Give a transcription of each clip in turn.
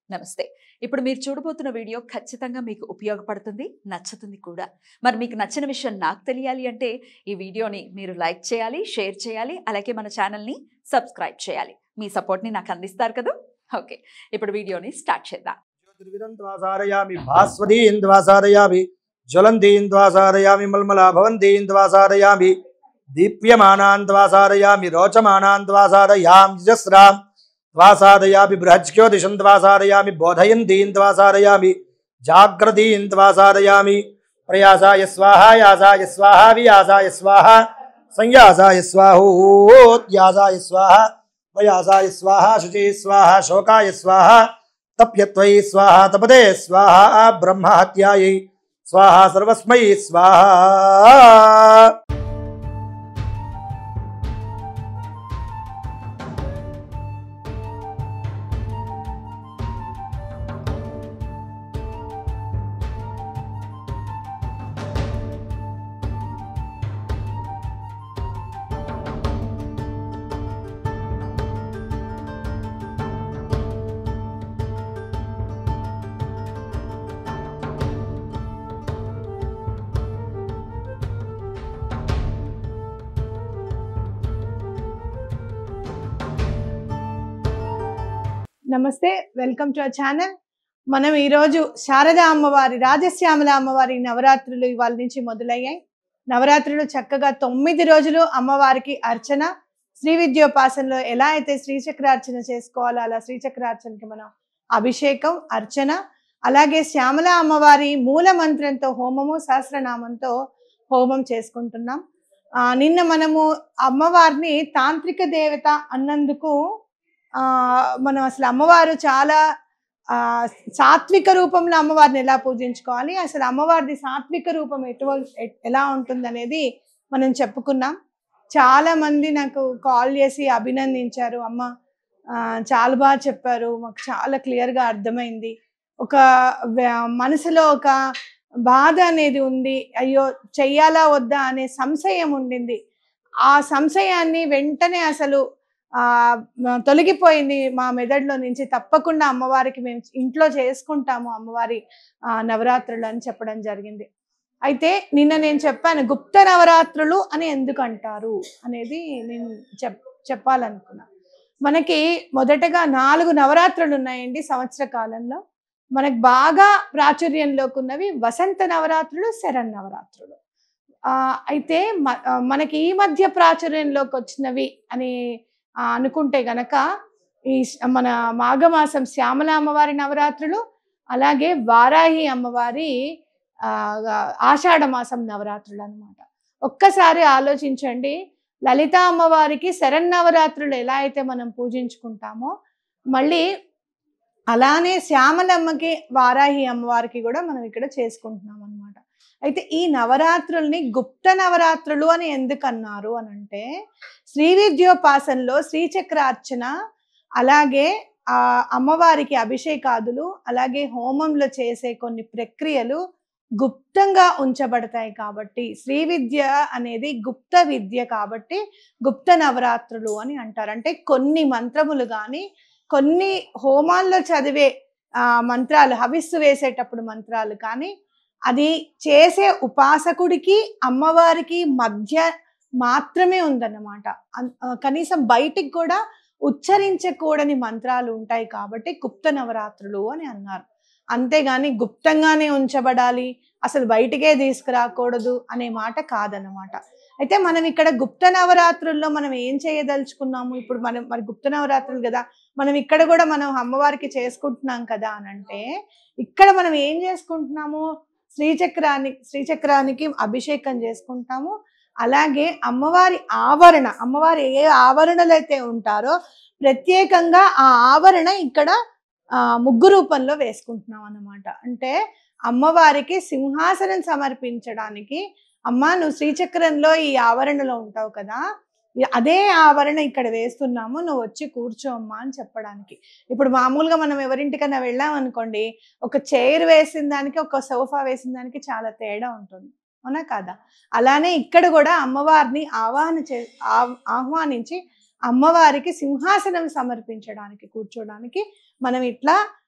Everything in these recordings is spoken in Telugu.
నమస్తే ఇప్పుడు మీరు చూడబోతున్న వీడియో ఖచ్చితంగా మీకు ఉపయోగపడుతుంది నచ్చుతుంది కూడా మరి మీకు నచ్చిన విషయం నాకు తెలియాలి అంటే ఈ వీడియోని మీరు లైక్ చేయాలి షేర్ చేయాలి అలాగే మన ఛానల్ని సబ్స్క్రైబ్ చేయాలి మీ సపోర్ట్ని నాకు అందిస్తారు కదా ఓకే ఇప్పుడు వీడియోని స్టార్ట్ చేద్దాం జ్యోతిర్విదంత్వాసారయామి భాస్వదీంద్వాసారయామి జ్వలంతీంద్వాసారయామి మల్మలా భవంతీంద్వాసారయామి దీప్యమానాంద్వాసారయామి రోచమానాంద్వాసారయాం జస్రాం ద్వాసారయామి బృహజ్యోతిషంద్వాసారయామి బోధయంతీంద్వాసారయామి జాగ్రతీంద్వాసారయామి ప్రయాసాయ స్వాహా యాసాయ స్వాహా వియాసాయ స్వాహా సంయాసాయ స్వాహోద్యాసాయ స్వాహా వయాసాయ స్వాహా శుచి స్వాహా శోకాయ స్వాహా తప్యత్వై స్వాహా తపదే స్వాహా బ్రహ్మహత్యాయై స్వాహా సర్వస్మై స్వాహా నమస్తే వెల్కమ్ టు అవర్ ఛానల్ మనం ఈరోజు శారదా అమ్మవారి రాజశ్యామల అమ్మవారి నవరాత్రులు ఇవాళ నుంచి మొదలయ్యాయి నవరాత్రులు చక్కగా తొమ్మిది రోజులు అమ్మవారికి అర్చన శ్రీ విద్యోపాసనలో ఎలా అయితే శ్రీచక్రార్చన చేసుకోవాలో అలా శ్రీచక్రార్చనకి మనం అభిషేకం అర్చన అలాగే శ్యామల అమ్మవారి మూల మంత్రంతో హోమము సహస్రనామంతో హోమం చేసుకుంటున్నాం ఆ, నిన్న మనము అమ్మవారిని తాంత్రిక దేవత అన్నందుకు ఆ మనం అసలు అమ్మవారు చాలా ఆ సాత్విక రూపంలో అమ్మవారిని ఎలా పూజించుకోవాలి అసలు అమ్మవారిది సాత్విక రూపం ఎటువంటి ఎ- ఎలా ఉంటుంది అనేది మనం చెప్పుకున్నాం చాలా మంది నాకు కాల్ చేసి అభినందించారు అమ్మ ఆ, చాలా బాగా చెప్పారు మాకు చాలా క్లియర్గా అర్థమైంది ఒక వ్య- మనసులో ఒక బాధ అనేది ఉంది అయ్యో చెయ్యాలా వద్దా అనే సంశయం ఉండింది ఆ సంశయాన్ని వెంటనే అసలు ఆ మ- తొలగిపోయింది మా మెదడులో నుంచి తప్పకుండా అమ్మవారికి మేము ఇంట్లో చేసుకుంటాము అమ్మవారి ఆ, నవరాత్రులు అని చెప్పడం జరిగింది అయితే నిన్న నేను చెప్పాను గుప్త నవరాత్రులు అని ఎందుకు అంటారు అనేది నేను చెప్ చెప్పాలనుకున్నా మనకి మొదటగా నాలుగు నవరాత్రులు ఉన్నాయండి సంవత్సర కాలంలో మనకు బాగా ప్రాచుర్యంలోకి ఉన్నవి వసంత నవరాత్రులు శరణ్ నవరాత్రులు ఆ, అయితే మ- ఆ, మనకి ఈ మధ్య ప్రాచుర్యంలోకి వచ్చినవి అని ఆ, అనుకుంటే గనక ఈ శ- మన మాఘమాసం శ్యామల అమ్మవారి నవరాత్రులు అలాగే వారాహి అమ్మవారి ఆ, ఆషాఢ మాసం నవరాత్రులు అన్నమాట ఒక్కసారి ఆలోచించండి లలిత అమ్మవారికి శరన్నవరాత్రులు ఎలా అయితే మనం పూజించుకుంటామో మళ్ళీ అలానే శ్యామలమ్మకి వారాహి అమ్మవారికి కూడా మనం ఇక్కడ చేసుకుంటున్నాం అన్నమాట అయితే ఈ నవరాత్రుల్ని గుప్త నవరాత్రులు అని ఎందుకు అన్నారు అని అంటే శ్రీ విద్యోపాసనలో శ్రీచక్రార్చన అలాగే ఆ అమ్మవారికి అభిషేకాదులు అలాగే హోమంలో చేసే కొన్ని ప్రక్రియలు గుప్తంగా ఉంచబడతాయి కాబట్టి శ్రీ విద్య అనేది గుప్త విద్య కాబట్టి గుప్త నవరాత్రులు అని అంటారు అంటే కొన్ని మంత్రములు కానీ కొన్ని హోమాల్లో చదివే ఆ, మంత్రాలు హవిస్సు వేసేటప్పుడు మంత్రాలు కానీ అది చేసే ఉపాసకుడికి అమ్మవారికి మధ్య మాత్రమే ఉందన్నమాట అన్- ఆ, కనీసం బయటికి కూడా ఉచ్చరించకూడని మంత్రాలు ఉంటాయి కాబట్టి గుప్త నవరాత్రులు అని అన్నారు అంతేగాని గుప్తంగానే ఉంచబడాలి అసలు బయటికే తీసుకురాకూడదు అనే మాట కాదన్నమాట అయితే మనం ఇక్కడ గుప్త నవరాత్రుల్లో మనం ఏం చేయదలుచుకున్నాము ఇప్పుడు మనం మరి గుప్త నవరాత్రులు కదా మనం ఇక్కడ కూడా మనం అమ్మవారికి చేసుకుంటున్నాం కదా అని అంటే ఇక్కడ మనం ఏం చేసుకుంటున్నాము శ్రీచక్రాన్ని శ్రీచక్రానికి అభిషేకం చేసుకుంటాము అలాగే అమ్మవారి ఆవరణ అమ్మవారి ఏ ఆవరణలు అయితే ఉంటారో ప్రత్యేకంగా ఆ ఆవరణ ఇక్కడ ఆ, ముగ్గు రూపంలో వేసుకుంటున్నాం అన్నమాట అంటే అమ్మవారికి సింహాసనం సమర్పించడానికి అమ్మ నువ్వు శ్రీచక్రంలో ఈ ఆవరణలో ఉంటావు కదా ఈ- అదే ఆవరణ ఇక్కడ వేస్తున్నాము నువ్వు వచ్చి కూర్చో అమ్మా అని చెప్పడానికి ఇప్పుడు మామూలుగా మనం ఎవరింటికైనా వెళ్ళాం అనుకోండి ఒక చైర్ వేసిన దానికి ఒక సోఫా వేసిన దానికి చాలా తేడా ఉంటుంది అవునా కాదా అలానే ఇక్కడ కూడా అమ్మవారిని ఆవాహన చే ఆహ్- ఆహ్వానించి అమ్మవారికి సింహాసనం సమర్పించడానికి కూర్చోడానికి మనం ఇట్లా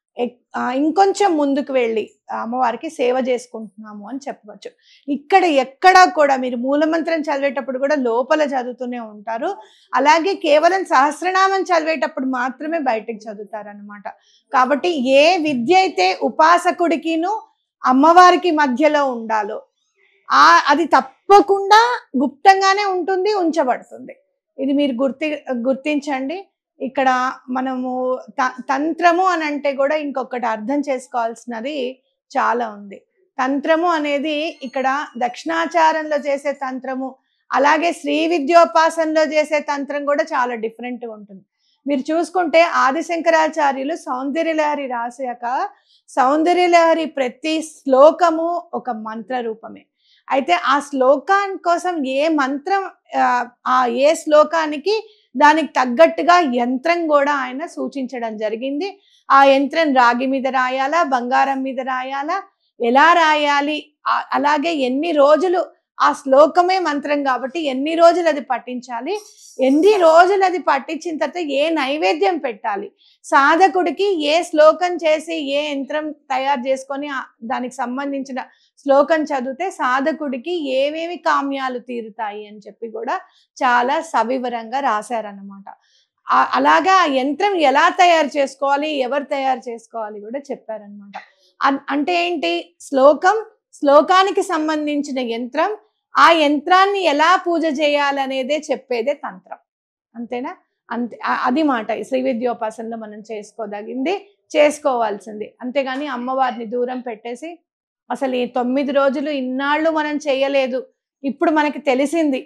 ఎక్- ఆ, ఇంకొంచెం ముందుకు వెళ్ళి ఆ అమ్మవారికి సేవ చేసుకుంటున్నాము అని చెప్పవచ్చు ఇక్కడ ఎక్కడా కూడా మీరు మూలమంత్రం చదివేటప్పుడు కూడా లోపల చదువుతూనే ఉంటారు అలాగే కేవలం సహస్రనామం చదివేటప్పుడు మాత్రమే బయటకు చదువుతారనమాట కాబట్టి ఏ విద్య అయితే ఉపాసకుడికిను అమ్మవారికి మధ్యలో ఉండాలో ఆ అది తప్పకుండా గుప్తంగానే ఉంటుంది ఉంచబడుతుంది ఇది మీరు గుర్తి గుర్తించండి ఇక్కడ మనము త- తంత్రము అని అంటే కూడా ఇంకొకటి అర్థం చేసుకోవాల్సినది చాలా ఉంది తంత్రము అనేది ఇక్కడ దక్షిణాచారంలో చేసే తంత్రము అలాగే శ్రీ విద్యోపాసనలో చేసే తంత్రం కూడా చాలా డిఫరెంట్గా ఉంటుంది మీరు చూసుకుంటే ఆదిశంకరాచార్యులు సౌందర్యలహరి రాసాక సౌందర్యలహరి ప్రతి శ్లోకము ఒక మంత్ర రూపమే అయితే ఆ శ్లోకాని కోసం ఏ మంత్రం ఆ, ఆ ఏ శ్లోకానికి దానికి తగ్గట్టుగా యంత్రం కూడా ఆయన సూచించడం జరిగింది ఆ యంత్రం రాగి మీద రాయాలా బంగారం మీద రాయాలా ఎలా రాయాలి ఆ- అలాగే ఎన్ని రోజులు ఆ శ్లోకమే మంత్రం కాబట్టి ఎన్ని రోజులు అది పఠించాలి ఎన్ని రోజులు అది పట్టించిన తర్వాత ఏ నైవేద్యం పెట్టాలి సాధకుడికి ఏ శ్లోకం చేసి ఏ యంత్రం తయారు చేసుకొని ఆ- దానికి సంబంధించిన శ్లోకం చదివితే సాధకుడికి ఏమేమి కామ్యాలు తీరుతాయి అని చెప్పి కూడా చాలా సవివరంగా రాశారన్నమాట ఆ- అలాగా ఆ యంత్రం ఎలా తయారు చేసుకోవాలి ఎవరు తయారు చేసుకోవాలి కూడా చెప్పారనమాట అంటే ఏంటి శ్లోకం శ్లోకానికి సంబంధించిన యంత్రం ఆ యంత్రాన్ని ఎలా పూజ చేయాలనేదే చెప్పేదే తంత్రం అంతేనా అంతే ఆ- అది మాట ఈ శ్రీ విద్యోపాసనలో మనం చేసుకోదగింది చేసుకోవాల్సింది అంతేగాని అమ్మవారిని దూరం పెట్టేసి అసలు ఈ తొమ్మిది రోజులు ఇన్నాళ్ళు మనం చేయలేదు ఇప్పుడు మనకి తెలిసింది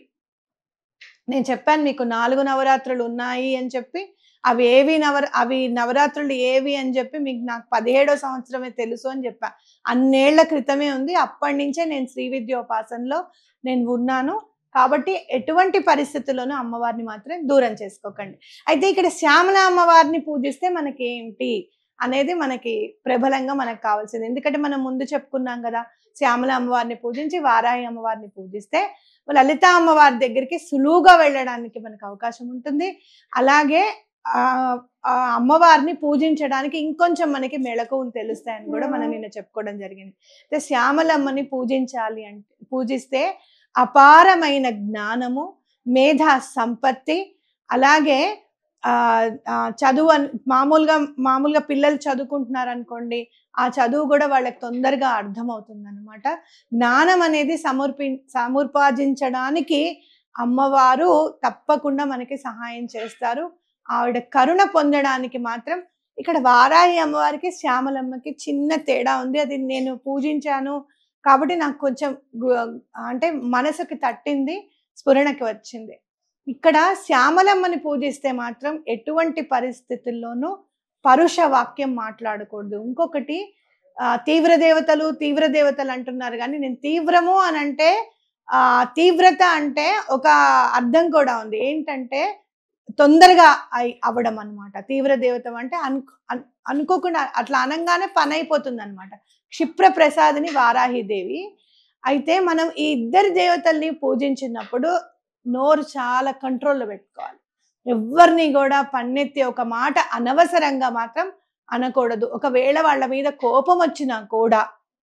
నేను చెప్పాను మీకు నాలుగు నవరాత్రులు ఉన్నాయి అని చెప్పి అవి ఏవి నవర అవి నవరాత్రులు ఏవి అని చెప్పి మీకు నాకు పదిహేడో సంవత్సరమే తెలుసు అని చెప్పా అన్నేళ్ల క్రితమే ఉంది అప్పటి నుంచే నేను శ్రీ విద్యోపాసనలో నేను ఉన్నాను కాబట్టి ఎటువంటి పరిస్థితుల్లోనూ అమ్మవారిని మాత్రం దూరం చేసుకోకండి అయితే ఇక్కడ శ్యామల అమ్మవారిని పూజిస్తే మనకి ఏంటి అనేది మనకి ప్రబలంగా మనకు కావాల్సింది ఎందుకంటే మనం ముందు చెప్పుకున్నాం కదా శ్యామల అమ్మవారిని పూజించి వారాహి అమ్మవారిని పూజిస్తే లలిత అమ్మవారి దగ్గరికి సులువుగా వెళ్ళడానికి మనకు అవకాశం ఉంటుంది అలాగే ఆ ఆ అమ్మవారిని పూజించడానికి ఇంకొంచెం మనకి మెళకువలు తెలుస్తాయని కూడా మనం నిన్న చెప్పుకోవడం జరిగింది అయితే శ్యామలమ్మని పూజించాలి అంటే పూజిస్తే అపారమైన జ్ఞానము మేధా సంపత్తి అలాగే ఆ, ఆ, చదువు అన్- మామూలుగా మామూలుగా పిల్లలు చదువుకుంటున్నారు అనుకోండి ఆ చదువు కూడా వాళ్ళకి తొందరగా అర్థమవుతుంది అనమాట జ్ఞానం అనేది సమర్పి సముపార్జించడానికి అమ్మవారు తప్పకుండా మనకి సహాయం చేస్తారు ఆవిడ కరుణ పొందడానికి మాత్రం ఇక్కడ వారాహి అమ్మవారికి శ్యామలమ్మకి చిన్న తేడా ఉంది అది నేను పూజించాను కాబట్టి నాకు కొంచెం గు- అంటే మనసుకి తట్టింది స్ఫురణకి వచ్చింది ఇక్కడ శ్యామలమ్మని పూజిస్తే మాత్రం ఎటువంటి పరిస్థితుల్లోనూ పరుష వాక్యం మాట్లాడకూడదు ఇంకొకటి ఆ, తీవ్ర దేవతలు తీవ్ర దేవతలు అంటున్నారు కానీ నేను తీవ్రము అని అంటే ఆ తీవ్రత అంటే ఒక అర్థం కూడా ఉంది ఏంటంటే తొందరగా అయి అవ్వడం అనమాట తీవ్ర దేవత అంటే అనుకో అన్- అనుకోకుండా అట్లా అనగానే పని అయిపోతుంది అనమాట క్షిప్ర ప్రసాదిని వారాహిదేవి అయితే మనం ఈ ఇద్దరు దేవతల్ని పూజించినప్పుడు నోరు చాలా కంట్రోల్లో పెట్టుకోవాలి ఎవరిని కూడా పన్నెత్తి ఒక మాట అనవసరంగా మాత్రం అనకూడదు ఒకవేళ వాళ్ళ మీద కోపం వచ్చినా కూడా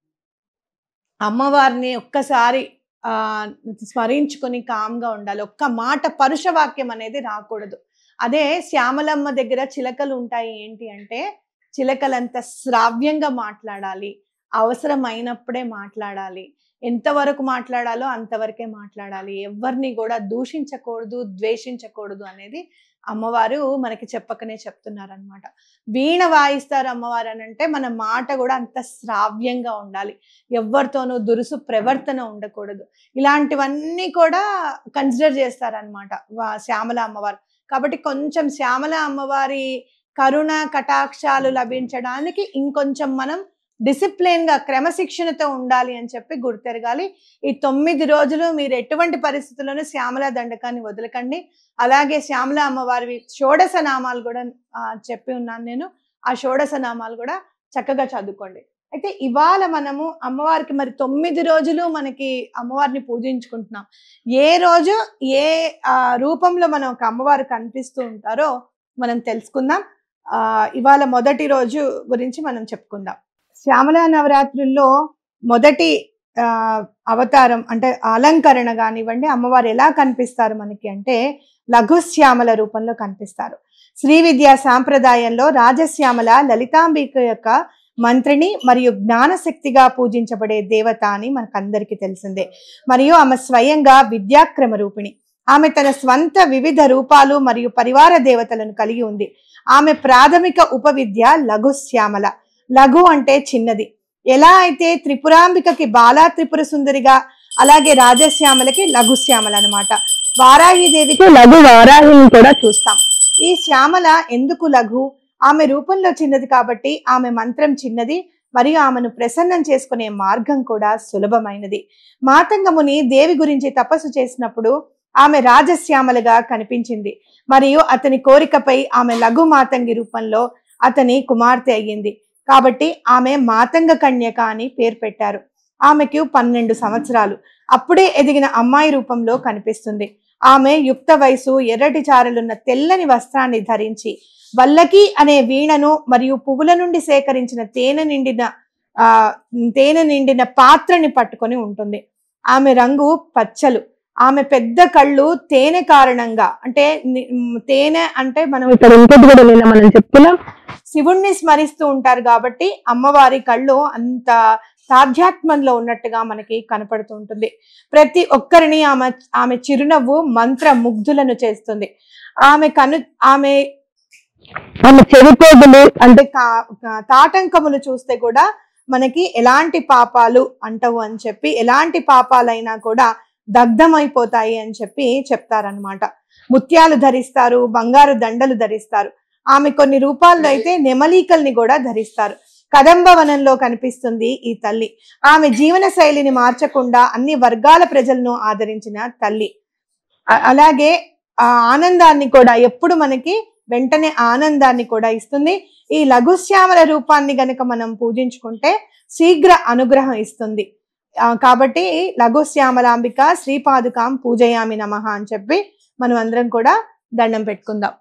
అమ్మవారిని ఒక్కసారి ఆ స్మరించుకొని కామ్గా ఉండాలి ఒక్క మాట పరుష వాక్యం అనేది రాకూడదు అదే శ్యామలమ్మ దగ్గర చిలకలు ఉంటాయి ఏంటి అంటే చిలకలంత శ్రావ్యంగా మాట్లాడాలి అవసరమైనప్పుడే మాట్లాడాలి ఎంతవరకు మాట్లాడాలో అంతవరకే మాట్లాడాలి ఎవరిని కూడా దూషించకూడదు ద్వేషించకూడదు అనేది అమ్మవారు మనకి చెప్పకనే చెప్తున్నారనమాట వీణ వాయిస్తారు అమ్మవారు అని అంటే మన మాట కూడా అంత శ్రావ్యంగా ఉండాలి ఎవరితోనూ దురుసు ప్రవర్తన ఉండకూడదు ఇలాంటివన్నీ కూడా కన్సిడర్ చేస్తారనమాట శ్యామల అమ్మవారు కాబట్టి కొంచెం శ్యామల అమ్మవారి కరుణ కటాక్షాలు లభించడానికి ఇంకొంచెం మనం డిసిప్లిన్ గా క్రమశిక్షణతో ఉండాలి అని చెప్పి గుర్తెరగాలి ఈ తొమ్మిది రోజులు మీరు ఎటువంటి పరిస్థితుల్లోనూ శ్యామల దండకాన్ని వదలకండి అలాగే శ్యామల అమ్మవారి షోడశ నామాలు కూడా ఆ, చెప్పి ఉన్నాను నేను ఆ షోడశ నామాలు కూడా చక్కగా చదువుకోండి అయితే ఇవాళ మనము అమ్మవారికి మరి తొమ్మిది రోజులు మనకి అమ్మవారిని పూజించుకుంటున్నాం ఏ రోజు ఏ ఆ, రూపంలో మనం ఒక అమ్మవారు కనిపిస్తూ ఉంటారో మనం తెలుసుకుందాం ఆ, ఇవాళ మొదటి రోజు గురించి మనం చెప్పుకుందాం శ్యామల నవరాత్రుల్లో మొదటి ఆ, అవతారం అంటే అలంకరణ కానివ్వండి అమ్మవారు ఎలా కనిపిస్తారు మనకి అంటే లఘుశ్యామల రూపంలో కనిపిస్తారు శ్రీ విద్యా సాంప్రదాయంలో రాజశ్యామల లలితాంబిక యొక్క మంత్రిని మరియు జ్ఞానశక్తిగా పూజించబడే దేవత అని మనకందరికీ తెలిసిందే మరియు ఆమె స్వయంగా విద్యాక్రమ రూపిణి ఆమె తన స్వంత వివిధ రూపాలు మరియు పరివార దేవతలను కలిగి ఉంది ఆమె ప్రాథమిక ఉపవిద్య లఘుశ్యామల లఘు అంటే చిన్నది ఎలా అయితే త్రిపురాంబికకి బాలా త్రిపుర సుందరిగా అలాగే రాజశ్యామలకి లఘుశ్యామల అనమాట వారాహిదేవికి లఘు వారాహిని కూడా చూస్తాం ఈ శ్యామల ఎందుకు లఘు ఆమె రూపంలో చిన్నది కాబట్టి ఆమె మంత్రం చిన్నది మరియు ఆమెను ప్రసన్నం చేసుకునే మార్గం కూడా సులభమైనది మాతంగముని దేవి గురించి తపస్సు చేసినప్పుడు ఆమె రాజశ్యామలుగా కనిపించింది మరియు అతని కోరికపై ఆమె లఘు మాతంగి రూపంలో అతని కుమార్తె అయ్యింది కాబట్టి ఆమె మాతంగ కన్యక అని పేరు పెట్టారు ఆమెకు పన్నెండు సంవత్సరాలు అప్పుడే ఎదిగిన అమ్మాయి రూపంలో కనిపిస్తుంది ఆమె యుక్త వయసు ఎర్రటి చారలున్న తెల్లని వస్త్రాన్ని ధరించి వల్లకి అనే వీణను మరియు పువ్వుల నుండి సేకరించిన తేనె నిండిన ఆ తేనె నిండిన పాత్రని పట్టుకొని ఉంటుంది ఆమె రంగు పచ్చలు ఆమె పెద్ద కళ్ళు తేనె కారణంగా అంటే ని- మ్, తేనె అంటే మనం ఇక్కడ ఇంకోటి కూడా నిన్న మనం చెప్పుకున్నాం శివుణ్ణి స్మరిస్తూ ఉంటారు కాబట్టి అమ్మవారి కళ్ళు అంత సాధ్యాత్మంలో ఉన్నట్టుగా మనకి కనపడుతూ ఉంటుంది ప్రతి ఒక్కరిని ఆమె ఆమె చిరునవ్వు మంత్ర ముగ్ధులను చేస్తుంది ఆమె కను ఆమె ఆమె చెవిపోగులు అంటే కా- కా- తాటంకములు చూస్తే కూడా మనకి ఎలాంటి పాపాలు అంటవు అని చెప్పి ఎలాంటి పాపాలైనా కూడా దగ్ధమైపోతాయి అని చెప్పి చెప్తారనమాట ముత్యాలు ధరిస్తారు బంగారు దండలు ధరిస్తారు ఆమె కొన్ని రూపాల్లో అయితే నెమలీకల్ని కూడా ధరిస్తారు కదంబ వనంలో కనిపిస్తుంది ఈ తల్లి ఆమె జీవన శైలిని మార్చకుండా అన్ని వర్గాల ప్రజలను ఆదరించిన తల్లి అ- అలాగే ఆ ఆనందాన్ని కూడా ఎప్పుడు మనకి వెంటనే ఆనందాన్ని కూడా ఇస్తుంది ఈ లఘుశ్యామల రూపాన్ని గనక మనం పూజించుకుంటే శీఘ్ర అనుగ్రహం ఇస్తుంది ఆ, కాబట్టి లఘుశ్యామలాంబిక శ్రీపాదుకాం పూజయామి నమః అని చెప్పి మనం అందరం కూడా దండం పెట్టుకుందాం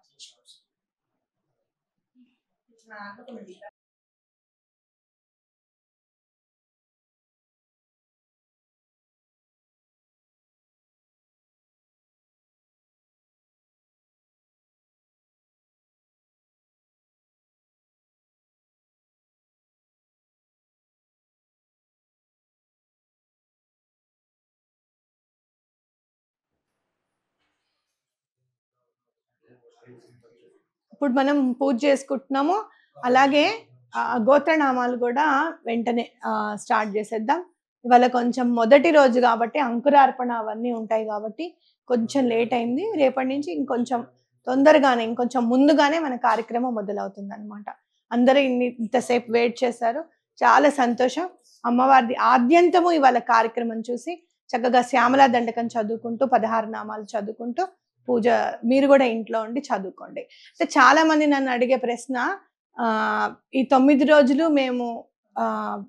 ఇప్పుడు మనం పూజ చేసుకుంటున్నాము అలాగే ఆ, గోత్రనామాలు కూడా వెంటనే స్టార్ట్ చేసేద్దాం ఇవాళ కొంచెం మొదటి రోజు కాబట్టి అంకురార్పణ అవన్నీ ఉంటాయి కాబట్టి కొంచెం లేట్ అయింది రేపటి నుంచి ఇంకొంచెం తొందరగానే ఇంకొంచెం ముందుగానే మన కార్యక్రమం మొదలవుతుంది అనమాట అందరూ ఇన్ని ఇంతసేపు వెయిట్ చేశారు చాలా సంతోషం అమ్మవారిది ఆద్యంతము ఇవాళ కార్యక్రమం చూసి చక్కగా శ్యామలా దండకం చదువుకుంటూ పదహారు నామాలు చదువుకుంటూ పూజ మీరు కూడా ఇంట్లో ఉండి చదువుకోండి అంటే చాలా మంది నన్ను అడిగే ప్రశ్న ఆ, ఈ తొమ్మిది రోజులు మేము ఆ,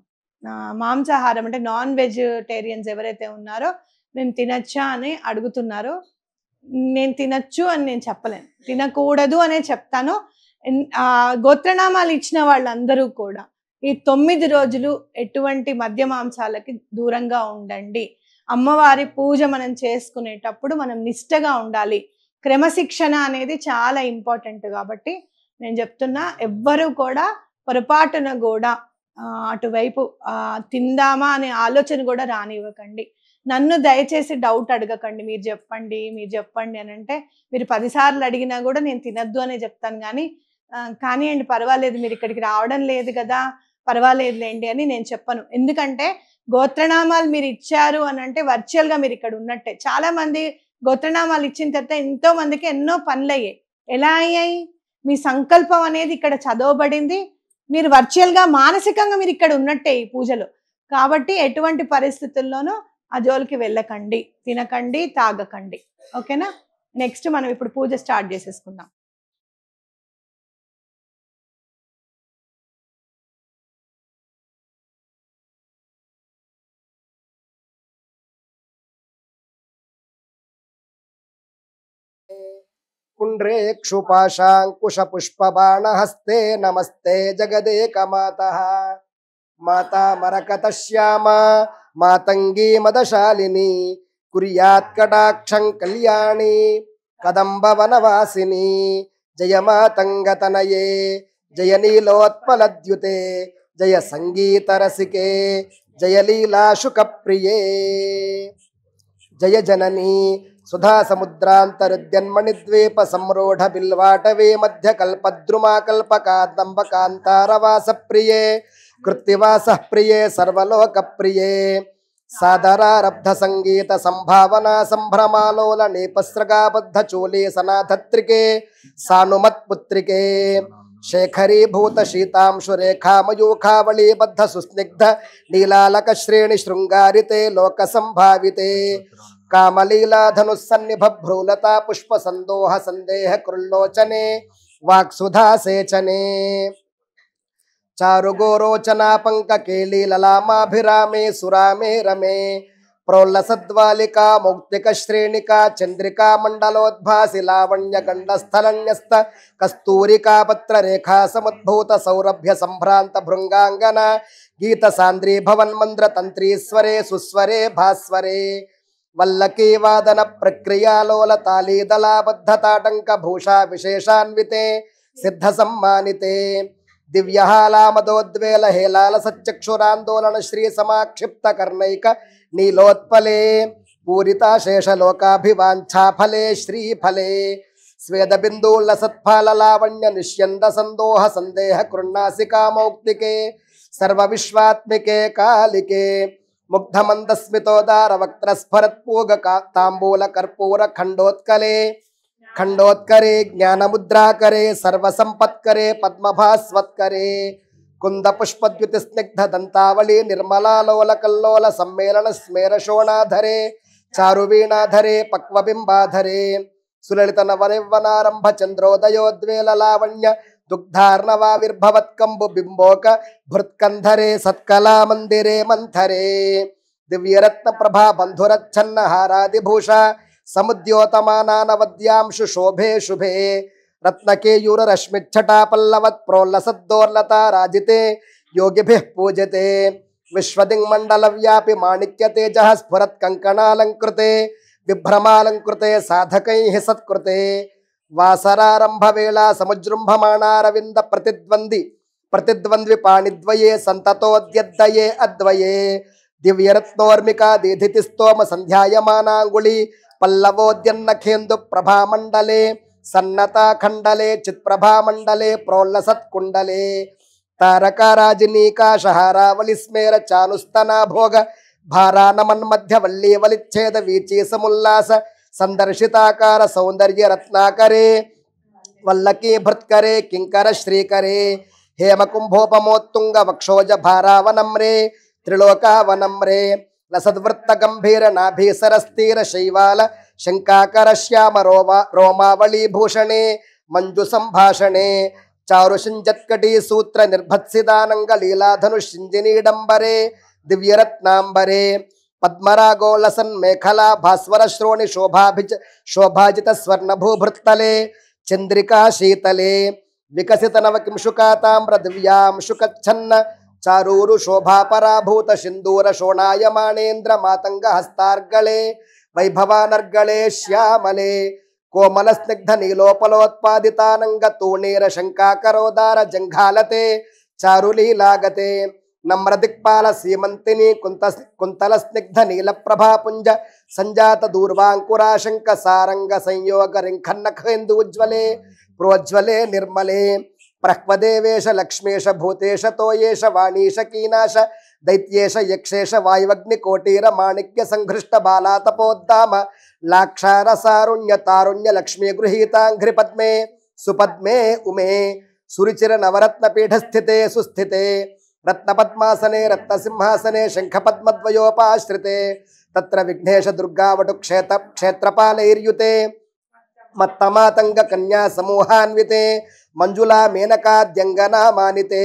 ఆ, మాంసాహారం అంటే నాన్ వెజిటేరియన్స్ ఎవరైతే ఉన్నారో మేము తినచ్చా అని అడుగుతున్నారు నేను తినచ్చు అని నేను చెప్పలేను తినకూడదు అనే చెప్తాను ఎన్- ఆ, గోత్రనామాలు ఇచ్చిన వాళ్ళందరూ కూడా ఈ తొమ్మిది రోజులు ఎటువంటి మద్య మాంసాలకి దూరంగా ఉండండి అమ్మవారి పూజ మనం చేసుకునేటప్పుడు మనం నిష్టగా ఉండాలి క్రమశిక్షణ అనేది చాలా ఇంపార్టెంట్ కాబట్టి నేను చెప్తున్నా ఎవ్వరూ కూడా పొరపాటున కూడా ఆ, అటువైపు ఆ, తిందామా అనే ఆలోచన కూడా రానివ్వకండి నన్ను దయచేసి డౌట్ అడగకండి మీరు చెప్పండి మీరు చెప్పండి అని అంటే మీరు పదిసార్లు అడిగినా కూడా నేను తినద్దు అనే చెప్తాను కానీ ఆ, కానివ్వండి పర్వాలేదు మీరు ఇక్కడికి రావడం లేదు కదా పర్వాలేదులేండి అని నేను చెప్పను ఎందుకంటే గోత్రనామాలు మీరు ఇచ్చారు అని అంటే virtual గా మీరు ఇక్కడ ఉన్నట్టే చాలా మంది గోత్రనామాలు ఇచ్చిన తర్వాత ఎంతో మందికి ఎన్నో పనులు అయ్యాయి ఎలా అయ్యాయి మీ సంకల్పం అనేది ఇక్కడ చదవబడింది మీరు virtual గా మానసికంగా మీరు ఇక్కడ ఉన్నట్టే ఈ పూజలో కాబట్టి ఎటువంటి పరిస్థితుల్లోనూ ఆ జోలికి వెళ్ళకండి తినకండి తాగకండి ఓకేనా నెక్స్ట్ మనం ఇప్పుడు పూజ స్టార్ట్ చేసేసుకుందాం पुण्ड्रेक्षुपाशाङ्कुशपुष्पबाणहस्ते नमस्ते जगदेकमातः माता मरकतश्यामा मातङ्गी मदशालिनी कुर्यात् कटाक्षं कल्याणी कदम्बवनवासिनी जय मातङ्गतनये जय नीलोत्पलद्युते जय सङ्गीतरसिके जय लीलाशुकप्रिये जय जननी सुधा समुद्रान्तरुद्यन्मणिद्वीप सम्रूढ बिल्वाटवे मध्यकल्पद्रुमा कल्पकादम्बकान्तारवासप्रिये कृत्तिवासः प्रिये सर्वलोकप्रिये सादरारब्ध संगीत संभावना संभ्रमालोल नेपस्रगाबद्ध चोले सनाथत्रिके सानुमत्पुत्रिके शेखरी भूत शीतांशु रेखा मयूखावली बद्ध सुस्निग्ध नीलालक श्रेणि शृंगारिते लोक संभाविते कामलीला धनुस्सन्निभ भ्रूलता पुष्प संदोह संदेह कृल्लोचने वाक्सुधा सेचने चारुगोरोचना पंक केली ललामाभिरामे सुरामे रमे प्रोल्लसद्वालिका मौक्तिक श्रेणिका चंद्रिका मंडलोद्भासि लावण्य गंडस्थलन्यस्त कस्तूरिका पत्र रेखा समुद्भूत सौरभ्य संभ्रांत भृंगांगना गीत सांद्री भवन मंद्र तंत्रीस्वरे सुस्वरे भास्वरे वल्लकी वादन प्रक्रियालोल ताली दलाबद्ध ताटंक भूषा विशेषान्विते सिद्ध सम्मानिते दिव्यहालामदोद्वेल हेलाल सच्चक्षुरान्दोलन श्री समाक्षिप्त कर्णैक नीलोत्पले पूरिता शेषलोकाभिवाञ्छा फले श्रीफले स्वेद बिंदुल्ल सत्फल लावण्य निष्यन्द संदोह संदेह कृण्णासिका मौक्तिके सर्व विश्वात्मिके कालिके मुग्ध मंद स्मितोदार वक्त्र स्फरत्पूग तांबूल कर्पूर खंडोत्कले खंडोत्करे ज्ञान मुद्रा करे सर्व संपत्करे पद्मभास्वत्करे कुंद पुष्पद्युति स्निग्ध दंतावली निर्मला लोल कल्लोल सम्मेलन स्मेर शोणाधरे चारुवीणाधरे पक्वबिंबाधरे सुललित नवनिर्वनारंभ चंद्रोदयोद्वेल लावण्य दुग्धार्णवाविर्भवत्कंबु बिंबोक भृत्कंधरे सत्कला मंदिरे मंथरे दिव्यरत्न प्रभा बंधुरच्छन्न हारादिभूषा समुद्योतमानानवद्यांशु शोभे शुभे रत्नकेयूर रश्मिच्छटा पल्लवत् प्रोल्लसद्दोर्लता राजिते योगिभिः पूजते विश्वदिङ्मण्डल व्यापि माणिक्य तेजः स्फुरत् कङ्कणालङ्कृते विभ्रमालङ्कृते साधकैः सत्कृते वासरारंभ वेला समुजृंभमाणारविंद प्रतिद्वंदी प्रतिद्वंद्वि पाणिद्वये संततोद्यद्दये अद्वये दिव्यरत्नोर्मिका दीधिति स्तोम संध्यायमानांगुली पल्लवोद्यन्नखेन्दु प्रभामण्डले सन्नता खण्डले चित्प्रभामण्डले प्रोल्लसत्कुण्डले तारकाराजिनीकाशहारावलि स्मेर चानुस्तना भोग भारानमन्मध्यवल्ली वलिच्छेद वीची समुल्लास संदर्शिताकार सौंदर्य रत्नाकरे वल्लकी भृत्करे किंकर श्रीकरे हेम कुंभोपमोत्तुंग वक्षोज भारावनम्रे त्रिलोकावनम्रे लसद्वृत्त गंभीर नाभीसरस्तीर शैवाल शंकाकर श्याम रोमा रोमावली भूषणे मंजु संभाषणे चारुषिंजत्कटी सूत्र निर्भत्सिदानंग लीलाधनुषिंजिनीडंबरे दिव्यरत्नांबरे पद्मरागोलसन् मेखला भास्वर श्रोणि शोभाभिज शोभाजित स्वर्ण भूभृत्तले चंद्रिका शीतले विकसित नव किंशुका ताम्र दिव्यां शुकच्छन्न चारूरु शोभापराभूत सिंदूर शोणायमाणेन्द्र मातंग हस्तार्गळे वैभवानर्गळे श्यामले कोमल स्निग्ध नीलोपलोत्पादितानंग तूणीर शंकाकरोदार जंघालते चारुलीलागते नम्र दिक्पाल सीमंतिनी कुंत कुंतल स्निग्ध नील प्रभापुंज संजात दूर्वांकुराशंक सारंग संयोग रिंखन्नखेन्दुज्वले प्रोज्वले निर्मले प्रह्वदेवेश लक्ष्मेश भूतेश तोयेश वाणीश कीनाश दैत्येश यक्षेश वायुवग्निकोटीर माणिक्य संघृष्ट बाला तपोद्दाम लाक्षार सारुण्य तारुण्य लक्ष्मी गृहीतांघ्रि पद्मे सुपद्मे उमे सुरुचिर नवरत्न पीठ स्थिते सुस्थिते रत्नपद्मासने रत्नसिंहासने शङ्खपद्मद्वयोपाश्रिते तत्र विघ्नेश दुर्गावटु क्षेत्र क्षेत्रपालैर्युते मत्तमातङ्ग कन्या समूहान्विते मञ्जुला मेनकाद्यङ्गना मानिते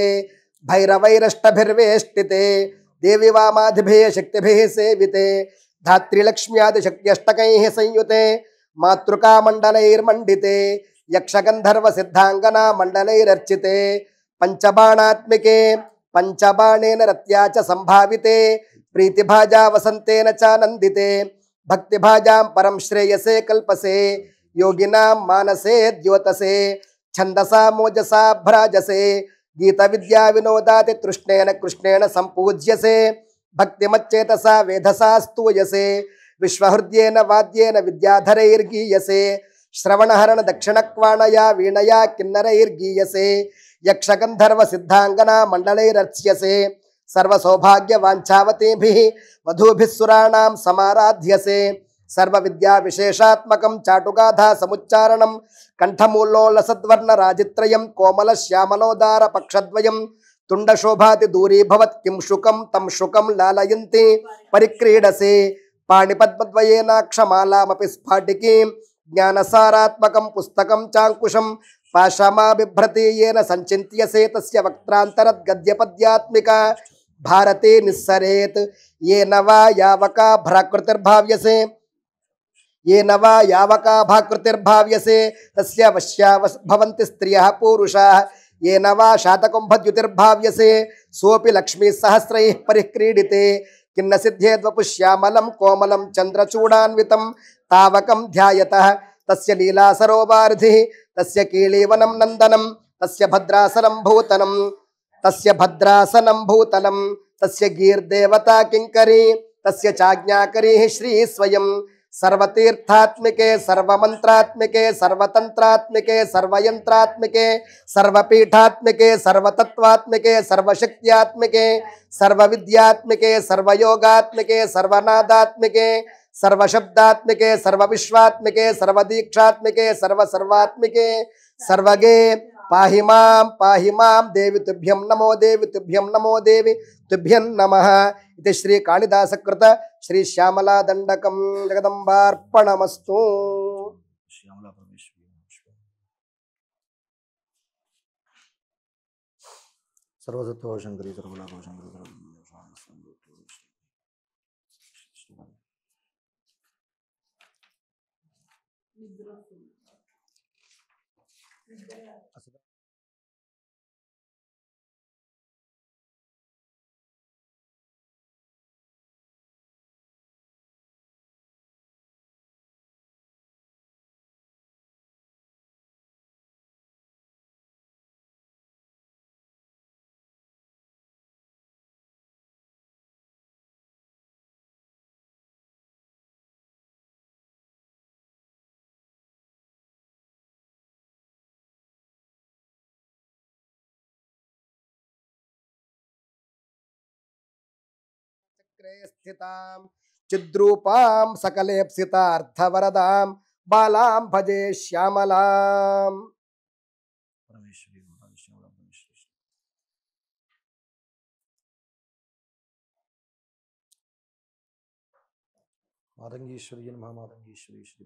भैरवैरष्टभिर्वेष्टिते देवी वामाधिभिः शक्तिभिः सेविते धात्रीलक्ष्म्यादिशक्त्यष्टकैः संयुते మాతృకామండలైర్మండితే యక్షగంధర్వ సిద్ధాంగనా మండలైరర్చితే పంచబాణాత్మికే పంచబాణేన రత్యా చ సంభావితే ప్రీతిభాజా వసంతేన చ నందితే భక్తిభాజాం పరం శ్రేయసే కల్పసే యోగినాం మానసే ద్యోతసే ఛందసా మోజసా భ్రాజసే గీత విద్యా వినోదాతి తృష్ణేన కృష్ణేన సంపూజ్యసే భక్తిమచ్చేతసా వేధసా స్తూయసే విశ్వహృద్యేన వాద్యేన విద్యాధరైర్గీయసే శ్రవణహరణ దక్షిణక్వాణయా వీణయా కిన్నరైర్గీయసే యక్షగంధర్వ సిద్ధాంగనా మండలైరర్చ్యసే సర్వసౌభాగ్య వాంఛావతేభిః వధూభిः సురాణాం సమారాధ్యసే సర్వ విద్యా విశేషాత్మకం చాటుగాథా సముచ్చారణం కంఠమూల్లోలసద్వర్ణ రాజిత్రయం కోమల శ్యామలోదార పక్షద్వయం తుండశోభాతి దూరీభవత్ కిం శుకం తం శుకం లాలయంతి పరిక్రీడసే పాణిపద్మద్వయేనాక్షమాలామపి స్ఫాటికీం జ్ఞానసారాత్మకం పుస్తకం చాంకుశం పాశమా బిభ్రతి ఏన సంచింత్యసే తస్య వక్త్రాంతరద్గద్యపద్యాత్మిక భారతే నిస్సరేత్ ఏన వా యావకా భ్రాకృతిర్భావ్యసే ఏన వా యావకా భాకృతిర్భావ్యసే తస్య వశ్యా వస్- భవంతి స్త్రియः పూరుషాः ఏన వా శాతకుంభద్యుతిర్భావ్యసే సోపి లక్ష్మీ సహస్రైः పరిక్రీడితే కిన్న సిద్ధేద్వపు శ్యామలం కోమలం చంద్రచూడాన్వితం తావకం ధ్యాయతః తస్య లీలాసరోవారిధిः తస్య కీళీవనం నందనం తస్య భద్రాసనం భూతనం తస్య భద్రాసనం భూతలం తస్య గీర్దేవతా కింకరీ తస్య చాజ్ఞాకరీ శ్రీ స్వయం సర్వతీర్థాత్మికే సర్వమంత్రాత్మికే సర్వతంత్రాత్మికే సర్వయంత్రాత్మికే సర్వపీఠాత్మికే సర్వతత్వాత్మికే సర్వశక్త్యాత్మికే సర్వవిద్యాత్మికే సర్వయోగాత్మికే సర్వనాదాత్మికే సర్వశబ్దాత్మికే సర్వవిశ్వాత్మికే సర్వదీక్షాత్మికే సర్వసర్వాత్మికే సర్వగే పాహి మాం పాహి మాం దేవి తుభ్యం నమో దేవి తుభ్యం నమో దేవి తుభ్యం నమ ఇది శ్రీ కాళిదాసకృత శ్రీ శ్యామలా దండకం జగదంబార్పణమస్తు శ్యామలా పరమేశ్వరి సర్వసత్వ శంకరి సర్వలాభ శంకరి చక్రే స్థితాం చిద్రూపాం సకలేప్సితార్థవరదాం బాలాం భజే శ్యామలాం పరమేశ్వరి శ్యామలా పరమేశ్వరి మాతంగీశ్వరి నమ మాతంగీశ్వరి శ్రీ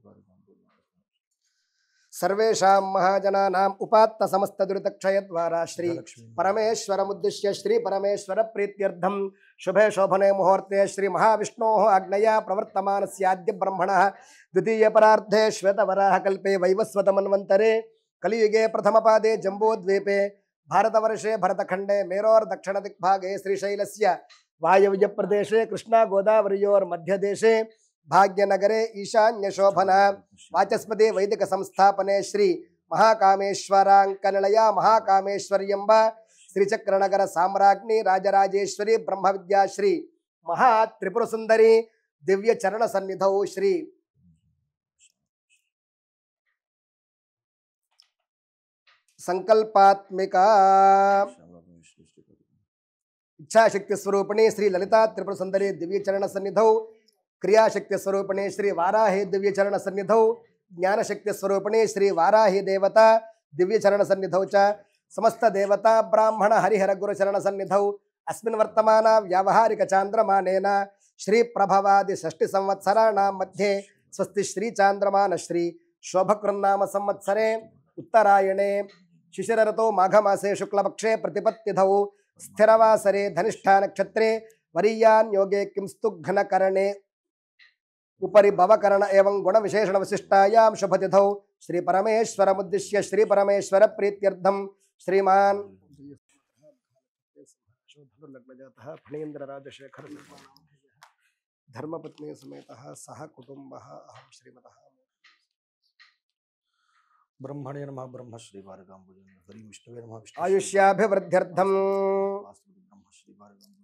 సర్వేషాం మహాజనానాం ఉపాత్త సమస్త దురితక్షయ ద్వారా శ్రీ లక్ష్మీ పరమేశ్వరముద్దిశ్య శ్రీ పరమేశ్వర ప్రీత్యర్థం శుభే శోభనే ముహూర్తే శ్రీ మహావిష్ణో అగ్నయా ప్రవర్తమానస్యాద్య బ్రహ్మణ ద్వితీయ పరార్ధే శ్వేతవరాహ కల్పే వైవస్వతమన్వంతరే కలియుగే ప్రథమపాదే జంబోద్వీపే భారతవర్షే భరతఖండే మేరోర్ దక్షిణ దిగ్భాగే శ్రీశైలస్య వాయవ్య ప్రదేశే కృష్ణా గోదావరియోర్మధ్యదేశే భాగ్యనగరే ఈశాన్యశోభన వాచస్పతి వైదిక సంస్థాపనే శ్రీ మహాకామేశ్వరాంకనిలయ మహాకామేశ్వర్యంబ శ్రీచక్రనగర సామ్రాజ్ఞి రాజరాజేశ్వరి బ్రహ్మ విద్యాశ్రీ మహా త్రిపుర సుందరి దివ్య చరణ సన్నిధౌ శ్రీ సంకల్పాత్మిక ఇచ్ఛాశక్తి స్వరూపిణి శ్రీ లలితా త్రిపుర సుందరి దివ్య చరణ సన్నిధౌ క్రియాశక్తి స్వరూపిణి శ్రీ వారాహి దివ్య చరణ సన్నిధౌ జ్ఞానశక్తి స్వరూపిణి శ్రీ వారాహి దేవత దివ్య చరణ సన్నిధౌ చ సమస్త దేవత బ్రాహ్మణ హరిహర గురు చరణ సన్నిధౌ అస్మిన్ వర్తమాన వ్యావహారిక చాంద్రమానేన శ్రీ ప్రభవాది షష్ఠి సంవత్సరాణం మధ్యే స్వస్తి శ్రీ చాంద్రమాన శ్రీ శోభకృన్నామ సంవత్సరే ఉత్తరాయణే శిశిరతో మాఘమాసే శుక్లపక్షే ప్రతిపత్తిధౌ స్థిరవాసరే ధనిష్ఠా నక్షత్రే వరీయాన్ యోగే కింస్తు ఘనకరణే उपरि भवकरण एवं गुणविशेषणविशिष्टायां शुभतिथौ श्रीपरमेश्वरमुद्दिश्य श्रीपरमेश्वरप्रीत्यर्थं श्रीमान् धनुर्लग्नजातः फणीन्द्रराजशेखर धर्मपत्नी समेतः सह कुटुम्बः अहं श्रीमतः ब्रह्मणे नमः ब्रह्म श्री वारगाम्बुजं हरि विष्णुवे नमः विष्णु आयुष्याभिवृद्ध्यर्थं ब्रह्म श्री वारगाम्बुजं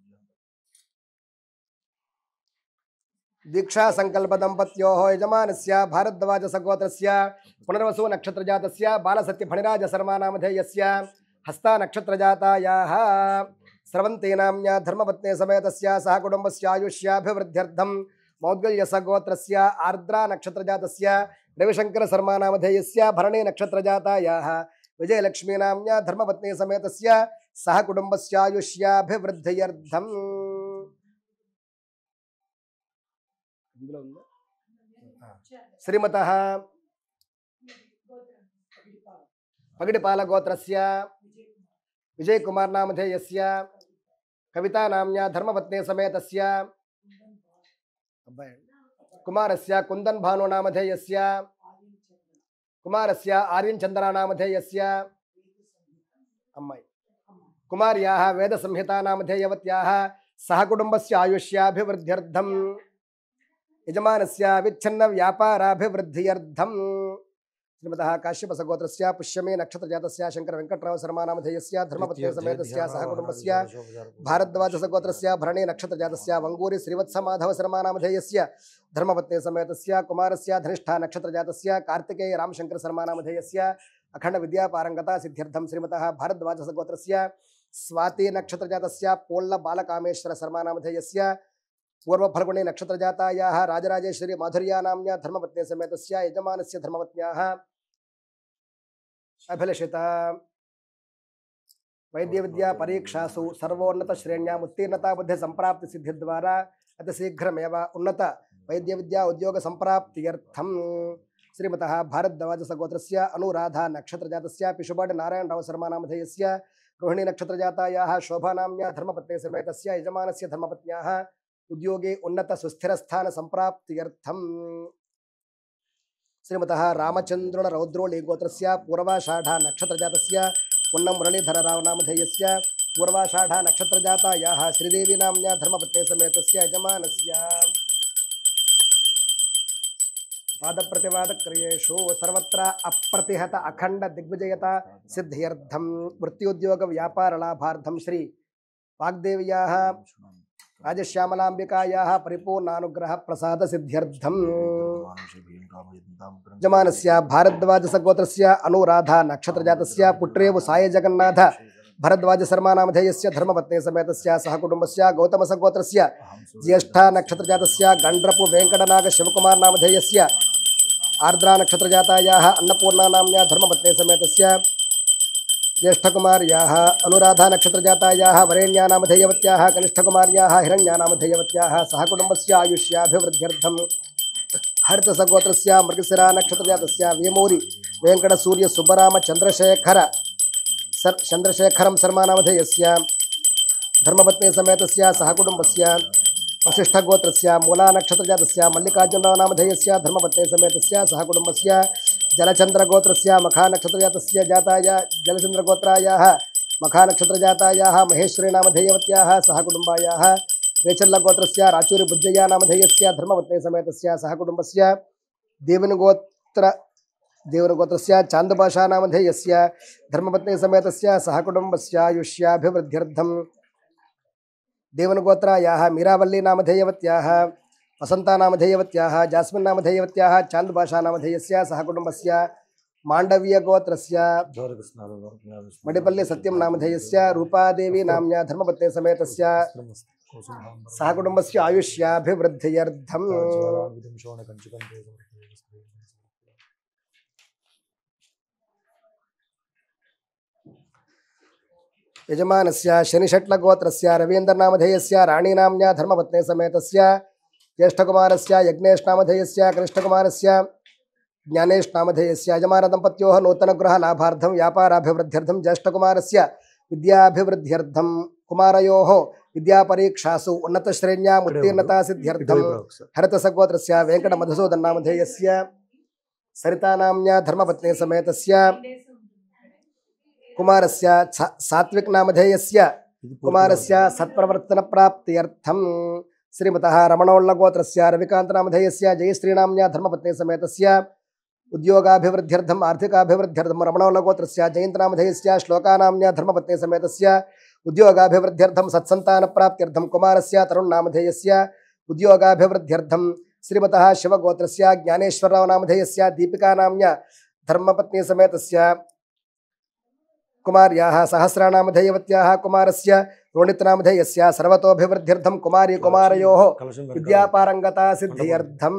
दीक्षा संकल्प दंपत्योः यजमानस्य भारद्वाजसगोत्रस्य पुनर्वसु नक्षत्रजातस्य बालसत्य फणिराज शर्मानामधेयस्य हस्ता नक्षत्रजातायाः स्रवन्ती नाम्न्या धर्मपत्नी समेतस्य सह कुटुम्बस्य आयुष्याभिवृद्ध्यर्थं मौद्गल्यसगोत्रस्य आर्द्रा नक्षत्रजातस्य रविशङ्करशर्मानामधेयस्य भरणी नक्षत्रजातायाः विजयलक्ष्मीनाम्न्या धर्मपत्नी समेतस्य सह कुटुम्बस्य आयुष्याभिवृद्ध्यर्थम् ఇందులో ఉందా శ్రీమత పగిడిపాల గోత్రస్య విజయ్ కుమార్ నామధేయస్య కవితా నామ్యా ధర్మపత్ని సమేతస్య అబ్బాయి కుమారస్య కుందన్ భాను నామధేయస్య కుమారస్య ఆర్యన్ చంద్ర నామధేయస్య అమ్మాయి కుమార్యాः వేద సంహితా నామధేయవత్యాः సహ కుటుంబస్య ఆయుష్యాభివృద్ధ్యర్థం యజమానస్య విచ్ఛిన్న వ్యాపారాభివృద్ధ్యర్థం శ్రీమతः కాశ్యపసగోత్రస్య పుష్యమే నక్షత్రజాతస్య శంకర వెంకట్రావు శర్మానామధేయస్య ధర్మపత్ని సమేతస్య సహ కుటుంబస్య భారద్వాజసగోత్రస్య భరణి నక్షత్రజాతస్య వంగూరి శ్రీవత్సమాధవ శర్మానామధేయస్య ధర్మపత్ని సమేతస్య కుమారస్య ధనిష్ఠా నక్షత్రజాతస్య కార్తికేయ రామశంకర శర్మానామధేయస్య అఖండ విద్యాపారంగత సిద్ధ్యర్థం శ్రీమతः భారద్వాజసగోత్రస్య స్వాతి నక్షత్రజాతస్య పోళ్ళ బాలకామేశ్వర శర్మానామధేయస్య పూర్వఫల్గుణి నక్షత్రజాతాయాः రాజరాజేశ్వరి మాధుర్యానామ్య ధర్మపత్ని సమేతస్య యజమానస్య ధర్మపత్న్యాः అభిలషిత వైద్య విద్యా పరీక్షాసు సర్వోన్నత శ్రేణ్యాం ఉత్తీర్ణతా బుద్ధి సంప్రాప్తి సిద్ధి ద్వారా అతి శీఘ్రమేవ ఉన్నత వైద్య విద్యా ఉద్యోగ సంప్రాప్త్యర్థం శ్రీమత భారద్వాజసగోత్రస్య అనురాధా నక్షత్రజాతస్య పిశుబాడి నారాయణరావు శర్మానామధేయస్య రోహిణీ నక్షత్రజాతాయాः శోభానామ్యా ధర్మపత్ని సమేతస్య యజమానస్య ధర్మపత్న్యాः ఉద్యోగే ఉన్నత సుస్థిరస్థాన సంప్రాప్త్యర్థం శ్రీమతः రామచంద్రుల రౌద్రోళి గోత్రస్య పూర్వాషాఢ నక్షత్రజాతస్య పున్నం మురళీధరరావు నామధేయస్య పూర్వాషాఢ నక్షత్రజాతాయాः శ్రీదేవి నామ్యా ధర్మపత్ని సమేతస్య యజమానస్య వాదప్రతివాదక్రియేషు సర్వత్ర అప్రతిహత అఖండ దిగ్విజయత సిద్ధ్యర్థం వృత్త్యుద్యోగ వ్యాపార లాభార్థం శ్రీ వాగ్దేవ్యాः రాజశ్యామలాంబికాయాः పరిపూర్ణానుగ్రహ ప్రసాద సిద్ధ్యర్థం యజమానస్య భారద్వాజసగోత్రస్య అనురాధ నక్షత్రజాతస్య పుట్రేవు సాయ జగన్నాథ భరద్వాజ శర్మానామధేయస్య ధర్మపత్ని సమేతస్య సహ కుటుంబస్య గౌతమ సగోత్రస్య జ్యేష్ఠ నక్షత్రజాతస్య గండ్రపు వెంకటనాగ శివకుమార్ నామధేయస్య ఆర్ద్రా నక్షత్రజాతాయాः అన్నపూర్ణా నామ్యా ధర్మపత్ని సమేతస్య జ్యేష్ఠకుమార్యాः అనురాధా నక్షత్రజాతాయాः వరేణ్యా నామధేయవత్యాः కనిష్ఠకుమార్యాः హిరణ్యా నామధేయవత్యాः సహ కుటుంబస్య ఆయుష్యాభివృద్ధ్యర్థం హరితసగోత్రస్య మృగశిరా నక్షత్రజాతస్య వేమూరి వెంకట సూర్య సుబ్బరామ చంద్రశేఖర సర్ చంద్రశేఖరం శర్మానామధేయస్య ధర్మపత్ని సమేతస్య సహ కుటుంబస్య వశిష్ఠగోత్రస్య మూలా నక్షత్రజాతస్య మల్లికార్జునరావు నామధేయస్య ధర్మపత్ని సమేతస్య సహ కుటుంబస్య జలచంద్రగోత్రస్య మఖా నక్షత్రజాతస్య జాతాయ జలచంద్రగోత్రాయాः మఖా నక్షత్రజాతాయాः మహేశ్వరి నామధేయవత్యాः సహ కుటుంబాయాः రేచర్లగోత్రస్య రాచూరి బుజ్జయ్య నామధేయస్య ధర్మపత్ని సమేతస్య సహ కుటుంబస్య దేవునిగోత్ర దేవునిగోత్రస్య చాందభాషా నామధేయస్య ధర్మపత్ని సమేతస్య సహ కుటుంబస్య ఆయుష్యాభివృద్ధ్యర్థం దేవునిగోత్రాయాः మీరావల్లి నామధేయవత్యాः వసంతా నామధేయవత్యాः జాస్మిన్ నామధేయవత్యాः చాందభాషా నామధేయస్య సహ కుటుంబస్య మాండవ్యగోత్రస్య మడిపల్లి సత్యం నామధేయస్య రూపాదేవి నామ్యా ధర్మపత్ని సమేతస్య సహ కుటుంబస్య ఆయుష్యాభివృద్ధ్యర్థం యజమానస్య శనిషట్లగోత్రస్య రవీంద్రనామధేయస్య రాణీనామ్యా ధర్మపత్ని సమేతస్య జ్యేష్ఠకుమారస్య యజ్ఞేష్ నామధేయస్య కనిష్ఠకుమారస్య జ్ఞానేష్ నామధేయస్య యజమాన దంపత్యోः నూతనగృహ లాభార్థం వ్యాపారాభివృద్ధ్యర్థం జ్యేష్ఠకుమారస్య విద్యాభివృద్ధ్యర్థం కుమారయోः విద్యాపరీక్షాసు ఉన్నతశ్రేణ్యాం ఉత్తీర్ణతా సిద్ధ్యర్థం హరితసగోత్రస్య వెంకట మధుసూదన్ నామధేయస్య సరితానామ్య ధర్మపత్ని సమేతస్య కుమారస్య సా- సాత్విక్ నామధేయస్య కుమారస్య సత్ప్రవర్తన ప్రాప్త్యర్థం శ్రీమతः రమణోళ్ళగోత్రస్య రవికాంత నామధేయస్య జయశ్రీనామ్య ధర్మపత్ని సమేతస్య ఉద్యోగాభివృద్ధ్యర్థం ఆర్థికాభివృద్ధ్యర్థం రమణోళ్ళగోత్రస్య జయంతనామధేయస్య శ్లోకానామ్య ధర్మపత్ని సమేతస్య ఉద్యోగాభివృద్ధ్యర్థం సత్సంతాన ప్రాప్త్యర్థం కుమారస్య తరుణ్ నామధేయస్య ఉద్యోగాభివృద్ధ్యర్థం శ్రీమతः శివగోత్రస్య జ్ఞానేశ్వరరావు నామధేయస్య దీపికానామ్య ధర్మపత్ని సమేతస్య కుమార్యాः సహస్రనామధేయవత్యాः కుమారస్య రోణితనామధేయస్య సర్వతోభివృద్ధ్యర్థం కుమారి కుమారయోः విద్యాపారంగతా సిద్ధ్యర్థం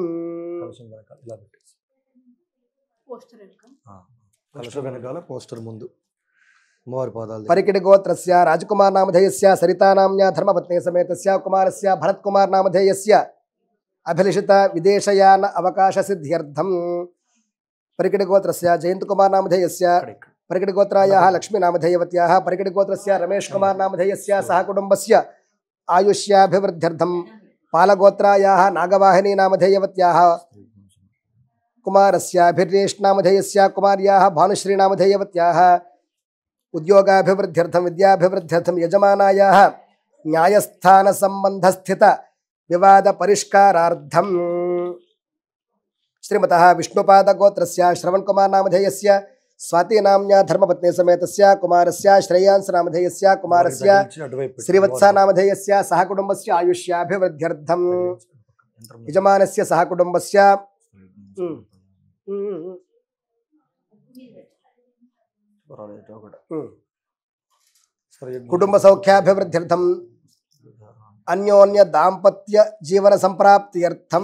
కలశ వెనకాల పోస్టర్ ముందు అమ్మవారి పాదాలు దగ్గర. పరికిడి గోత్రస్య రాజకుమార్ నామధేయస్య సరితానామ్య ధర్మపత్ని సమేతస్య కుమారస్య భరత్ కుమార్ నామధేయస్య అభిలషిత విదేశయాన అవకాశ సిద్ధ్యర్థం పరికిడి గోత్రస్య జయంత్ కుమార్ నామధేయస్య ఇక్కడ, ఇక్కడ. పరికిడి గోత్రాయాः లక్ష్మీ నామధేయవత్యాः పరికిడి గోత్రస్య రమేష్ కుమార్ నామధేయస్య సహ కుటుంబస్య ఆయుష్యాభివృద్ధ్యర్థం పాలగోత్రాయాः నాగవాహిని నామధేయవత్యాः కుమారస్య అభిర్యేష్ నామధేయస్య కుమార్యాः భానుశ్రీ నామధేయవత్యాः ఉద్యోగాభివృద్ధ్యర్థం విద్యాభివృద్ధ్యర్థం యజమానాయాः న్యాయస్థాన సంబంధస్థిత వివాద పరిష్కారార్థం శ్రీమతः విష్ణుపాదగోత్రస్య శ్రవణ్ కుమార్ నామధేయస్య స్వాతినామ్య ధర్మపత్ని సమేతస్య కుమారస్య శ్రేయాంస్ నామధేయస్య కుమారస్య తగిలించి అటువైపు పెట్టు. శ్రీవత్స నామధేయస్య సహ కుటుంబస్య ఆయుష్యాభివృద్ధ్యర్థం యజమానస్య సహ కుటుంబస్య పర్వాలేదు, ఒకటి. ఉమ్, సరే, యజ్ఞం. కుటుంబ సౌఖ్యాభివృద్ధ్యర్థం అన్యోన్య దాంపత్య జీవన సంప్రాప్త్యర్థం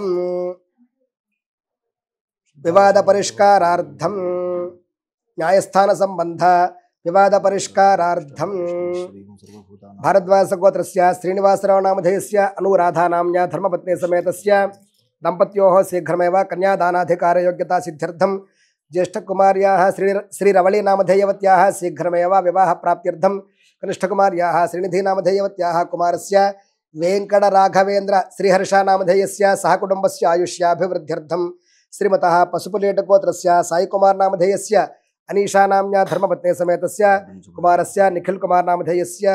వివాద పరిష్కారార్థం న్యాయస్థాన సంబంధ వివాద పరిష్కారార్థం భారద్వాస గోత్రస్య శ్రీనివాసరావు నామధేయస్య అనురాధానామ్య ధర్మపత్ని సమేతస్య దంపత్యోः శీఘ్రమేవ కన్యాదానాధికారయోగ్యతా సిద్ధ్యర్థం జ్యేష్ఠకుమార్యాः శ్రీ శ్రీరవళి నామధేయవత్యాः శీఘ్రమేవ వివాహప్రాప్త్యర్థం కనిష్ఠకుమార్యాः శ్రీనిధి నామధేయవత్యాः కుమారస్య వెంకటరాఘవేంద్ర శ్రీహర్ష నామధేయస్య సహ కుటుంబస్య ఆయుష్యాభివృద్ధ్యర్థం శ్రీమతः పశుపులేటగోత్రస్య సాయికుమార్ నామధేయస్య అనీషానామ్య ధర్మపత్ని సమేతస్య కుమారస్య నిఖిల్ కుమార్ నామధేయస్య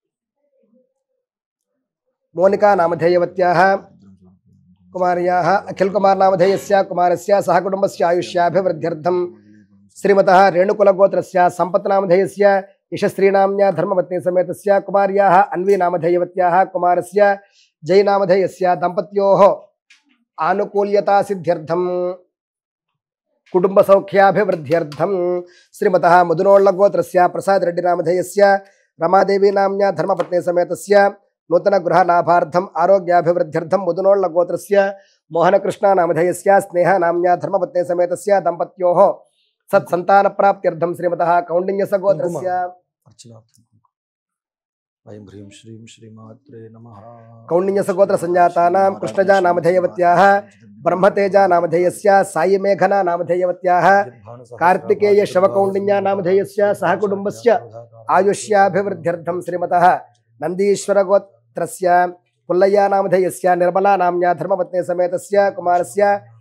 మోనికా నామధేయవత్యాः కుమార్యాः అఖిల్ కుమార్ నామధేయస్య కుమారస్య సహ కుటుంబస్య ఆయుష్యాభివృద్ధ్యర్థం శ్రీమతः రేణుకులగోత్రస్య సంపత్ నామధేయస్య యశస్త్రీనామ్య ధర్మపత్ని సమేతస్య కుమార్యాः అన్వీ నామధేయవత్యాः కుమారస్య జై నామధేయస్య దంపత్యోः ఆనుకూల్యతా సిద్ధ్యర్థం కుటుంబ సౌఖ్యాభివృద్ధ్యర్థం శ్రీమతः ముదునోళ్ళగోత్రస్య ప్రసాద్ రెడ్డి నామధేయస్య రమాదేవి నామ్య ధర్మపత్ని సమేతస్య నూతన గృహ లాభార్థం ఆరోగ్యాభివృద్ధ్యర్థం ముదునోళ్ళగోత్రస్య మోహనకృష్ణ నామధేయస్య స్నేహ నామ్య ధర్మపత్ని సమేతస్య దంపత్యోः సత్సంతాన ప్రాప్త్యర్థం శ్రీమతः కౌండిన్యసగోత్రస్య అర్చనార్థం ఐం హ్రీం శ్రీం శ్రీమాత్రే నమః కౌండిన్యసగోత్ర సంజాతానాం కృష్ణజా నామధేయవత్యాः బ్రహ్మతేజ నామధేయస్య సాయి మేఘన నామధేయవత్యాः కార్తికేయ శవకౌండిన్య నామధేయస్య సహ కుటుంబస్య ఆయుష్యాభివృద్ధ్యర్థం శ్రీమతः నందీశ్వరగోత్రస్య పుల్లయ్య నామధేయస్య నిర్మలా నామ్య ధర్మపత్ని సమేతస్య కుమారస్య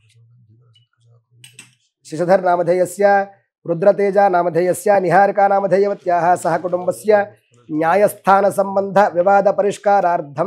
శశధర్ నామధేయస్య రుద్రతేజ నామధేయస్య నిహారికా నామధేయవత్యాः సహ కుటుంబస్య న్యాయస్థాన సంబంధ వివాద పరిష్కారార్థం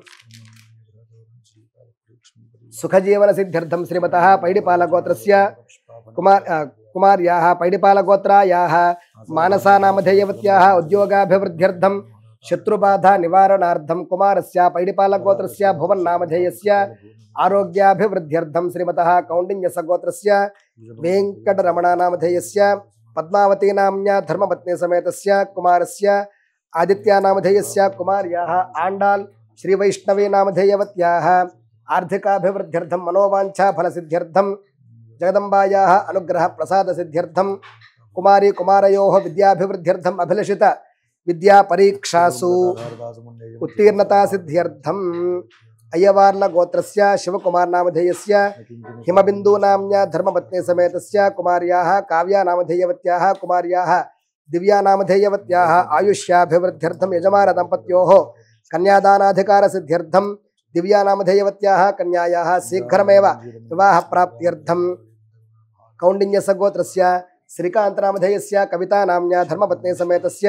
సుఖజీవన సిద్ధ్యర్థం శ్రీమతः పైడిపాలగోత్రస్య కుమార్ ఆ, కుమార్యాः పైడిపాలగోత్రాయాः మానసా నామధేయవత్యాः ఉద్యోగాభివృద్ధ్యర్థం శత్రుబాధ నివారణార్థం కుమారస్య పైడిపాలగోత్రస్య భువన్ నామధేయస్య ఆరోగ్యాభివృద్ధ్యర్థం శ్రీమతः కౌండిన్యసగోత్రస్య వెంకటరమణ నామధేయస్య పద్మావతి నామ్య ధర్మపత్ని సమేతస్య కుమారస్య ఆదిత్య నామధేయస్య కుమార్యాः ఆండాల్ శ్రీవైష్ణవీ నామధేయవత్యాः ఆర్థికాభివృద్ధ్యర్థం మనోవాంఛా ఫలసిద్ధ్యర్థం జగదంబాయాः అనుగ్రహ ప్రసాద సిద్ధ్యర్థం కుమారి కుమారయోः విద్యాభివృద్ధ్యర్థం అభిలషిత విద్యా పరీక్షాసు ఉత్తీర్ణతా సిద్ధ్యర్థం అయ్యవార్ల గోత్రస్య శివకుమార్ నామధేయస్య హిమబిందూ నామ్య ధర్మపత్ని సమేతస్య కుమార్యాः కావ్యా నామధేయవత్యాः కుమార్యాः దివ్యా నామధేయవత్యాः ఆయుష్యాభివృద్ధ్యర్థం యజమాన దంపత్యోः కన్యాదానాధికార సిద్ధ్యర్థం దివ్యానామధేయవత్యాः కన్యాయాः శీఘ్రమేవ వివాహ ప్రాప్త్యర్థం కౌండిన్యసగోత్రస్య శ్రీకాంతనామధేయస్య కవితానామ్న్యా ధర్మపత్ని సమేతస్య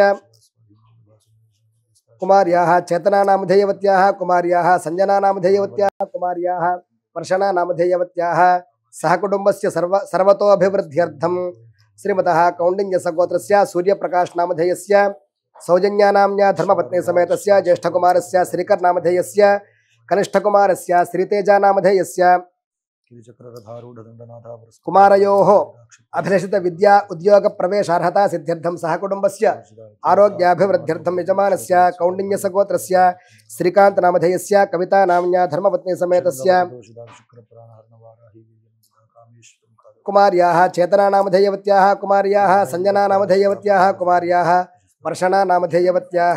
కుమార్యాः చేతనానామధేయవత్యాः కుమార్యాः సంజనానామధేయవత్యాः కుమార్యాः వర్షణానామధేయవత్యాः సహకుటుంబస్య సర్వ సర్వతోభివృద్ధ్యర్థం శ్రీమతः కౌండిన్యసగోత్రస్య సూర్యప్రకాశనామధేయస్య సౌజన్యానామ్న్యా ధర్మపత్ని సమేతస్య జ్యేష్ఠకుమారస్య శ్రీకర్నామధేయస్య కనిష్ఠకుమారస్య శ్రీతేజానామధేయస్య కుమారయోः అభిలషిత విద్యా ఉద్యోగ ప్రవేశార్హత సిద్ధ్యర్థం సహకుటుంబస్య ఆరోగ్యాభివృద్ధ్యర్థం యజమానస్య కౌండిన్యసగోత్రస్య శ్రీకాంత్ నామధేయస్య కవితా నామ్న్యా ధర్మపత్ని సమేతస్య కుమార్యాः చేతనానామధేయవత్యాः కుమార్యాः సంజనానామధేయవత్యాः కుమార్యాः వర్షణానామధేయవత్యాः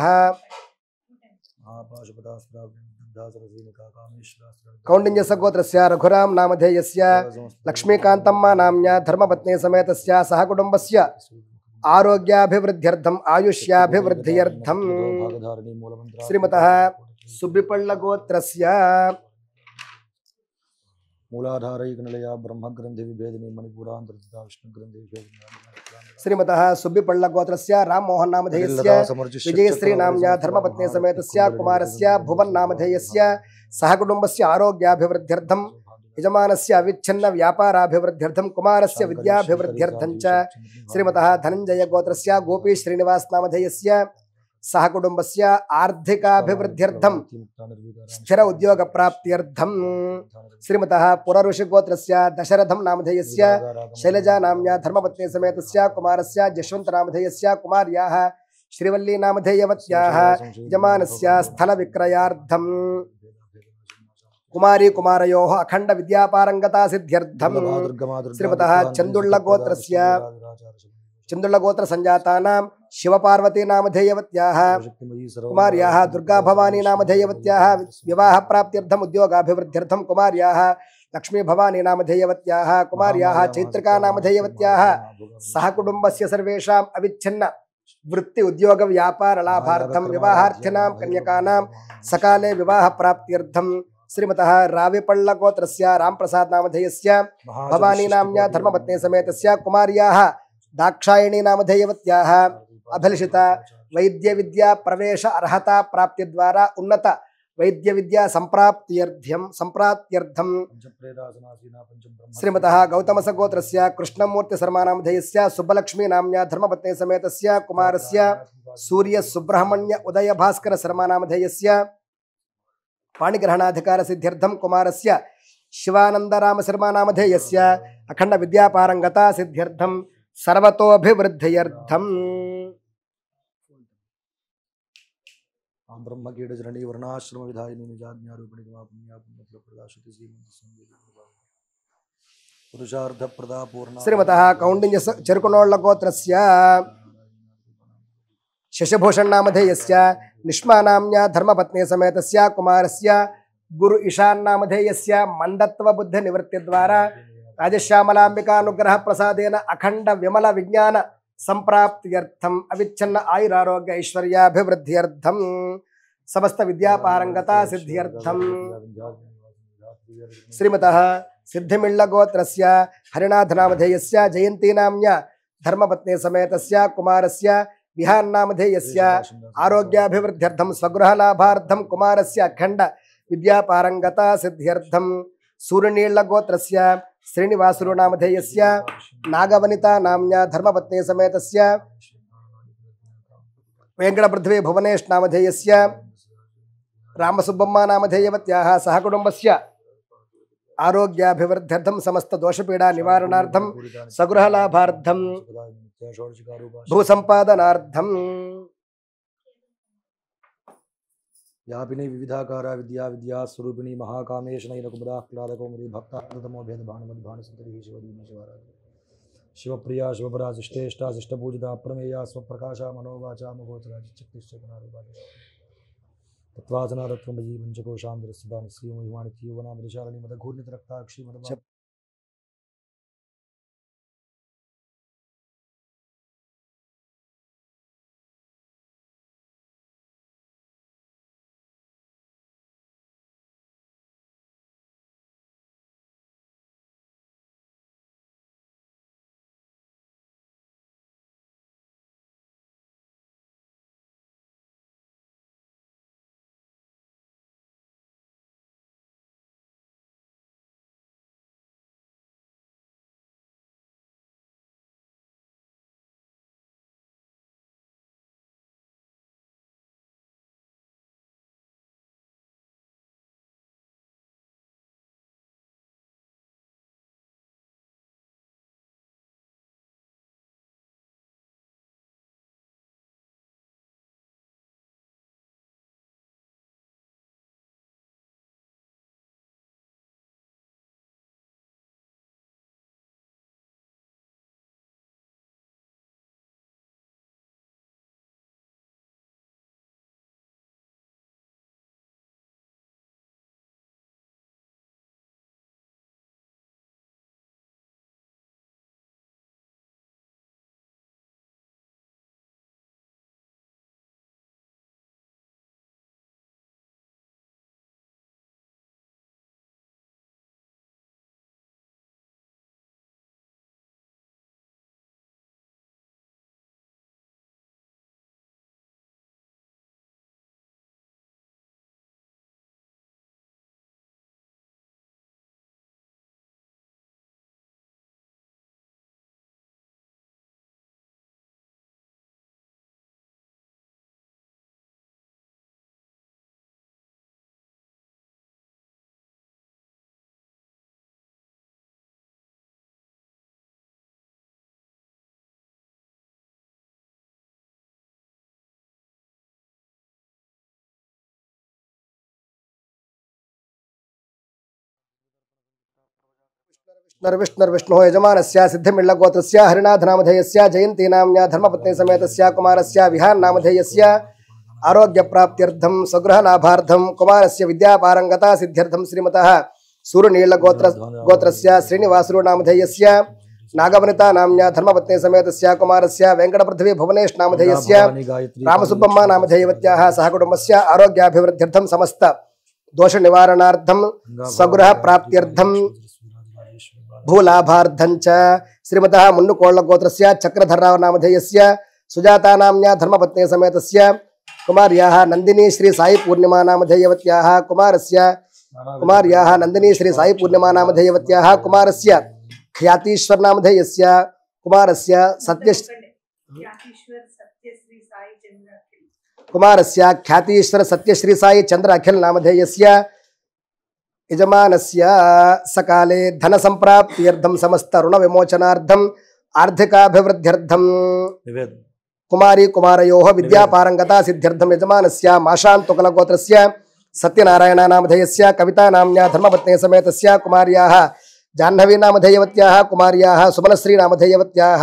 కౌండిన్యసగోత్రస్య రఘురాం నామధేయస్య లక్ష్మీకాంతమ్మ నామ్న్యా ధర్మపత్ని సమేతస్య సహకుటుంబస్య ఆరోగ్యాభివృద్ధ్యర్థం ఆయుష్యాభివృద్ధ్యర్థం శ్రీమతः సుబ్బిపళ్ళగోత్రస్య మూలాధారైకనిలయ బ్రహ్మగ్రంథి విభేదిని మణిపురాంతర్జిత విష్ణుగ్రంథి శ్రీమతः సుబ్బిపళ్ళగోత్రస్య రామ్మోహన్ నామధేయస్య విజయశ్రీ నామ్న్యా ధర్మపత్ని సమేతస్య కుమారస్య భువన్ నామధేయస్య సహకుటుంబస్య ఆరోగ్యాభివృద్ధ్యర్థం యజమానస్య అవిచ్ఛిన్న వ్యాపారాభివృద్ధ్యర్థం కుమారస్య విద్యాభివృద్ధ్యర్థం చ శ్రీమతः ధనంజయ గోత్రస్య గోపీ శ్రీనివాస్ నామధేయస్య సహకుటుంబస్య ఆర్థికాభివృద్ధ్యర్థం స్థిర ఉద్యోగ ప్రాప్త్యర్థం శ్రీమతः పురఋషిగోత్రస్య దశరథం నామధేయస్య శైలజా నామ్న్యా ధర్మపత్ని సమేతస్య కుమారస్య జశ్వంత నామధేయస్య కుమార్యాः శ్రీవల్లీ నామధేయవత్యాः యజమానస్య స్థల విక్రయార్థం కుమారీ కుమారయోः అఖండ విద్యాపారంగతా సిద్ధ్యర్థం శ్రీమతः చందుళ్ళగోత్రస్య చందుళ్ళగోత్ర సంజాతానాం శివపార్వతీ నామధేయవత్యాः కుమార్యాः దుర్గా భవానీ నామధేయవత్యాः వివాహ ప్రాప్త్యర్థం ఉద్యోగాభివృద్ధ్యర్థం కుమార్యాः లక్ష్మీ భవానీ నామధేయవత్యాः కుమార్యాः చైత్రికా నామధేయవత్యాः సహకుటుంబస్య సర్వేషాం అవిచ్ఛిన్న వృత్తి ఉద్యోగ వ్యాపార లాభార్థం వివాహార్థినాం కన్యకానాం సకాలే వివాహ ప్రాప్త్యర్థం శ్రీమతः రావిపళ్ళగోత్రస్య రాంప్రసాద్ నామధేయస్య భవానీ నామ్న్యా ధర్మపత్ని సమేతస్య కుమార్యాः దాక్షాయణీ నామధేయవత్యాः అభిలషిత వైద్య విద్యా ప్రవేశ అర్హత ప్రాప్తి ద్వారా ఉన్నత వైద్య విద్యా సంప్రాప్త్యర్థం సంప్రాప్త్యర్థం శ్రీమతः గౌతమస గోత్రస్య కృష్ణమూర్తి శర్మానామధేయస్య సుబ్బలక్ష్మీ నామ్న్యా ధర్మపత్ని సమేతస్య కుమారస్య సూర్య సుబ్రహ్మణ్య ఉదయ భాస్కర శర్మానామధేయస్య పాణిగ్రహణాధికార సిద్ధ్యర్థం కుమారస్య శివానందరామ శర్మానామధేయస్య అఖండ విద్యాపారంగత సిద్ధ్యర్థం సర్వతోభివృద్ధ్యర్థం బ్రహ్మకీటజరణి వర్ణాశ్రమ విధాయిని నిజాజ్ఞారూపిణి మా పుణ్యా పుణ్యఫల ప్రదాశుతి పురుషార్థ ప్రదా పూర్ణ శ్రీమతः కౌండిన్య చెరుకునోళ్ల గోత్రస్య శశభూషణ్ నామధేయస్య నిష్మానామ్య ధర్మపత్ని సమేతస్య కుమారస్య గురు ఇషాన్ నామధేయస్య మందత్వ బుద్ధి నివృత్తి ద్వారా రాజశ్యామలాంబికానుగ్రహ ప్రసాదేన అఖండ విమల విజ్ఞాన సంప్రాప్త్యర్థం అవిచ్ఛిన్న ఆయురారోగ్య ఐశ్వర్యాభివృద్ధ్యర్థం సమస్త విద్యాపారంగత సిద్ధ్యర్థం శ్రీమతः సిద్ధిమిళ్ళగోత్రస్య హరినాథనామధేయస్య జయంతీనామ్య ధర్మపత్ని సమేతస్య కుమారస్య విహాన్నామధేయస్య ఆరోగ్యాభివృద్ధ్యర్థం స్వగృహలాభార్థం కుమారస్య అఖండ విద్యాపారంగత సిద్ధ్యర్థం సూర్యనీళ్లగోత్రస్య శ్రీనివాసులు నామధేయస్య నాగవనిత నామ్య ధర్మపత్ని సమేతస్య వెంకటపృథ్వీ భువనేష్ నామధేయస్య రామసుబ్బమ్మ నామధేయవత్యాः సహకుటుంబస్య ఆరోగ్యాభివృద్ధ్యర్థం సమస్త దోషపీడా నివారణార్థం సగృహలాభార్థం భూసంపాదనార్థం వ్యాపిని వివిధాకార విద్యా విద్యా స్వరూపిణి మహాకామేశనైన కుమదాహ్లాదకౌమరి భక్తామో భేద భానుమద్ భానుసుందరి శివదీన శివరాజ శివప్రియ శివపరా శిష్టేష్ట శిష్టపూజిత ప్రమేయ స్వప్రకాశ మనోవాచ మహోచర చిత్తిష్టకనారూపాటి తత్వాసనారత్వం పంచకోశాంధ్రస్థితాని శ్రీమహిమాని తీవనామృశాలని మద ఘూర్ణిత రక్తాక్షి మద विष्णुर्विष्णुर्विष्णुः यजमानस्य सिद्धिमिळ्ळगोत्रस्य हरिनाथनामधेयस्य जयन्तीनाम्न्या धर्मपत्नीसमेतस्य कुमारस्य विहान्नामधेयस्य आरोग्यप्राप्त्यर्थं स्वगृहलाभार्थं कुमारस्य विद्यापारङ्गता सिद्ध्यर्थं श्रीमतः सूर्यनीलगोत्र गोत्रस्य श्रीनिवासुरुनामधेयस्य नागवनिता नाम्न्या धर्मपत्नीसमेतस्य कुमारस्य वेङ्कटपृथ्वी भुवनेश नामधेयस्य रामसुब्बम्मा नामधेयवत्याः सहकुटुम्बस्य आरोग्याभिवृद्ध्यर्थं समस्त दोषनिवारणार्थं स्वगृहप्राप्त्यर्थं भूलाभार्थं च श्रीमतः मुन्नुकोळ्ळगोत्रस्य चक्रधरराव नामधेयस्य सुजाता नाम्न्या धर्मपत्नी समेतस्य कुमार्याः नन्दिनी श्री साई पूर्णिमा नामधेयवत्याः कुमारस्य कुमार्याः नन्दिनी श्री साई पूर्णिमा नामधेयवत्याः कुमारस्य ख्यातीश्वर नामधेयस्य कुमारस्य सत्य कुमारस्य ख्यातीश्वर सत्यश्री साई चंद्र अखिल नामधेयस्य यजमानस्य सकाले धनसम्प्राप्त्यर्थं समस्त ऋणविमोचनार्थम् आर्थिकाभिवृद्ध्यर्थं कुमारी कुमारयोः विद्यापारङ्गता सिद्ध्यर्थं यजमानस्य माशान्तुकलगोत्रस्य सत्यनारायणनामधेयस्य कवितानाम्न्या धर्मपत्नी समेतस्य कुमार्याः जाह्नवी नामधेयवत्याः कुमार्याः सुमनश्री नामधेयवत्याः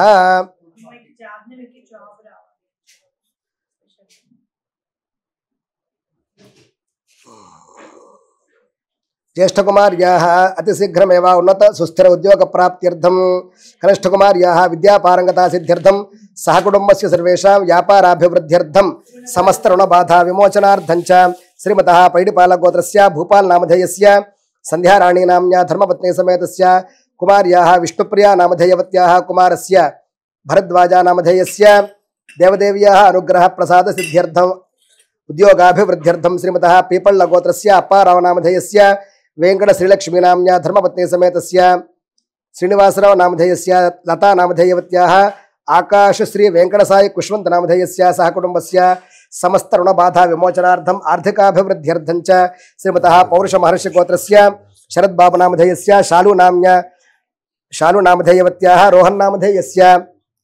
ज्येष्ठकुमार्याः अतिशीघ्रमेव उन्नत सुस्थिर उद्योगप्राप्त्यर्थं कनिष्ठकुमार्याः विद्यापारङ्गतासिद्ध्यर्थं सहकुटुम्बस्य सर्वेषां व्यापाराभिवृद्ध्यर्थं समस्तऋणबाधा विमोचनार्थं च श्रीमतः पैडिपालगोत्रस्य भूपालनामधेयस्य सन्ध्याराणी नाम्न्या धर्मपत्नी समेतस्य कुमार्याः विष्णुप्रिया नामधेयवत्याः कुमारस्य भरद्वाजा नामधेयस्य देवदेव्याः अनुग्रहप्रसादसिद्ध्यर्थम् उद्योगाभिवृद्ध्यर्थं श्रीमतः पीपळ्ळगोत्रस्य अप्पाराव नामधेयस्य वेङ्कटश्रीलक्ष्मीनाम्न्या धर्मपत्नी समेतस्य श्रीनिवासराव नामधेयस्य लता नामधेयवत्याः आकाशश्री वेङ्कटसाई कुष्वन्त नामधेयस्य सह कुटुम्बस्य समस्त ऋणबाधा विमोचनार्थम् आर्थिकाभिवृद्ध्यर्थं च श्रीमतः पौरुषमहर्षिगोत्रस्य शरद्बाबु नामधेयस्य शालु नाम्न्या शालु नामधेयवत्याः रोहन् नामधेयस्य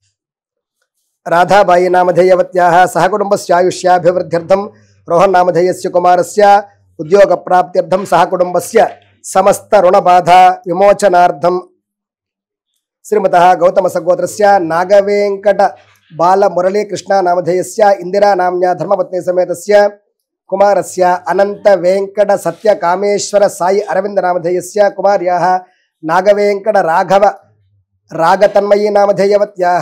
राधाबाई नामधेयवत्याः सहकुटुम्बस्य आयुष्याभिवृद्ध्यर्थं रोहन् नामधेयस्य कुमारस्य उद्योगप्राप्त्यर्थं सहकुटुम्बस्य समस्त ऋणबाधा विमोचनार्थं श्रीमतः गौतमसगोत्रस्य नागवेङ्कट बालमुरलीकृष्णा नामधेयस्य इन्दिरा नाम्न्या धर्मपत्नी समेतस्य कुमारस्य अनन्तवेङ्कट सत्यकामेश्वर साई अरविन्द नामधेयस्य कुमार्याः नागवेङ्कट राघव रागतन्मयी नामधेयवत्याः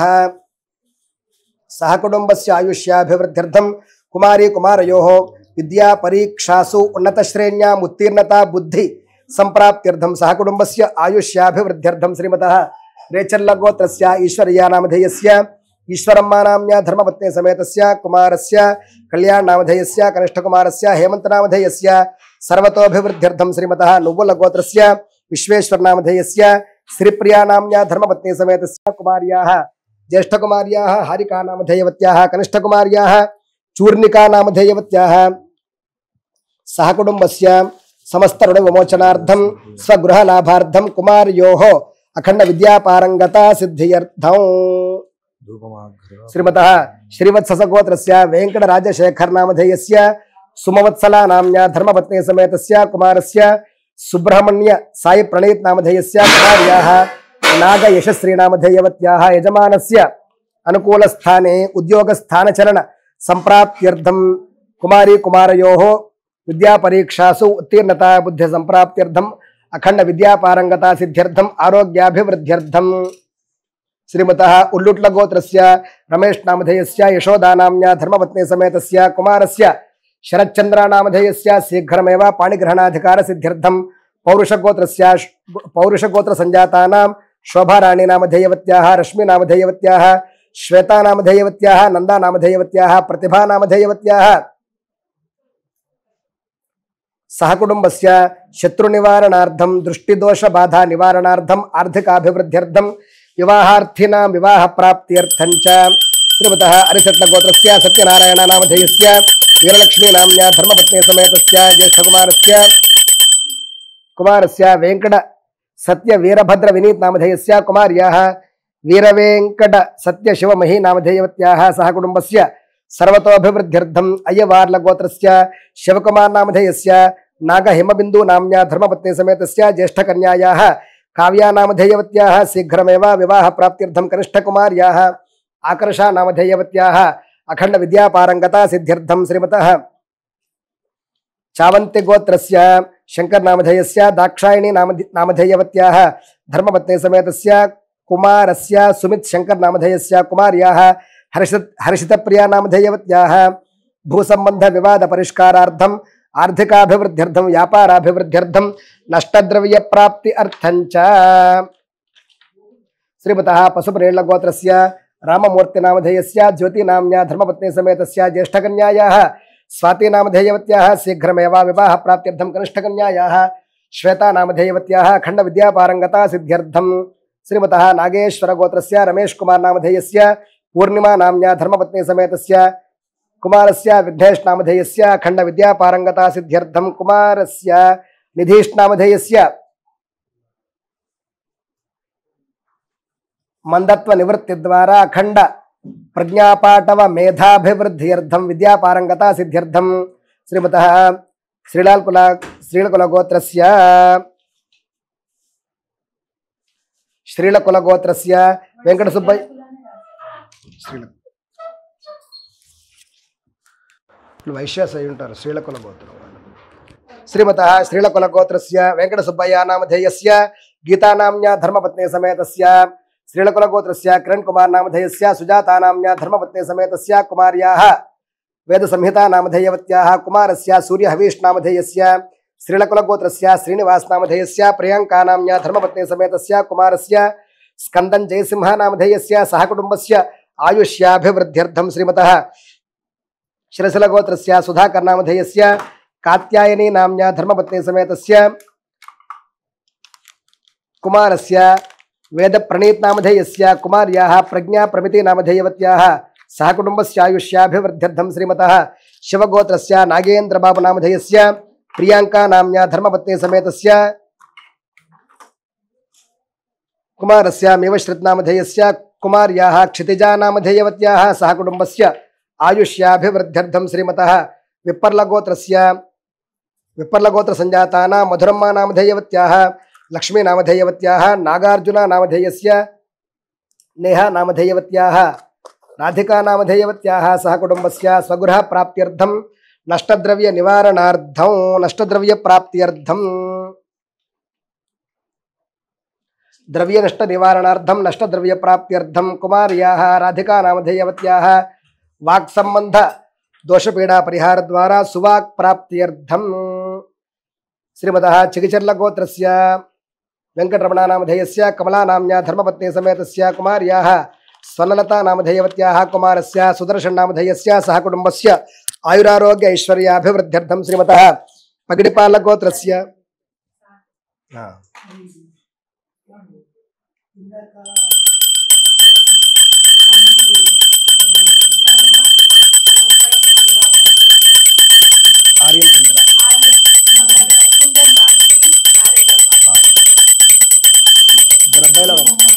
सहकुटुम्बस्य आयुष्याभिवृद्ध्यर्थं कुमारी कुमारयोः विद्यापरीक्षासु उन्नतश्रेण्याम् उत्तीर्णता बुद्धि सम्प्राप्त्यर्थं सहकुटुम्बस्य आयुष्याभिवृद्ध्यर्थं श्रीमतः रेचल्लगोत्रस्य ईश्वर्या नामधेयस्य ईश्वरम्मा नाम्न्या धर्मपत्नी समेतस्य कुमारस्य कल्याण नामधेयस्य कनिष्ठकुमारस्य हेमन्त नामधेयस्य सर्वतोभिवृद्ध्यर्थं श्रीमतः नुव्वलगोत्रस्य विश्वेश्वर नामधेयस्य श्रीप्रिया नाम्न्या धर्मपत्नी समेतस्य कुमार्याः ज्येष्ठकुमार्याः हारिका नामधेयवत्याः कनिष्ठकुमार्याः चूर्णिका नामधेयवत्याः सहकुटुम्बस्य समस्तऋणविमोचनार्थं स्वगृहलाभार्थं कुमार्योः अखण्ड विद्यापारङ्गता सिद्ध्यर्थं श्रीमतः श्रीवत्ससगोत्रस्य वेङ्कटराजशेखर नामधेयस्य सुमवत्सला नाम्न्या धर्मपत्नी समेतस्य कुमारस्य सुब्रह्मण्य साई प्रणीत नामधेयस्य कुमार्याः नागयशस्वी नामधेयवत्याः यजमानस्य अनुकूलस्थाने उद्योगस्थानचरण सम्प्राप्त्यर्थं कुमारी कुमारयोः विद्यापरीक्षासु उत्तीर्णता बुद्धिसम्प्राप्त्यर्थम् अखण्ड विद्यापारङ्गता सिद्ध्यर्थम् आरोग्याभिवृद्ध्यर्थम् श्रीमतः उल्लुट्लगोत्रस्य रमेश नामधेयस्य यशोदा नाम्न्या धर्मपत्नी समेतस्य कुमारस्य शरच्चन्द्रा नामधेयस्य शीघ्रमेव पाणिग्रहणाधिकारसिद्ध्यर्थं पौरुषगोत्रस्य पौरुषगोत्रसञ्जातानां शोभाराणी नामधेयवत्याः रश्मि नामधेयवत्याः श्वेता नामधेयवत्याः नन्दा नामधेयवत्याः प्रतिभा नामधेयवत्याः सहकुटुम्बस्य शत्रुनिवारणार्थं दृष्टिदोषबाधा निवारणार्थम् आर्थिकाभिवृद्ध्यर्थं विवाहार्थिनां विवाहप्राप्त्यर्थं च श्रीमतः अरिसट्लगोत्रस्य सत्यनारायणनामधेयस्य वीरलक्ष्मी नाम्न्या धर्मपत्नी समेतस्य ज्येष्ठकुमारस्य कुमारस्य वेङ्कट सत्यवीरभद्र विनीत नामधेयस्य कुमार्याः वीरवेङ्कट सत्यशिवमही नामधेयवत्याः सह कुटुम्बस्य सर्वतोभिवृद्ध्यर्थम् अय्यवार्लगोत्रस्य शिवकुमार नामधेयस्य नागहिमबिन्दु नाम्न्या धर्मपत्नी समेतस्य ज्येष्ठकन्यायाः కావ్యా నామధేయవత్యాः శీఘ్రమేవ వివాహ ప్రాప్త్యర్థం కనిష్ఠకుమార్యాः ఆకర్షా నామధేయవత్యాः అఖండ విద్యాపారంగత సిద్ధ్యర్థం శ్రీమతः చావంతి గోత్రస్య శంకర్ నామధేయస్య దాక్షాయణి నామ నామధేయవత్యాः ధర్మపత్ని సమేతస్య కుమారస్య సుమిత్ శంకర్ నామధేయస్య కుమార్యాः హర్షిత హర్షితప్రియా నామధేయవత్యాः భూసంబంధ వివాద పరిష్కారార్థం ఆర్థికాభివృద్ధ్యర్థం వ్యాపారాభివృద్ధ్యర్థం నష్టద్రవ్య ప్రాప్తి అర్థంచ శ్రీమతः పశుపరేళ్ల గోత్రస్య రామమూర్తి నామధేయస్య జ్యోతి నామ్యా ధర్మపత్ని సమేతస్య జ్యేష్ఠకన్యాయాः స్వాతి నామధేయవత్యాः శీఘ్రమేవ వివాహ ప్రాప్త్యర్థం కనిష్ఠకన్యాయాः శ్వేతా నామధేయవత్యాः ఖండ విద్యాపారంగతా సిద్ధ్యర్థం శ్రీమతः నాగేశ్వర గోత్రస్య రమేష్ కుమార్ నామధేయస్య పూర్ణిమా నామ్యా ధర్మపత్ని సమేతస్య కుమారస్య విఘ్నేష్ నామధేయస్య ఖండ విద్యాపారంగతా సిద్ధ్యర్థం కుమారస్య నిధీష్ నామధేయస్య మందత్వ నివృత్తి ద్వారా అఖండ ప్రజ్ఞాపాటవ మేధాభివృద్ధ్యర్థం విద్యాపారంగతా సిద్ధ్యర్థం శ్రీమత శ్రీలాల్ కుల శ్రీలకుల గోత్రస్య శ్రీలకుల గోత్రస్య వెంకట సుబ్బయ్య శ్రీల వీళ్ళు వైశ్యాస్ అయి ఉంటారు శ్రీలకుల గోత్రం వాళ్ళు. శ్రీమత శ్రీలకుల గోత్రస్య వెంకట సుబ్బయ్య నామధేయస్య గీతానామ్య ధర్మపత్ని సమేతస్య శ్రీలకుల గోత్రస్య కిరణ్ కుమార్ నామధేయస్య సుజాతానామ్య ధర్మపత్ని సమేతస్య కుమార్యాः వేద సంహితా నామధేయవత్యాः కుమారస్య సూర్య హవీష్ నామధేయస్య శ్రీలకుల గోత్రస్య శ్రీనివాస్ నామధేయస్య ప్రియాంకా నామ్య ధర్మపత్ని సమేతస్య కుమారస్య స్కందం జయసింహ నామధేయస్య సహకుటుంబస్య ఆయుష్యాభివృద్ధ్యర్థం శ్రీమతः శిరశిల గోత్రస్య సుధాకర్ నామధేయస్య కాత్యాయని నామ్య ధర్మపత్ని సమేతస్య కుమారస్య వేద ప్రణీత్ నామధేయస్య కుమార్యాः ప్రజ్ఞా ప్రమితి నామధేయవత్యాः సహకుటుంబస్యాయుష్యాభివృద్ధ్యర్థం శ్రీమతः శివగోత్రస్య నాగేంద్రబాబు నామధేయస్య ప్రియాంకా నామ్య ధర్మపత్ని సమేతస్య కుమారస్య మేవశ్రుత్ నామధేయస్య కుమార్యాः క్షితిజా నామధేయవత్యాः సహకుటుంబస్య ఆయుష్యాభివృద్ధ్యర్థం శ్రీమతः విప్పర్లగోత్రస్య విప్పర్లగోత్ర సంజాతానా మధురమ్మ నామధేయవత్యాः లక్ష్మీ నామధేయవత్యాः నాగార్జున నామధేయస్య నేహ నామధేయవత్యాः రాధికా నామధేయవత్యాः సహకుటుంబస్య స్వగృహ ప్రాప్త్యర్థం నష్టద్రవ్య నివారణార్థం నష్టద్రవ్య ప్రాప్త్యర్థం ద్రవ్య నష్ట నివారణార్థం నష్టద్రవ్య ప్రాప్త్యర్థం కుమార్యాः రాధికా నామధేయవత్యాः వాక్ సంబంధ దోషపీడా పరిహార ద్వారా సువాక్ ప్రాప్త్యర్థం శ్రీమతः చిగిచర్ల గోత్రస్య వెంకటరమణ నామధేయస్య కమలా నామ్య ధర్మపత్ని సమేతస్య కుమార్యాः స్వర్ణలతా నామధేయవత్యాः కుమారస్య సుదర్శన్ నామధేయస్య సహ కుటుంబస్య ఆయురారోగ్య ఐశ్వర్యాభివృద్ధ్యర్థం శ్రీమతः పగిడిపాల గోత్రస్య ఆ. ఆర్యన్ చంద్ర ఇద్దరు అబ్బాయిల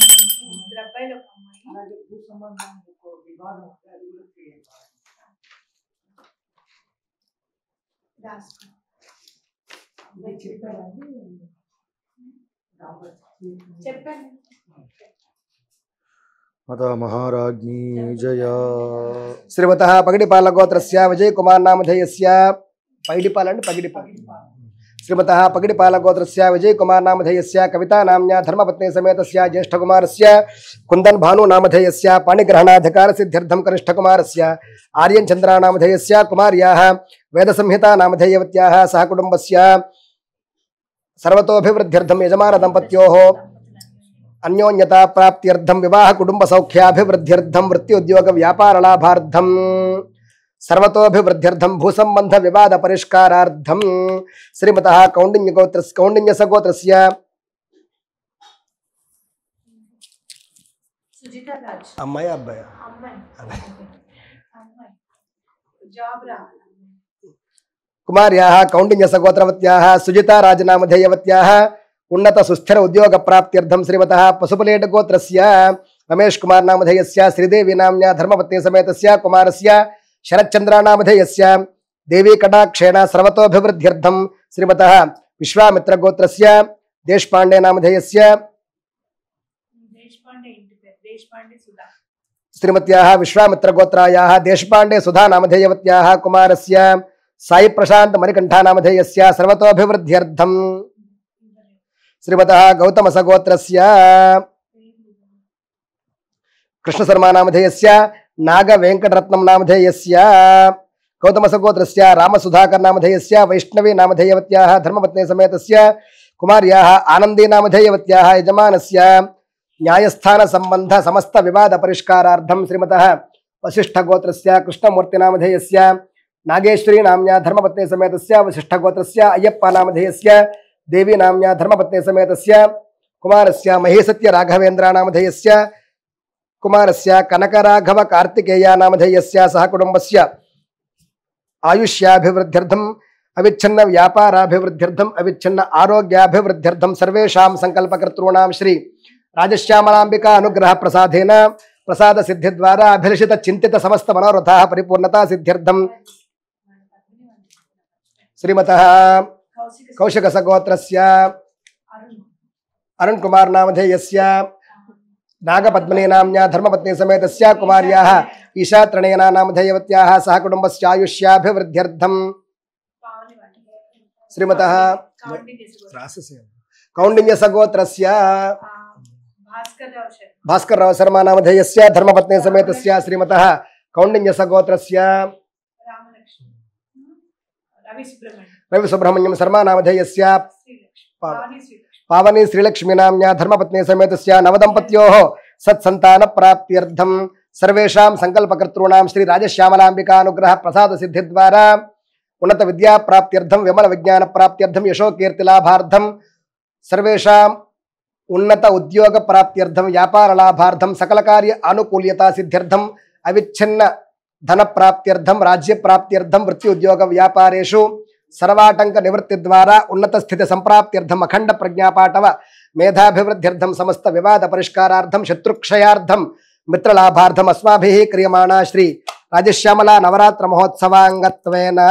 మాతా మహారాజ్ఞీ జయ శ్రీమత పగిడిపాల గోత్రస్య విజయ్ కుమార్ నామధేయస్య పగిడిపాల అంటే పగిడిపాల శ్రీమత పగిడిపాల గోత్రస్య విజయ్ కుమార్ నామధేయస్య కవితా నామ్య ధర్మపత్ని సమేతస్య జ్యేష్ఠకుమారస్య కుందన్ భాను నామధేయస్య పాణిగ్రహణాధికార సిద్ధ్యర్థం కనిష్ఠకుమారస్య ఆర్యన్ చంద్ర నామధేయస్య కుమార్యాः వేద సంహితా నామధేయవత్యాः సహ కుటుంబస్య సర్వతోభివృద్ధ్యర్థం యజమాన దంపత్యోः అన్యోన్యత ప్రాప్త్యర్థం వివాహ కుటుంబ సౌఖ్యాభివృద్ధ్యర్థం వృత్తి ఉద్యోగ వ్యాపార లాభార్థం సర్వతోభివృద్ధ్యర్థం భూసంబంధ వివాద పరిష్కారార్థం శ్రీమత కౌండిన్య గోత్ర కౌండిన్య సగోత్రస్య సుజిత రాజ్ అమ్మాయి అబ్బాయి అమ్మాయి అదే. అమ్మాయి జాబ్ రావాలి కుమార్యాः కౌండిన్య సగోత్రవత్యాः సుజిత రాజనామధేయవత్యాः ఉన్నత సుస్థిర ఉద్యోగ ప్రాప్త్యర్థం శ్రీమతः పశుపలేట గోత్రస్య రమేష్ కుమార్ నామధేయస్య శ్రీదేవి నామ్య ధర్మపత్ని సమేతస్య కుమారస్య శరత్చంద్ర నామధేయస్య దేవీ కటాక్షేణ సర్వతోభివృద్ధ్యర్థం శ్రీమతः విశ్వామిత్ర గోత్రస్య దేశపాండే నామధేయస్య శ్రీమత్యాः విశ్వామిత్రగోత్రాయాः దేశపాండే సుధానామధేయవత్యాः కుమారస్య సాయి ప్రశాంత్ మణికంఠానామధేయస్య సర్వతోభివృద్ధ్యర్థం శ్రీమతः గౌతమసగోత్రస్య కృష్ణశర్మానామధేయస్య నాగవేంకటరత్నం నామధేయస్య గౌతమసగోత్రస్య రామసుధాకర్నామధేయస్య వైష్ణవీ నామధేయవత్యాः ధర్మపత్ని సమేతస్య కుమార్యాः ఆనందీ నామధేయవత్యాः యజమానస్య న్యాయస్థాన సంబంధ సమస్త వివాద పరిష్కారార్థం శ్రీమతः వశిష్ఠగోత్రస్య కృష్ణమూర్తినామధేయస్య నాగేశ్వరీ నామ్యా ధర్మపత్ని సమేతస్య వశిష్ఠగోత్రస్య అయ్యప్ప నామధేయస్య దేవీ నామ్యా ధర్మపత్ని సమేతస్య కుమారస్య మహేసత్య రాఘవేంద్రానామధేయస్య కుమారస్య కనకరాఘవ కార్తికేయ నామధేయస్య సహ కుటుంబస్య ఆయుష్యాభివృద్ధ్యర్థం అవిచ్ఛిన్న వ్యాపారాభివృద్ధ్యర్థం అవిచ్ఛిన్న ఆరోగ్యాభివృద్ధ్యర్థం సర్వేషాం సంకల్పకర్తॄణాం శ్రీ రాజశ్యామలాంబికా అనుగ్రహ ప్రసాదేన ప్రసాద సిద్ధి ద్వారా అభిలషిత చింతిత సమస్త మనోరథా పరిపూర్ణతా సిద్ధ్యర్థం శ్రీమత కౌశిక సగోత్రస్య అరుణ్ కుమార్ నామధేయస్య నాగపద్మినీ నామ్యా ధర్మపత్ని సమేతస్య కుమార్యాः ఈశాత్రణేన నామధేయవత్యాः సహ కుటుంబస్య ఆయుష్యాభివృద్ధ్యర్థం శ్రీమతः కౌండిన్య సగోత్రస్య భాస్కర్రావు శర్మ నామధేయస్య ధర్మపత్ని సమేతస్య శ్రీమతः కౌండిన్య సగోత్రస్య రవి సుబ్రహ్మణ్యం శర్మ నామధేయస్య పావని శ్రీలక్ష్మీ నామ్యా ధర్మపత్ని సమేతస్య నవదంపత్యోः సత్సంతాన ప్రాప్త్యర్థం సర్వేషాం సంకల్పకర్తॄణాం శ్రీ రాజశ్యామలాంబికా అనుగ్రహ ప్రసాద సిద్ధి ద్వారా ఉన్నత విద్యా ప్రాప్త్యర్థం విమల విజ్ఞాన ప్రాప్త్యర్థం యశో కీర్తి లాభార్థం సర్వేషాం ఉన్నత ఉద్యోగ ప్రాప్త్యర్థం వ్యాపార లాభార్థం సకల కార్య అనుకూల్యతా సిద్ధ్యర్థం అవిచ్ఛిన్న ధన ప్రాప్త్యర్థం రాజ్య ప్రాప్త్యర్థం వృత్తి ఉద్యోగ వ్యాపారేషు సర్వాటంక నివృత్తి ద్వారా ఉన్నత స్థితి సంప్రాప్త్యర్థం అఖండ ప్రజ్ఞాపాటవ మేధాభివృద్ధ్యర్థం సమస్త వివాద పరిష్కారార్థం శత్రుక్షయార్థం మిత్రలాభార్థం అస్మాభిः క్రియమాణా శ్రీ రాజశ్యామల నవరాత్ర మహోత్సవాంగత్వేన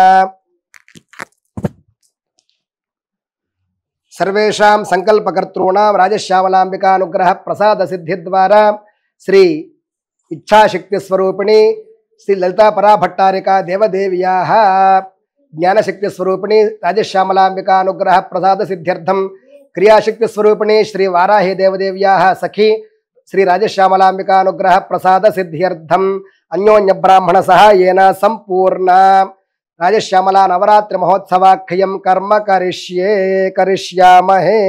సర్వేషాం సంకల్పకర్తॄణాం రాజశ్యామలాంబికానుగ్రహ ప్రసాద సిద్ధి ద్వారా శ్రీ ఇచ్ఛాశక్తి స్వరూపిణి శ్రీ లలితా పరాభట్టారికా దేవదేవ్యా జ్ఞానశక్తి స్వరూపిణి రాజశ్యామలాంబికా అనుగ్రహ ప్రసాద సిద్ధ్యర్థం క్రియాశక్తి స్వరూపిణి శ్రీ వారాహి దేవదేవ్యా సఖి శ్రీ రాజశ్యామలాంబికా అనుగ్రహ ప్రసాద సిద్ధ్యర్థం అన్యోన్య బ్రాహ్మణ సహాయేన సంపూర్ణ రాజశ్యామలా నవరాత్రి మహోత్సవాఖ్యం కర్మ కరిష్యే కరిష్యామహే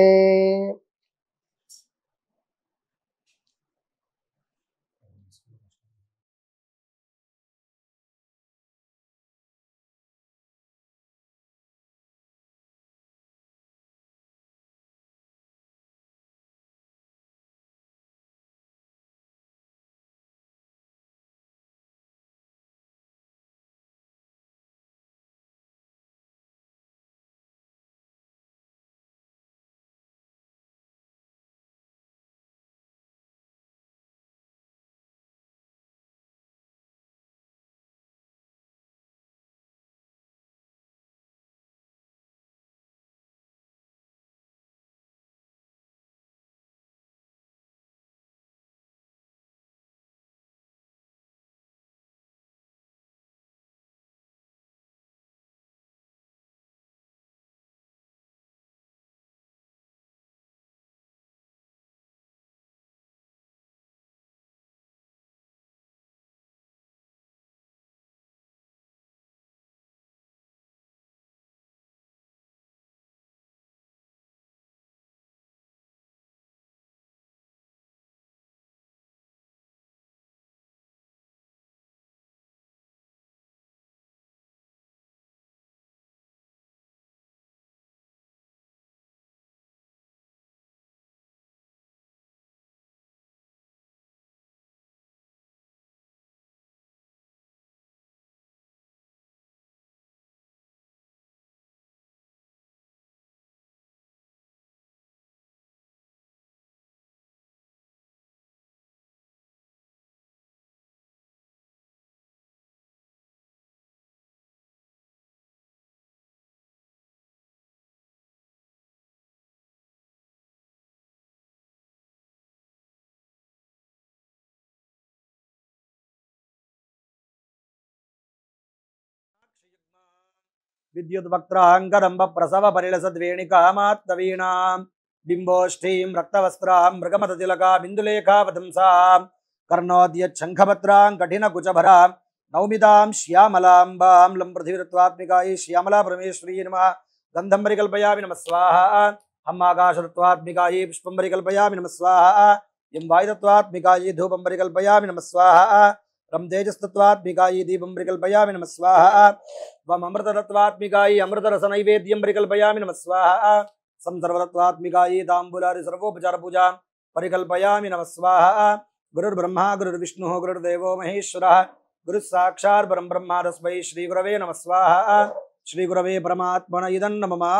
విద్యుద్వక్త్రాంగదంబ ప్రసవ పరిలసద్వేణికామాత్తవీణాం బింబోష్ఠీం రక్తవస్త్రాం మృగమతతిలకా బిందులేఖావతంసాం కర్ణోద్యశంఖభద్రాం కఠినకుచభరాం నౌమితాం శ్యామలాంబాం లం పృథివీరత్వాత్మికాయి శ్యామలా పరమేశ్వరీ నమ గంధం పరికల్పయామి నమ స్వాహ హమ్మాకాశతత్వాత్మికాయి పుష్పం పరికల్పయామి నమ స్వాహ ఎం వాయుతత్వాత్మికాయి ధూపం పరికల్పయామి నమ స్వాహ రం తేజస్తత్వాత్మికాయి దీపం పరికల్పయామి నమ స్వాహ వం అమృతతత్వాత్మికాయి అమృతరస నైవేద్యం పరికల్పయామి నమ స్వాహ సంసర్వతత్వాత్మికాయి తాంబూలారి సర్వోపచార పూజా పరికల్పయామి నమ స్వాహ గురుర్బ్రహ్మ గురుర్విష్ణు గురుర్దేవో మహేశ్వర గురు సాక్షాత్ పరం బ్రహ్మ తస్మై శ్రీ గురవే నమ స్వాహ శ్రీ గురవే పరమాత్మన ఇదన్నమమా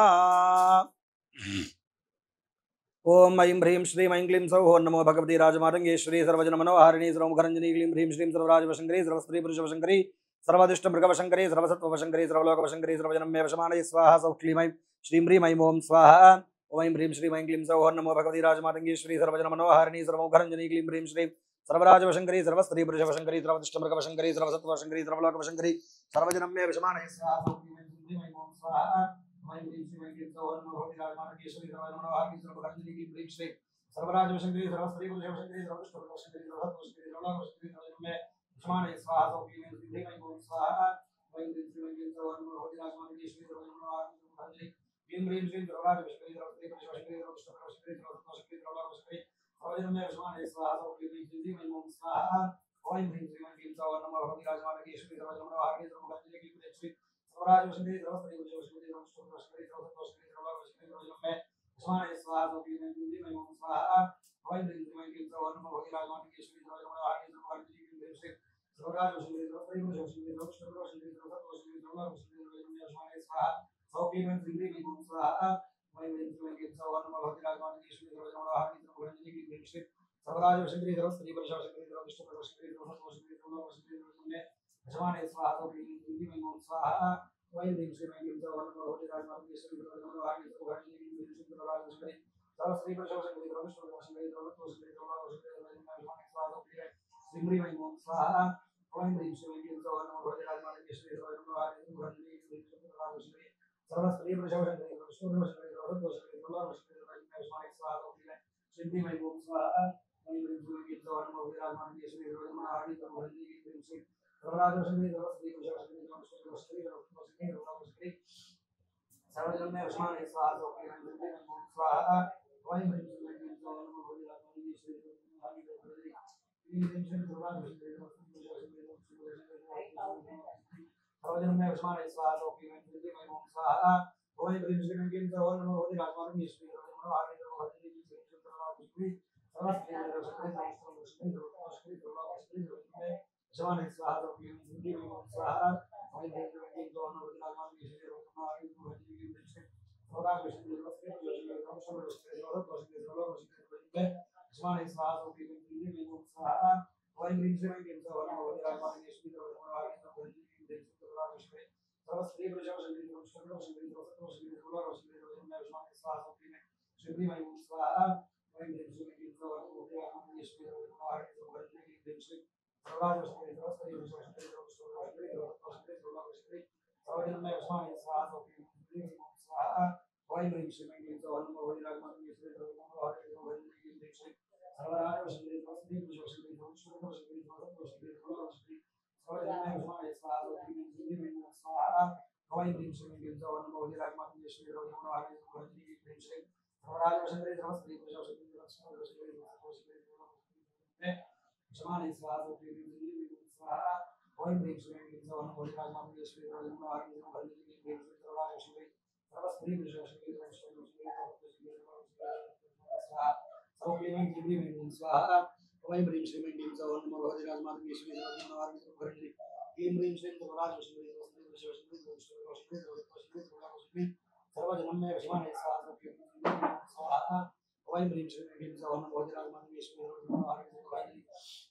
ఓం ఐం హ్రీం శ్రీం ఐం క్లీం సౌ ఓం నమో భగవతి రాజమాతంగేశ్వరి సర్వజన మనోహారిణి సర్వముఖరంజని క్లీం హ్రీం శ్రీం సర్వరాజవశంకరి సర్వస్త్రీ పురుషవశంకరి సర్వదుష్ట మృగవశంకరి సర్వసత్వవశంకరి సర్వలోకవశంకరి సర్వజనం మే వశమానయ స్వాహ సౌ క్లీం ఐం శ్రీం హ్రీం ఐం ఓం స్వాహ ఓం ఐం హ్రీం శ్రీం ఐం క్లీం సౌ ఓం నమో భగవతి రాజమాతంగేశ్వరి సర్వజన మనోహారిణి సర్వముఖరంజని క్లీం హ్రీం శ్రీం సర్వరాజవశంకరి సర్వస్త్రీ పురుషవశంకరి సర్వదుష్ట మృగవశంకరి సర్వసత్వవశంకరి సర్వలోకవశంకరి సర్వజనం మే వశమానయ స్వాహ సౌ క్లీం ఐం శ్రీం ఐం ఓం స్వాహ ఓం హ్రీం శ్రీం ఐం క్లీం సౌ ఓం నమో భగవతి రాజమాతంగేశ్వరి సర్వజన మనోహారిణి సర్వముఖరంజని క్లీం హ్రీం శ్రీం సర్వరాజవశంకరి సర్వస్త్రీ పురుషవశంకరి సర్వదుష్ట మృగవశంకరి సర్వసత్వవశంకరి సర్వలోకవశంకరి సర్వజనం మే వశమానయ స్వాహ సౌ క్లీం ఐం శ్రీం ఐం ఓం స్వాహ ఓం హ్రీం శ్రీం ఐం క్లీం సౌ ఓం నమో భగవతి రాజమాతంగేశ్వరి సర్వజన మనోహారిణి సర్వముఖరంజని క్లీం హ్రీం శ్రీం సర్వరాజవశంకరి సర్వస్త్రీ పురుషవశంకరి సర్వదుష్ట మృగవశంకరి సర్వసత్వవశంకరి సర్వలోకవశంకరి సర్వజనం మే వశమానయ స్వాహ సౌ క్లీం ఐం శ్రీం ఐం ఓం స్వాహ ఓం హ్రీం శ్రీం ఐం క్లీం సౌ ఓం నమో భగవతి రాజమాతంగేశ్వరి సర్వజన మనోహారిణి సర్వముఖరంజని క్లీం హ్రీం శ్రీం సర్వరాజవశంకరి సర్వస్త్రీ పురుషవశంకరి సర్వదుష్ట మృగవశంకరి సర్వసత్వవశంకరి సర్వలోకవశంకరి సర్వజనం మే వశమానయ స్వాహ సౌ క్లీం ఐం శ్రీం ఐం ఓం స్వాహ ఓం హ్రీం శ్రీం ఐం క్లీం సౌ ఓం నమో భగవతి రాజమాతంగేశ్వరి సర్వజన మనోహారిణి సర్వముఖరంజని క్లీం హ్రీం శ్రీం సర్వరాజవశంకరి సర్వస్త్రీ పురుషవశంకరి సర్వదుష్ట మృగవశంకరి సర్వసత్వవశంకరి సర్వలోకవశంకరి సర్వజనం మే వశమానయ స్వాహ సౌ క్లీం ఐం శ్రీం ఐం ఓం స్వాహ ఓం హ్రీం శ్రీం ఐం క్లీం సౌ ఓం నమో భగవతి రాజమాతంగేశ్వరి సర్వజన మనోహారిణి సర్వముఖరంజని క్లీం హ్రీం శ్రీం సర్వరాజవశంకరి సర్వస్త్రీ పురుషవశంకరి సర్వదుష్ట మృగవశంకరి సర్వసత్వవశంకరి సర్వలోకవశంకరి సర్వజనం మే వశమానయ స్వాహ సౌ క్లీం ఐం శ్రీం ఐం ఓం స్వాహ ఓం హ్రీం శ్రీం ఐం క్లీం సౌ ఓం నమో భగవతి రాజమాతంగేశ్వరి సర్వజన మనోహారిణి సర్వముఖరంజని క్లీం హ్రీం శ్రీం సర్వరాజవశంకరి సర్వస్త్రీ పురుషవశంకరి సర్వదుష్ట మృగవశంకరి సర్వసత్వవశంకరి సర్వలోకవశంకరి సర్వజనం మే వశమానయ స్వాహ సౌ క్లీం శ్రీం హ్రీం ఐం ఓం స్వాహ ఓం హ్రీం శ్రీం ఐం క్లీం సౌ ఓం నమో భగవతి రాజమాతంగేశ్వరి సర్వజన మనోహారిణి సర్వముఖరంజని క్లీం హ్రీం శ్రీం సర్వరాజవశంకరి సర్వస్త్రీ పురుషవశంకరి సర్వదుష్ట మృగవశంకరి సర్వసత్వవశంకరి సర్వలోకవశంకరి సర్వజనం మే వశమానయ స్వాహ సౌ క్లీం శ్రీం హ్రీం ఐం ఓం స్వాహ ఓం హ్రీం శ్రీం ఐం క్లీం సౌ ఓం నమో భగవతి రాజమాతంగేశ్వరి సర్వజన మనోహారిణి సర్వముఖరంజని క్లీం హ్రీం శ్రీం సర్వరాజవశంకరి సర్వస్త్రీ పురుషవశంకరి సర్వదుష్ట మృగవశంకరి సర్వసత్వవశంకరి సర్వజనం మే వశమానయ స్వాహ సౌ క్లీం ఐం శ్రీం ఐం ఓం స్వాహ ఓం హ్రీం శ్రీం ఐం క్లీం సౌ ఓం నమో భగవతి రాజమాతంగేశ్వరి సర్వజన మనోహారిణి సర్వముఖరంజని క్లీం హ్రీం శ్రీం సర్వరాజవశంకరి సర్వస్త్రీ పురుషవశంకరి సర్వజనం మే వశమానయ స్వాహ సౌ క్లీం ఐం శ్రీం ఐం ఓం స్వాహ ఓం హ్రీం శ్రీం ఐం క్లీం సౌ ఓం నమో భగవతి రాజమాతంగేశ్వరి సర్వజన మనోహారిణి సర్వముఖరంజని క్లీం హ్రీం శ్రీం సర్వరాజవశంకరి సర్వస్త్రీ పురుషవశంకరి సర్వసత్వవశంకరి సర్వలోకవశంకరి సర్వజనం మే వశమానయ స్వాహ సౌ క్లీం ఐం శ్రీం ఐం ఓం స్వాహ ఓం హ్రీం శ్రీం ఐం క్లీం సౌ ఓం నమో భగవతి రాజమాతంగేశ్వరి సర్వజన మనోహారిణి సర్వముఖరంజని క్లీం హ్రీం శ్రీం సర్వరాజవశంకరి సర్వస్త్రీ పురుషవశంకరి సర్వసత్వవశంకరి సర్వలోకవశంకరి సర్వజనం మే వశమానయ స్వాహ సౌ క్లీం ఐం శ్రీం ఐం ఓం స్వాహ ఓం హ్రీం శ్రీం ఐం క్లీం సౌ ఓం నమో భగవతి రాజమాతంగేశ్వరి సర్వజన మనోహారిణి సర్వముఖరంజని క్లీం హ్రీం శ్రీం సర్వరాజవశంకరి సర్వస్త్రీ పురుషవశంకరి సర్వసత్వవశంకరి సర్వసత్వవశంకరి సర్వలోకవశంకరి సర్వజనం మే వశమానయ స్వాహ సౌ క్లీం ఐం శ్రీం ఐం ఓం స్వాహ ఓం హ్రీం శ్రీం ఐం క్లీం సౌ ఓం నమో భగవతి రాజమాతంగేశ్వరి సర్వజన మనోహారిణి సర్వముఖరంజని క్లీం హ్రీం శ్రీం సర్వరాజవశంకరి సర్వస్త్రీ పురుషవశంకరి సర్వసత్వవశంకరి సర్వలోకవశంకరి సర్వజనం మే వశమానయ స్వాహ సౌ క్లీం ఐం శ్రీం ఐం ఓం స్వాహ ఓం హ్రీం శ్రీం ఐం క్లీం సౌ ఓం నమో భగవతి రాజమాతంగేశ్వరి సర్వజన మనోహారిణి సర్వముఖరంజని క్లీం హ్రీం శ్రీం సర్వరాజవశంకరి సర్వస్త్రీ పురుషవశంకరి సర్వసత్వవశంకరి సర్వలోకవశంకరి సర్వజనం మే వశమానయ స్వాహ సౌ క్లీం ఐం శ్రీం ఐం ఓం స్వాహ ఓం హ్రీం శ్రీం ఐం క్లీం సౌ ఓం నమో భగవతి రాజమాతంగేశ్వరి సర్వజన మనోహారిణి సర్వముఖరంజని క్లీం హ్రీం శ్రీం సర్వరాజవశంకరి సర్వస్త్రీ పురుషవశంకరి సర్వసత్వవశంకరి సర్వలోకవశంకరి సర్వజనం మే వశమానయ స్వాహ సౌ క్లీం ఐం శ్రీం ఐం ఓం స్వాహ ఓం హ్రీం శ్రీం ఐం క్లీం సౌ ఓం నమో భగవతి రాజమాతంగేశ్వరి సర్వజన మనోహారిణి సర్వముఖరంజని క్లీం హ్రీం శ్రీం సర్వరాజవశంకరి సర్వస్త్రీ పురుషవశంకరి సర్వసత్వవశంకరి సర్వలోకవశంకరి స్వాహ సౌ క్లీం ఐం శ్రీం ఐం ఓం స్వాహ ఓం హ్రీం శ్రీం ఐం క్లీం సౌ ఓం నమో భగవతి రాజమాతంగేశ్వరి సర్వజన మనోహారిణి సర్వముఖరంజని క్లీం హ్రీం శ్రీం సర్వరాజవశంకరి సర్వస్త్రీ పురుషవశంకరి సర్వసత్వవశంకరి సర్వలోకవశంకరి సర్వజనం మే వశమానయ స్వాహ సౌ క్లీం ఐం శ్రీం ఐం ఓం స్వాహ ఓం హ్రీం శ్రీం ఐం క్లీం సౌ ఓం నమో భగవతి రాజమాతంగేశ్వరి సర్వజన మనోహారిణి సర్వముఖరంజని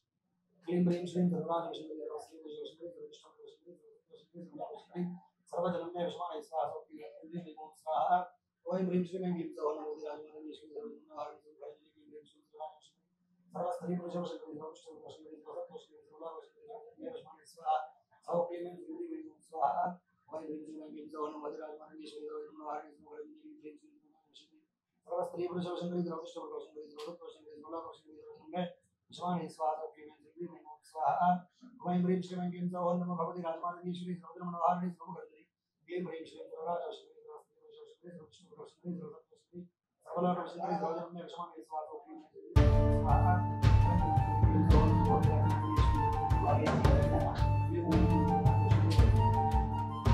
క్లీం హ్రీం శ్రీం సర్వరాజవశంకరి సర్వస్త్రీ పురుషవశంకరి సర్వసత్వవశంకరి సర్వలోకవశంకరి సర్వజనం మే వశమానయ స్వాహ సౌ క్లీం ఐం శ్రీం ఐం ఓం స్వాహ ఓం హ్రీం శ్రీం ఐం క్లీం సౌ ఓం నమో భగవతి రాజమాతంగేశ్వరి సర్వజన మనోహారిణి సర్వముఖరంజని క్లీం హ్రీం శ్రీం సర్వరాజవశంకరి సర్వస్త్రీ పురుషవశంకరి సర్వసత్వవశంకరి సర్వసత్వవశంకరి సర్వలోకవశంకరి సర్వజనం మే వశమానయ స్వాహ సౌ క్లీం ఐం శ్రీం ఐం ఓం స్వాహ ఓం హ్రీం శ్రీం ఐం క్లీం సౌహనం మధురాజమానంగేశ్వరి మనోహరణి సుమగరంజని సర్వస్త్రీ పురుష వశంకరి ద్రవృష్ట వశంకరి ద్రవృత్ వశంకరి ద్రవలోక వశంకరి ద్రవమే విశ్వాని స్వాహ క్లీం శ్రీ నమో స్వాహ ఓం హ్రీం శ్రీం ఐం క్లీం సౌహం నమో భగవతి రాజమానంగేశ్వరి సర్వజన మనోహరణి సుమగరంజని క్లీం హ్రీం శ్రీం ద్రవరాజ వశంకరి ద్రవస్త్రీ పురుష వశంకరి ద్రవృష్ట వశంకరి ద్రవలోక వశంకరి సర్వలోక వశంకరి ద్రవమే విశ్వాని స్వాహ క్లీం శ్రీ స్వాహ క్లీం సౌహం నమో భగవతి రాజమానంగేశ్వరి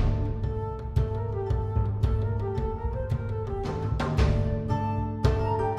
ఓం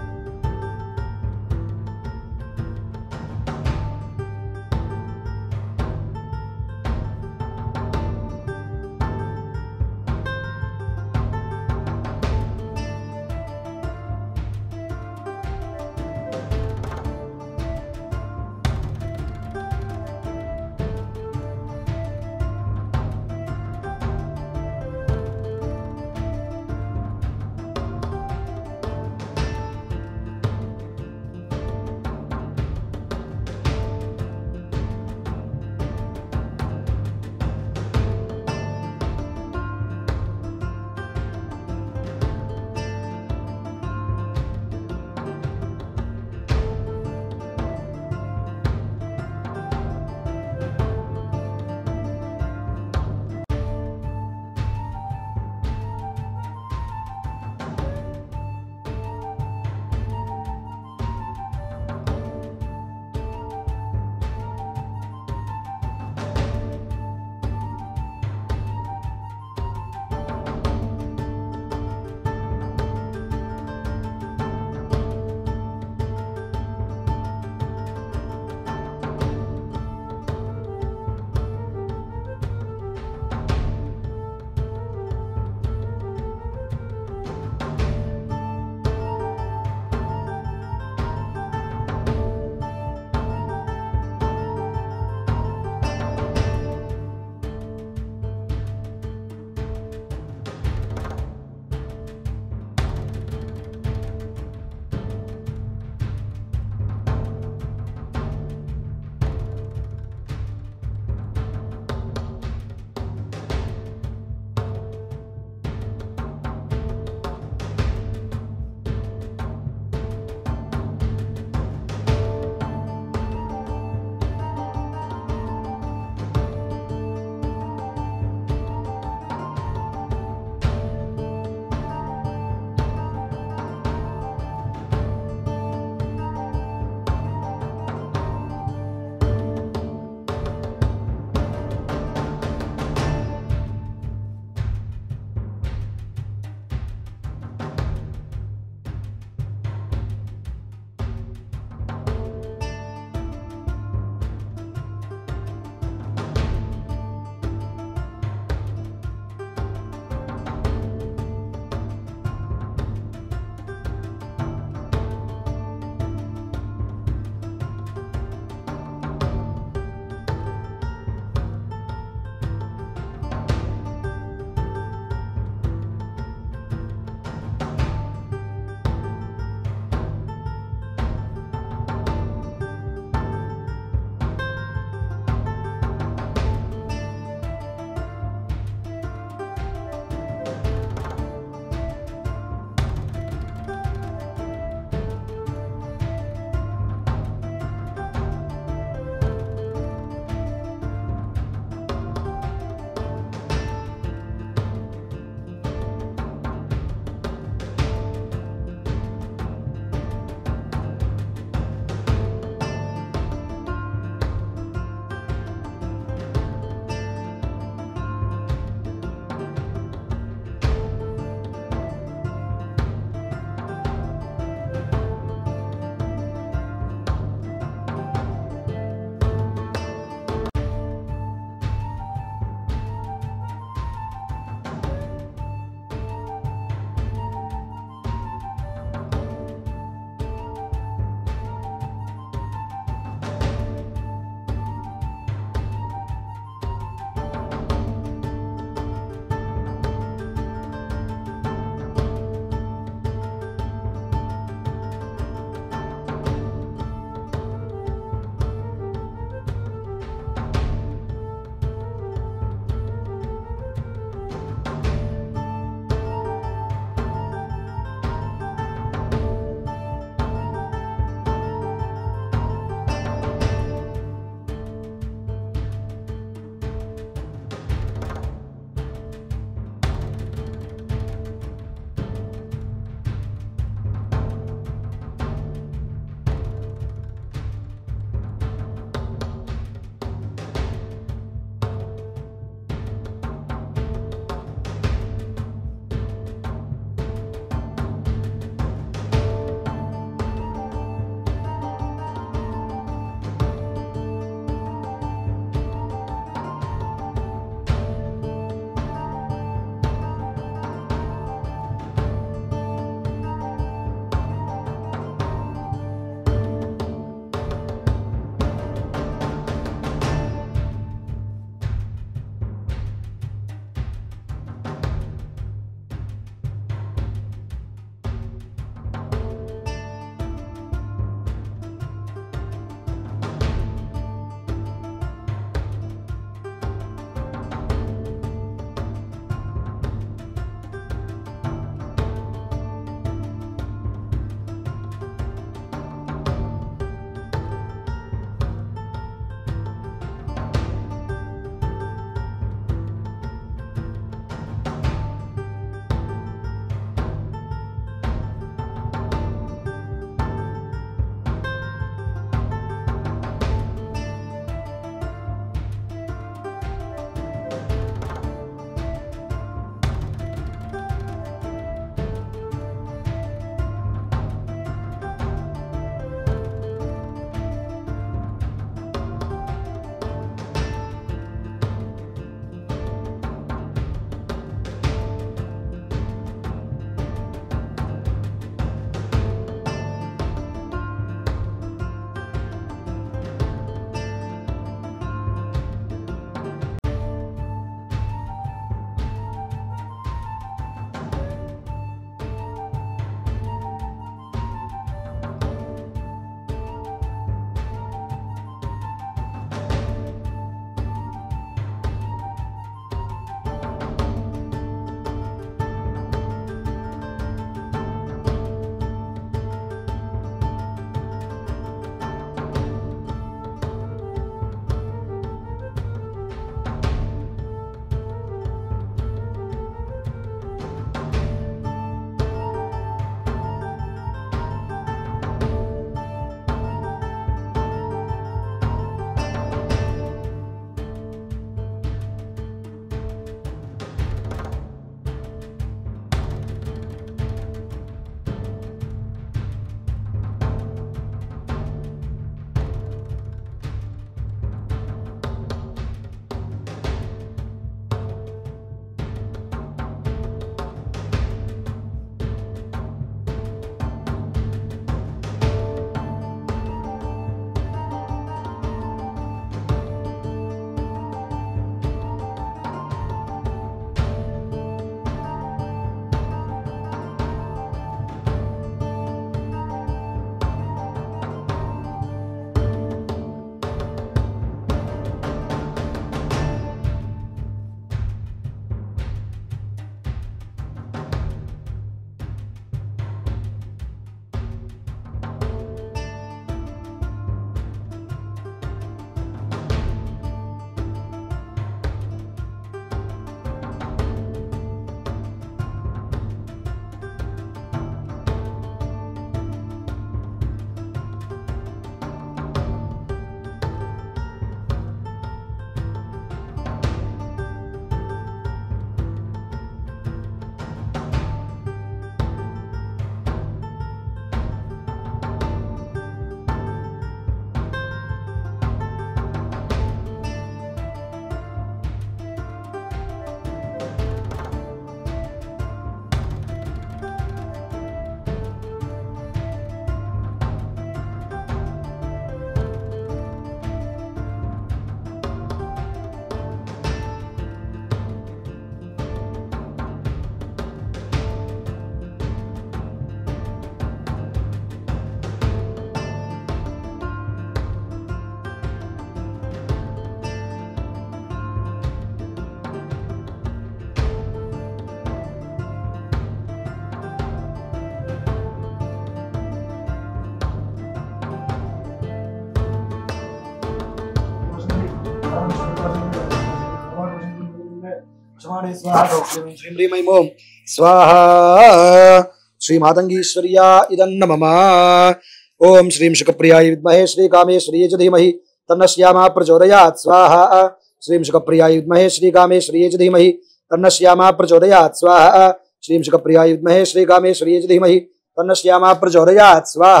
పంచమాణే స్వాహ శ్రీం శ్రీం హ్రీం ఐం ఓం స్వాహ శ్రీ మాతంగీశ్వర్యా ఇదన్న మమ ఓం శ్రీం శుకప్రియాయ విద్మహే శ్రీకామేశ్వర్యే చ ధీమహి తన్న శ్యామా ప్రచోదయాత్ స్వాహ శ్రీం శుకప్రియాయ విద్మహే శ్రీకామేశ్వర్యే చ ధీమహి తన్న శ్యామా ప్రచోదయాత్ స్వాహ శ్రీం శుకప్రియాయ విద్మహే శ్రీకామేశ్వర్యే చ ధీమహి తన్న శ్యామా ప్రచోదయాత్ స్వాహ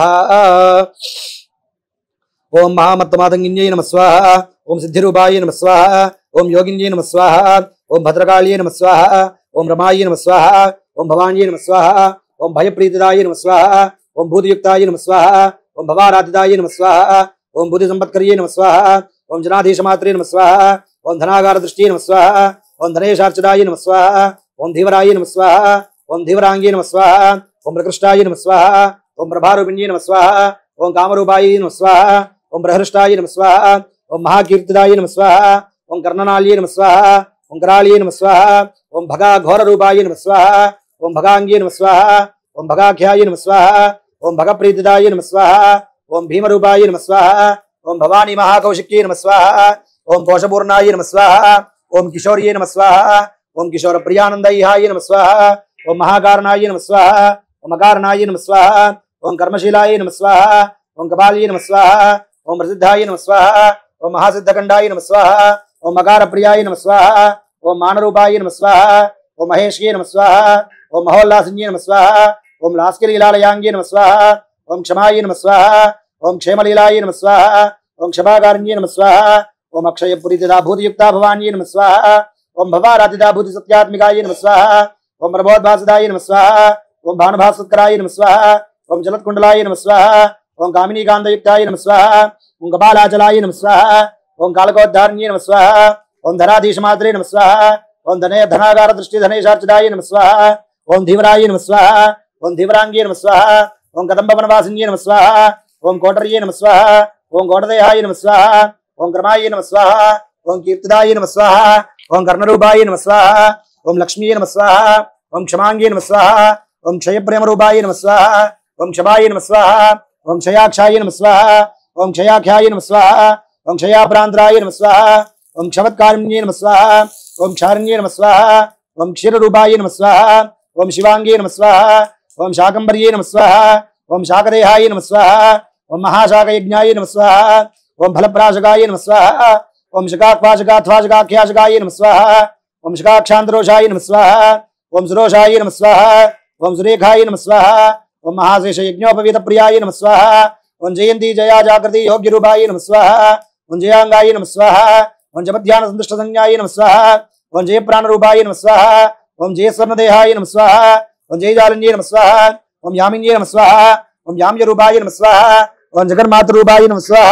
ఓం మహామత్తమాతంగిన్యై నమ స్వాహ ఓం సిద్ధిరూపాయ నమ స్వాహ ఓం యోగిన్యై నమ స్వాహ ఓం భద్రకాళ్యై నమ స్వాహ ఓం రమాయ నమ స్వాహ ఓం భవాన్యై నమ స్వాహ ఓం భయప్రీతిదాయ నమ స్వాహ ఓం భూతియుక్తాయ నమ స్వాహ ఓం భవారాధితాయ నమ స్వాహ ఓం బుద్ధి సంపత్కర్యై నమ స్వాహ ఓం జనాధీశమాత్రే నమ స్వాహ ఓం ధనాగార దృష్టి నమ స్వాహ ఓం ధనేశార్చదాయ నమ స్వాహ ఓం ధీవరాయ నమ స్వాహ ఓం ధీవరాంగే నమ స్వాహ ఓం ప్రకృష్టాయ నమ స్వాహ ఓం ప్రభారూపిణ్యే నమ స్వాహ ఓం కామరూపాయ నమ స్వాహ ఓం ప్రహృష్టాయ నమ స్వాహ ఓం మహాకీర్తిదాయ నమ స్వాహ ఓం కర్ణనాళ్యే నమ స్వాహ ఓం కరాళ్యే నమ స్వాహ ఓం భగా ఘోర రూపాయ నమ స్వాహ ఓం భగాంగే నమ స్వాహ ఓం భగాఖ్యాయ నమ స్వాహ ఓం భగప్రీతిదాయ నమ స్వాహ ఓం భీమరూపాయ నమ స్వాహ ఓం భవానీ మహాకౌశిక్యే నమ స్వాహ ఓం కోశపూర్ణాయ నమ స్వాహ ఓం కిశోర్యే నమ స్వాహ ఓం కిశోర ప్రియానందయ్యాయ నమ స్వాహ ఓం మహాకారణాయ నమ స్వాహ ఓం అకారణాయ నమ స్వాహ ఓం కర్మశీలాయ నమ స్వాహ ఓం కపాల్యే నమ స్వాహ ఓం ప్రసిద్ధాయ నమ స్వాహ ఓం మహాసిద్ధఖండాయ నమ స్వాహ ఓం మకార ప్రియాయ నమ స్వాహ ఓం మానరూపాయ నమ స్వాహ ఓం మహేష్యే నమ స్వాహ ఓం మహోల్లాసిన్యే నమ స్వాహ ఓం లాస్కిలీలాలయాంగే నమ స్వాహ ఓం క్షమాయ నమ స్వాహ ఓం క్షేమలీలాయ నమ స్వాహ ఓం క్షమాకారణ్యే నమ స్వాహ ఓం అక్షయపురితిదా భూతియుక్తా భవాన్యే నమ స్వాహ ఓం భవారాతిదా భూతి సత్యాత్మికాయ నమ స్వాహ ఓం ప్రబోద్భాసదాయ నమ స్వాహ ఓం భానుభాస్కరాయ నమ స్వాహ ఓం జలత్కుండలాయ నమ స్వాహ ఓం కామినీకాంతయుక్తాయ నమ స్వాహ ఓం కపాలాచలాయ నమ స్వాహ ఓం కాలకోద్ధారణ్యే నమ స్వాహ ఓం ధనాధీశమాత్రే నమ స్వాహ ఓం ధనే ధనాగార దృష్టి ధనేశార్చిదాయ నమ స్వాహ ఓం ధీవరాయ నమ స్వాహ ఓం ధీవరాంగే నమ స్వాహ ఓం కదంబవనవాసిన్యే నమ స్వాహ ఓం కోటర్యే నమ స్వాహ ఓం కోటదేహాయ నమ స్వాహ ఓం క్రమాయ నమ స్వాహ ఓం కీర్తిదాయ నమ స్వాహ ఓం కర్ణరూపాయ నమ స్వాహ ఓం లక్ష్మీయ నమ స్వాహ ఓం క్షమాంగే నమ స్వాహ ఓం క్షయప్రేమరూపాయ నమ స్వాహ ఓం క్షమాయ నమ స్వాహ ఓం క్షయాక్షాయ నమ స్వాహ ఓం క్షయాఖ్యాయ నమ స్వాహ ఓం క్షయాప్రాంతరాయ నమ స్వాహ ఓం క్షమత్కారుణ్యే నమ స్వాహ ఓం క్షారణ్యే నమ స్వాహ ఓం క్షీరరూపాయ నమ స్వాహ ఓం శివాంగే నమ స్వాహ ఓం శాకంబర్యే నమ స్వాహ ఓం శాకదేహాయ నమ స్వాహ ఓం మహాశాకయజ్ఞాయ నమ స్వాహ ఓం ఫలప్రాశకాయ నమ స్వాహ ఓం శకాక్వాశకాధ్వాశకాఖ్యాశకాయ నమ స్వాహ ఓం శకాక్షాంతరోషాయ నమ స్వాహ ఓం సురోషాయ నమ స్వాహ ఓం సురేఖాయ నమ స్వాహ ఓం మహాశేష యజ్ఞోపవీత ప్రియాయ నమ స్వాహ ఓం జయంతి జయా జాగృతి యోగ్య రూపాయ నమ స్వాహ ఓం జయాంగాయ నమ స్వాహ ఓం జపధ్యాన సంతుష్ట సంజ్ఞాయ నమ స్వాహ ఓం జయప్రాణ రూపాయ నమ స్వాహ ఓం జయస్వర్ణదేహాయ నమ స్వాహ ఓం జయజాలిన్యే నమ స్వాహ ఓం యామిన్యే నమ స్వాహ ఓం యామ్య రూపాయ నమ స్వాహ ఓం జగన్మాత రూపాయ నమ స్వాహ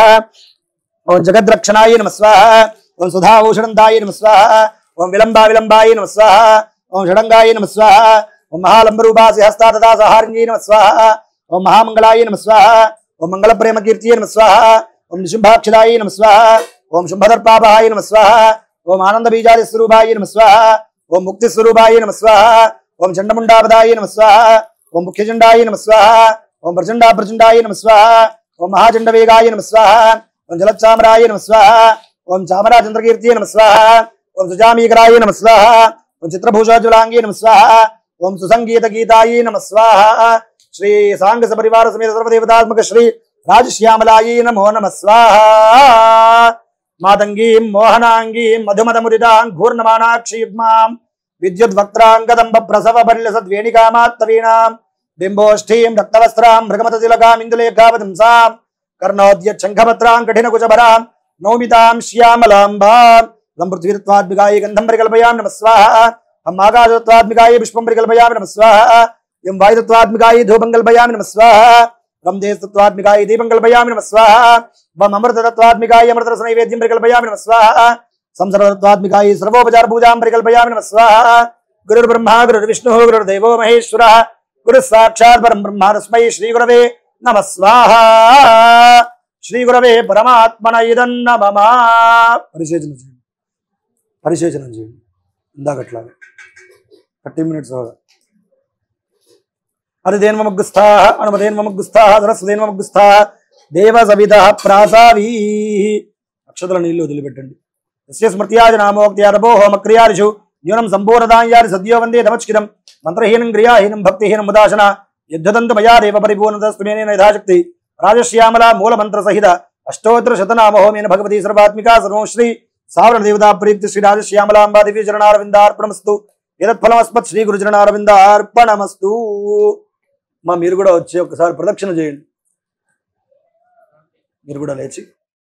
ఓం జగద్రక్షణాయ నమ స్వాహ ఓం సుధాభూషణందాయ నమ స్వాహ ఓం విలంబా విలంబాయ నమ స్వాహ ఓం షడంగాయ నమ స్వాహ ఓం మహాలంబరూపాసి హస్తా తదా సహారిణ్యే నమ స్వాహ ఓం మహామంగళాయ నమ స్వాహ ఓం మంగళ ప్రేమ కీర్తియే నమ స్వాహ ఓం నిశుంభాక్షదాయ నమ స్వాహ ఓం శుంభదర్పాపహాయ నమ స్వాహ ఓం ఆనంద బీజాది స్వరూపాయ నమ స్వాహ ఓం ముక్తి స్వరూపాయ నమ స్వాహ ఓం చండముండాపదాయ నమ స్వాహ ఓం ముఖ్యచండాయ నమ స్వాహ ఓం ప్రచండా ప్రచండాయ నమ స్వాహ ఓం మహాచండ వేగాయ నమ స్వాహ ఓం జలచామరాయ నమ స్వాహ ఓం చామరాచంద్రకీర్తియ నమ స్వాహ ఓం సుజామీకరాయ నమ స్వాహ ఓం చిత్రభూషాజులాంగే నమ స్వాహ ఓం సుసంగీత గీతాయ నమ స్వాహ శ్రీ సాంగ సపరివార సమేత సర్వదేవతాత్మక శ్రీ రాజశ్యామలాయ నమో నమ స్వాహ మాతంగీం మోహనాంగీం మధుమదముదితాం ఘూర్ణమానాక్షీర్మాం విద్యుద్వక్త్రాంగదంబ ప్రసవ బల్య సద్వేణికామాత్తవీణాం బింబోష్ఠీం రక్తవస్త్రాం మృగమతతిలకాం ఇందులేఖావతంసాం కర్ణోద్య శంఖపత్రాం కఠినకుచభరాం నౌమితాం శ్యామలాంబాం లం పృథ్వీత్వాత్మికాయ గంధం పరికల్పయామి నమ స్వాహ హం ఆకాశత్వాత్మికాయ పుష్పం పరికల్పయామి నమ స్వాహ ఎం వాయుతత్వాత్మికాయ ధూపం కల్పయామి నమ స్వాహ వం దేశతత్వాత్మికాయ దీపం కల్పయామి నమ స్వాహ వం అమృతతత్వాత్మికాయ అమృతరస నైవేద్యం పరికల్పయామి నమ స్వాహ సంసర్వతత్వాత్మికాయ సర్వోపచార పూజాం పరికల్పయామి నమ స్వాహ గురుర్బ్రహ్మ గురుర్విష్ణు గురుర్దేవో మహేశ్వర గురు సాక్షాత్ పరం బ్రహ్మ తస్మై శ్రీ గురవే నమ స్వాహ శ్రీ గురవే పరమాత్మన ఇదన్న మమ పరిశోచన చేయండి పరిశోచనం చేయండి ఇందాకట్లా థర్టీ మినిట్స్ హరిదేన్మగ్గుస్థా అనుమదేన్మగ్గుస్థా సరస్వదేన్మగ్గుస్థా దేవ సవిత ప్రాసావీ అక్షతల నీళ్లు వదిలిపెట్టండి యస్య స్మృత్యాజ నామోక్త్యారభో హోమక్రియాదిషు న్యూనం సంపూర్ణదాయాన్ని సద్యో వందే తమచ్కిరం మంత్రహీనం క్రియాహీనం భక్తిహీనం ఉదాసన యుద్ధదంత మయా దేవ పరిపూర్ణతస్మేన యథాశక్తి రాజశ్యామల మూల మంత్ర సహిత అష్టోత్తర శతనామహోమేన భగవతి సర్వాత్మిక సర్వశ్రీ సావరణ దేవతా ప్రీతి శ్రీ రాజశ్యామలాంబా దివ్య చరణారవిందార్పణమస్తు యదత్ఫలమస్మత్ శ్రీ గురు చరణారవిందార్పణమస్తు మా మీరు కూడా వచ్చి ఒకసారి ప్రదక్షిణ చేయండి మీరు కూడా లేచి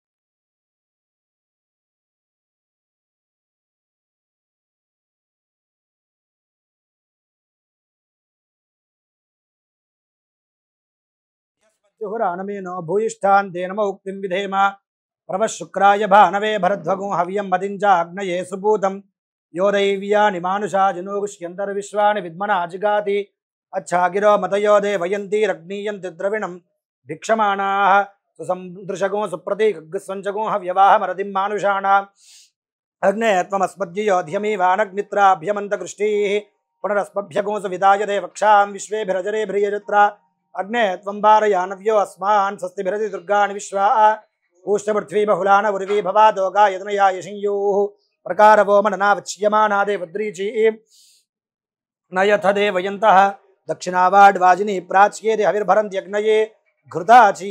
జుహురానమేనో భూయిష్టాన్ తేనమ ఉక్తిం విధేమ ప్రవశుక్రాయ భానవే భరద్వగం హవ్యం మదించ అగ్నయే సుభూతం యో దైవ్యాని మానుషా జనోగుష్యంతర్విశ్వాని విద్మన అజిగాతి అచ్చాగిరో మతయో దేవయంతిరగ్నీయంతి ద్రవిణం భిక్షమాణా సుసందృశగో సుప్రతీకగ్స్వంచగో హవ్యవాహమరదిం మానుషాణా అగ్నే త్వమస్మద్యోధ్యమీవానగ్నిత్రాభ్యమంతకృష్టీ పునరస్మభ్యగోసు విదాయ దేవక్షాం విశ్వేభిరజరే భ్రియజత్ర అగ్నే త్వం భారయానవ్యో అస్మాన్ స్వస్తిభిరతి దుర్గాని విశ్వా ఊష్టపృథ్వీ బహుళాన ఉర్వీ భవాదోగా యదనయా యశింయూ ప్రకారవో మననావచ్యమానాదే వద్రీచీ నయథ దేవయంతః దక్షిణావాడ్వాజిని ప్రాచ్యేది హవిర్భరంత్యగ్నయే ఘృతాచీ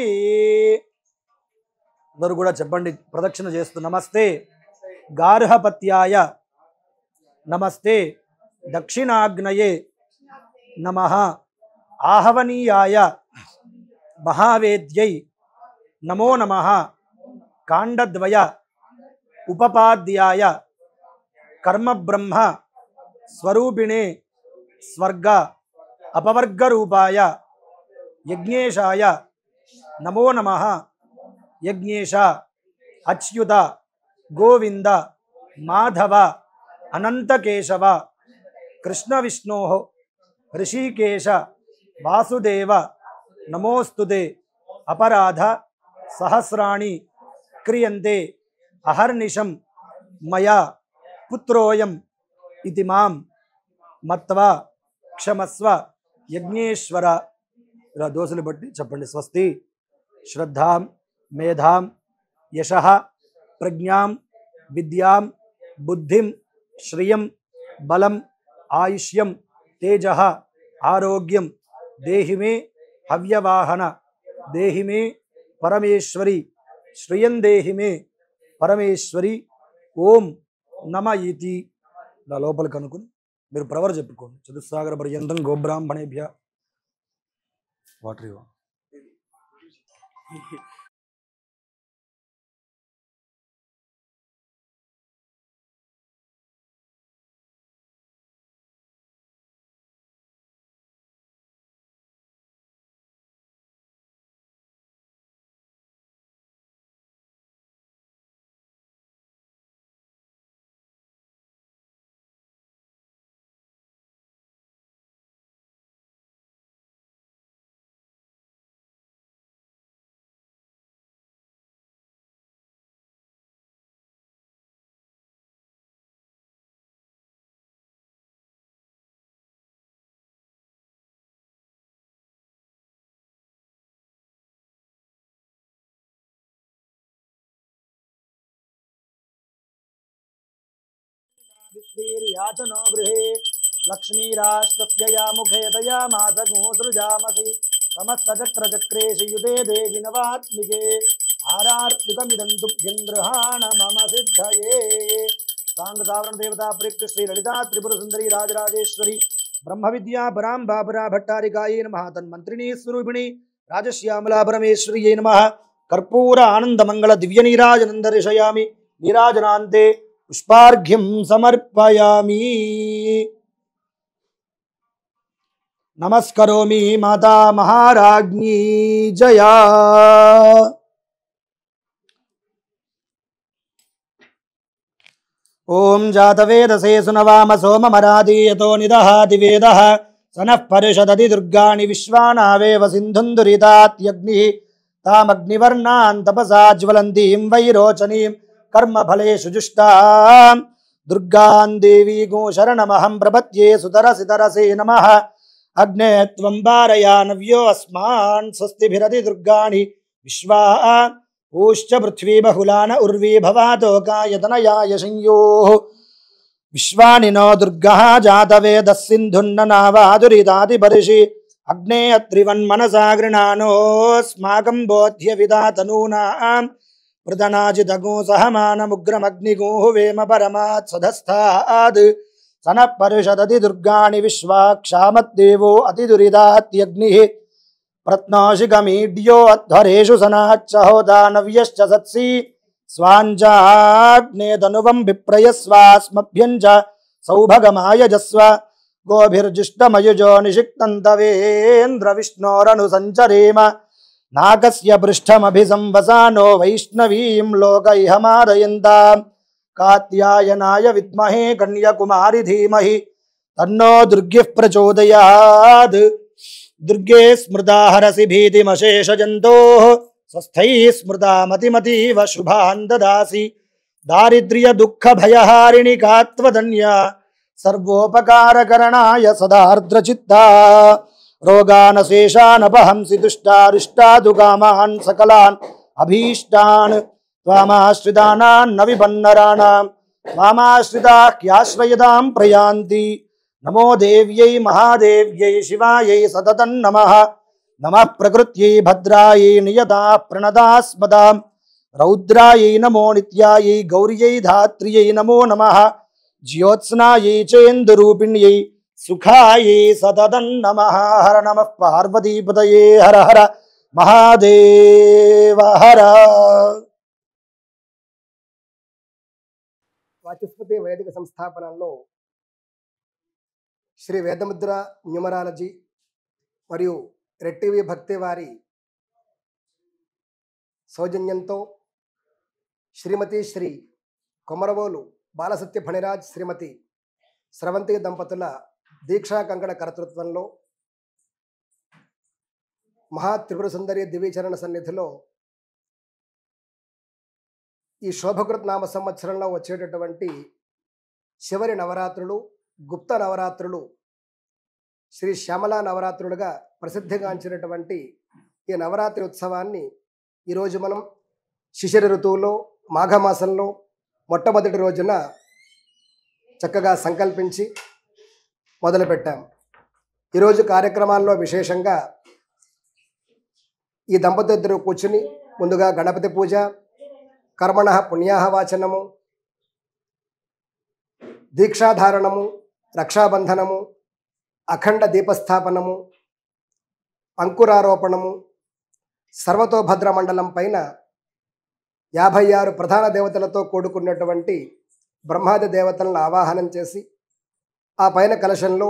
అందరూ కూడా చెప్పండి ప్రదక్షిణ చేస్తూ నమస్తే గార్హపత్యాయ నమస్తే దక్షిణాగ్నయే నమ ఆహవనీయాయ మహావేద్యై నమో నమ కాండద్వయ ఉపపాద్యాయ కర్మబ్రహ్మ స్వరూపిణే స్వర్గ అపవర్గరూపాయ యజ్ఞేశాయ నమో నమ యజ్ఞేశ అచ్యుత గోవింద మాధవ అనంతకేశవ కృష్ణ విష్ణో ఋషికేశ వాసుదేవ నమోస్తుతే అపరాధ సహస్రాణి క్రియంతే అహర్నిశం మయా పుత్రోయం ఇది మాం మత్వా క్షమస్వ యజ్ఞేశ్వర ఇలా దోశలు బట్టి చెప్పండి స్వస్తి శ్రద్ధాం మేధాం యశ ప్రజ్ఞాం విద్యాం బుద్ధిం శ్రియం బలం ఆయుష్యం తేజ ఆరోగ్యం దేహి మే హవ్యవాహన దేహి మే పరమేశ్వరి శ్రియం దేహి మే పరమేశ్వరి ఓం నమ ఇతి నా లోపలికి అనుకుని మీరు ప్రవర్ చెప్పుకోండి చతుస్సాగర పర్యంతం గోబ్రాహ్మణేభ్య వాటర్ ఇవ్వ విశ్వీర్యాచనో గృహే లక్ష్మీరాష్ట్రస్యయా ముఖే దయామాస గోసృజామసి సమస్తచక్రచక్రేషు యుతే దేవి నవాత్మికే ఆరార్పితమిదం తుభ్యం గృహాణ మమ సిద్ధయే సాంగ సావరణ దేవతా ప్రీక్తి శ్రీ లలితా త్రిపుర సుందరి రాజరాజేశ్వరి బ్రహ్మ విద్యా పరాం బాపురా భట్టారికాయే నమ తన్మంత్రిణీ స్వరూపిణి రాజశ్యామలా పరమేశ్వర్యే నమ కర్పూర ఆనందమంగళ దివ్య నీరాజనందర్శయామి నీరాజనాంతే పుష్పార్ఘ్యం సమర్పయామి నమస్కరోమి మాతా మహారాజ్ఞీ జయా ఓం జాతవేదసే సునవామ సోమమరాదీయతో నిదహాతి వేద సనః పరిషదతి దుర్గాణి విశ్వానావేవ సింధుందురితాత్యగ్ని తామగ్నివర్ణాన్ తపసా జ్వలంతీం వైరోచనీం కర్మఫలేషు జుష్టాం దుర్గాన్ దేవీగో శరణమహం ప్రపద్యే సుతరసితరసే నమ అగ్నే త్వం వారయానవ్యో అస్మాన్ స్వస్తిభిరతి దుర్గాణి విశ్వా ఊశ్చ పృథ్వీ బహుళాన ఉర్వీ భవాతోకాయతనయాయ సంయో విశ్వాని నో దుర్గः జాతవేదः సింధున్ననావాదురిదాదిపరిషి అగ్నే అత్రివన్మనసా గృణానోస్మాకం బోధ్య విధాతనూనాం పృతనాజిదగో సహమానముగ్రమగ్నిగోః వేమ పరమాత్ సదస్థాద్ సన పరిషదతి దుర్గాణి విశ్వాక్షామద్దేవో అతిదురిదాత్యగ్నిః ప్రత్నాశికమీడ్యో అధ్వరేషు సనాచ్చహోదానవ్యశ్చ సత్సి స్వాంజాగ్నేదనువం విప్రయస్వాస్మభ్యం చ సౌభగమాయజస్వ గోభిర్జిష్టమయుజో నిషిక్తంతవేంద్ర విష్ణోరను సంచరేమ నాకస్య పృష్ఠమభిసంవసానో వైష్ణవీం లోక ఇహ మారయంతాం కాత్యాయనాయ విద్మహే కన్యకుమారి ధీమహి తన్నో దుర్గిః ప్రచోదయాత్ దుర్గే స్మృతా హరసి భీతిమశేషజంతోః స్వస్థైः స్మృతా మతిమతీవ శుభాన్ దదాసి దారిద్ర్య దుఃఖ భయహారిణి కాత్వదన్య సర్వోపకారకరణాయ సదార్ద్రచిత్తా రోగానశేషానపహంసి దుష్టారిష్టాదుకామాన్ సకలాన్ అభీష్టాన్ త్వామాశ్రితానాన్న విపన్నరాణాం త్వామాశ్రితాహ్యాశ్రయతాం ప్రయాంతి నమో దేవ్యై మహాదేవ్యై శివాయై సతతం నమ నమ ప్రకృత్యై భద్రాయై నియతా ప్రణదాస్మదాం రౌద్రాయై నమో నిత్యాయై గౌర్యై ధాత్ర్యై నమో నమ జ్యోత్స్నాయై చేందురూపిణ్యై సుఖాయై సతతం నమ హర నమ పార్వతీపతయే హర హర మహాదేవ హర వాచస్పతి వైదిక సంస్థాపనలో శ్రీ వేదముద్ర న్యూమరాలజీ మరియు రెట్టివి భక్తి వారి సౌజన్యంతో శ్రీమతి శ్రీ కొమరవోలు బాలసత్య ఫణిరాజ్ శ్రీమతి స్రవంతి దంపతుల దీక్షా కంకణ కర్తృత్వంలో మహా త్రిపుర సుందరి దివ్యచరణ సన్నిధిలో ఈ శోభకృత్ నామ సంవత్సరంలో వచ్చేటటువంటి చివరి నవరాత్రులు గుప్త నవరాత్రులు శ్రీ శ్యామలా నవరాత్రులుగా ప్రసిద్ధిగాంచినటువంటి ఈ నవరాత్రి ఉత్సవాన్ని ఈరోజు మనం శిశిర ఋతువులో మాఘమాసంలో మొట్టమొదటి రోజున చక్కగా సంకల్పించి మొదలుపెట్టాం ఈరోజు కార్యక్రమాల్లో విశేషంగా ఈ దంపతులిద్దరూ కూర్చుని ముందుగా గణపతి పూజ కర్మణ పుణ్యాహ వాచనము దీక్షాధారణము రక్షాబంధనము అఖండ దీపస్థాపనము అంకురారోపణము సర్వతోభద్ర మండలం పైన యాభై ఆరు ప్రధాన దేవతలతో కూడుకున్నటువంటి బ్రహ్మాది దేవతలను ఆవాహనం చేసి ఆ పైన కలశంలో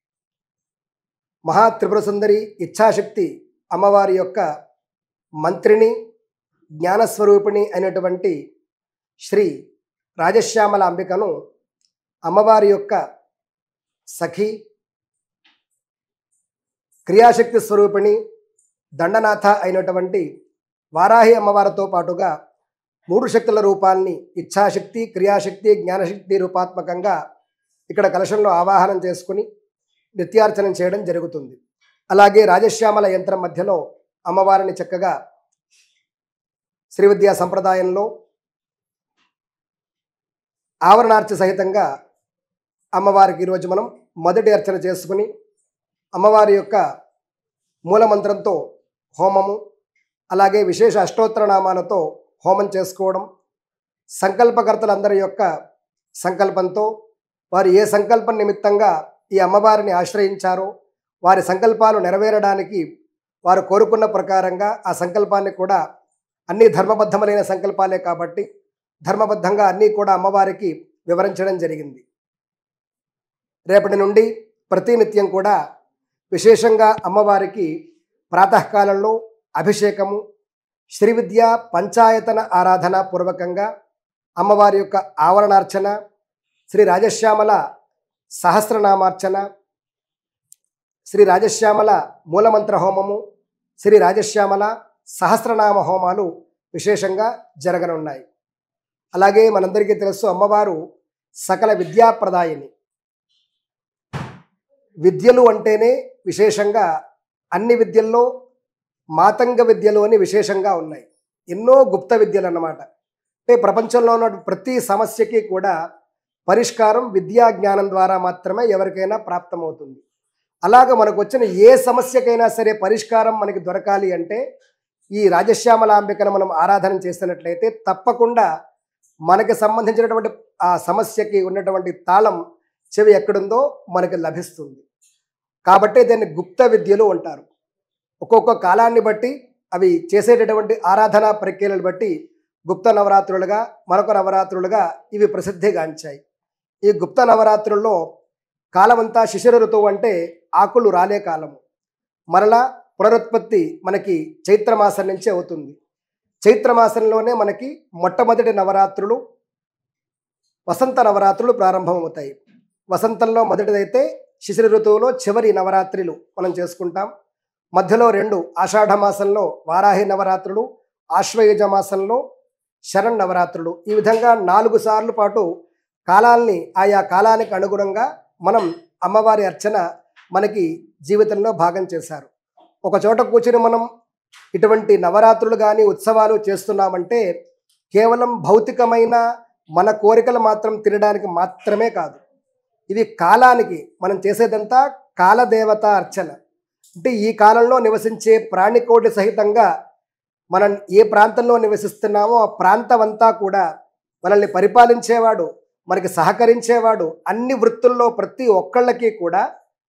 మహా త్రిపుర సుందరి ఇచ్ఛాశక్తి అమ్మవారి యొక్క మంత్రిని జ్ఞానస్వరూపిణి అయినటువంటి శ్రీ రాజశ్యామల అంబికను అమ్మవారి యొక్క సఖి క్రియాశక్తి స్వరూపిణి దండనాథ అయినటువంటి వారాహి అమ్మవారితో పాటుగా మూడు శక్తుల రూపాన్ని ఇచ్ఛాశక్తి క్రియాశక్తి జ్ఞానశక్తి రూపాత్మకంగా ఇక్కడ కలశంలో ఆవాహనం చేసుకుని నిత్యార్చనం చేయడం జరుగుతుంది అలాగే రాజశ్యామల యంత్రం మధ్యలో అమ్మవారిని చక్కగా శ్రీ విద్యా సంప్రదాయంలో ఆవరణార్చ సహితంగా అమ్మవారికి ఈరోజు మనం మొదటి అర్చన చేసుకుని అమ్మవారి యొక్క మూలమంత్రంతో హోమము అలాగే విశేష అష్టోత్తర నామాలతో హోమం చేసుకోవడం సంకల్పకర్తలందరి యొక్క సంకల్పంతో వారు ఏ సంకల్పం నిమిత్తంగా ఈ అమ్మవారిని ఆశ్రయించారో వారి సంకల్పాలు నెరవేరడానికి వారు కోరుకున్న ప్రకారంగా ఆ సంకల్పాన్ని కూడా అన్ని ధర్మబద్ధములైన సంకల్పాలే కాబట్టి ధర్మబద్ధంగా అన్నీ కూడా అమ్మవారికి వివరించడం జరిగింది రేపటి నుండి ప్రతినిత్యం కూడా విశేషంగా అమ్మవారికి ప్రాతకాలంలో అభిషేకము శ్రీ విద్య పంచాయతన ఆరాధన పూర్వకంగా అమ్మవారి యొక్క ఆవరణార్చన శ్రీ రాజశ్యామల సహస్రనామార్చన శ్రీ రాజశ్యామల మూలమంత్ర హోమము శ్రీ రాజశ్యామల సహస్రనామ హోమాలు విశేషంగా జరగనున్నాయి అలాగే మనందరికీ తెలుసు అమ్మవారు సకల విద్యాప్రదాయిని విద్యలు అంటేనే విశేషంగా అన్ని విద్యల్లో మాతంగ విద్యలు అని విశేషంగా ఉన్నాయి ఎన్నో గుప్త విద్యలు అన్నమాట అంటే ప్రపంచంలో ఉన్న ప్రతి సమస్యకి కూడా పరిష్కారం విద్యా జ్ఞానం ద్వారా మాత్రమే ఎవరికైనా ప్రాప్తమవుతుంది అలాగ మనకు వచ్చిన ఏ సమస్యకైనా సరే పరిష్కారం మనకి దొరకాలి అంటే ఈ రాజశ్యామలాంబికను మనం ఆరాధన చేసినట్లయితే తప్పకుండా మనకి సంబంధించినటువంటి ఆ సమస్యకి ఉన్నటువంటి తాళం చెవి ఎక్కడుందో మనకి లభిస్తుంది కాబట్టి దీన్ని గుప్త విద్యలు అంటారు ఒక్కొక్క కాలాన్ని బట్టి అవి చేసేటటువంటి ఆరాధనా ప్రక్రియలను బట్టి గుప్త నవరాత్రులుగా మరొక నవరాత్రులుగా ఇవి ప్రసిద్ధిగాంచాయి ఈ గుప్త నవరాత్రుల్లో కాలమంతా శిశిర ఋతువు అంటే ఆకులు రాలే కాలము మరలా పునరుత్పత్తి మనకి చైత్రమాసం నుంచే అవుతుంది చైత్రమాసంలోనే మనకి మొట్టమొదటి నవరాత్రులు వసంత నవరాత్రులు ప్రారంభమవుతాయి వసంతంలో మొదటిదైతే శిశిర ఋతువులో చివరి నవరాత్రులు మనం చేసుకుంటాం మధ్యలో రెండు ఆషాఢ మాసంలో వారాహి నవరాత్రులు ఆశ్వయుజ మాసంలో శరణ్ నవరాత్రులు ఈ విధంగా నాలుగు సార్లు పాటు కాలాల్ని ఆయా కాలానికి అనుగుణంగా మనం అమ్మవారి అర్చన మనకి జీవితంలో భాగం చేశారు ఒక చోట కూర్చుని మనం ఇటువంటి నవరాత్రులు కానీ ఉత్సవాలు చేస్తున్నామంటే కేవలం భౌతికమైన మన కోరికలు మాత్రం తినడానికి మాత్రమే కాదు ఇది కాలానికి మనం చేసేదంతా కాలదేవత అర్చన అంటే ఈ కాలంలో నివసించే ప్రాణికోటి సహితంగా మనం ఏ ప్రాంతంలో నివసిస్తున్నామో ఆ ప్రాంతం అంతా కూడా మనల్ని పరిపాలించేవాడు మనకి సహకరించేవాడు అన్ని వృత్తుల్లో ప్రతి ఒక్కళ్ళకి కూడా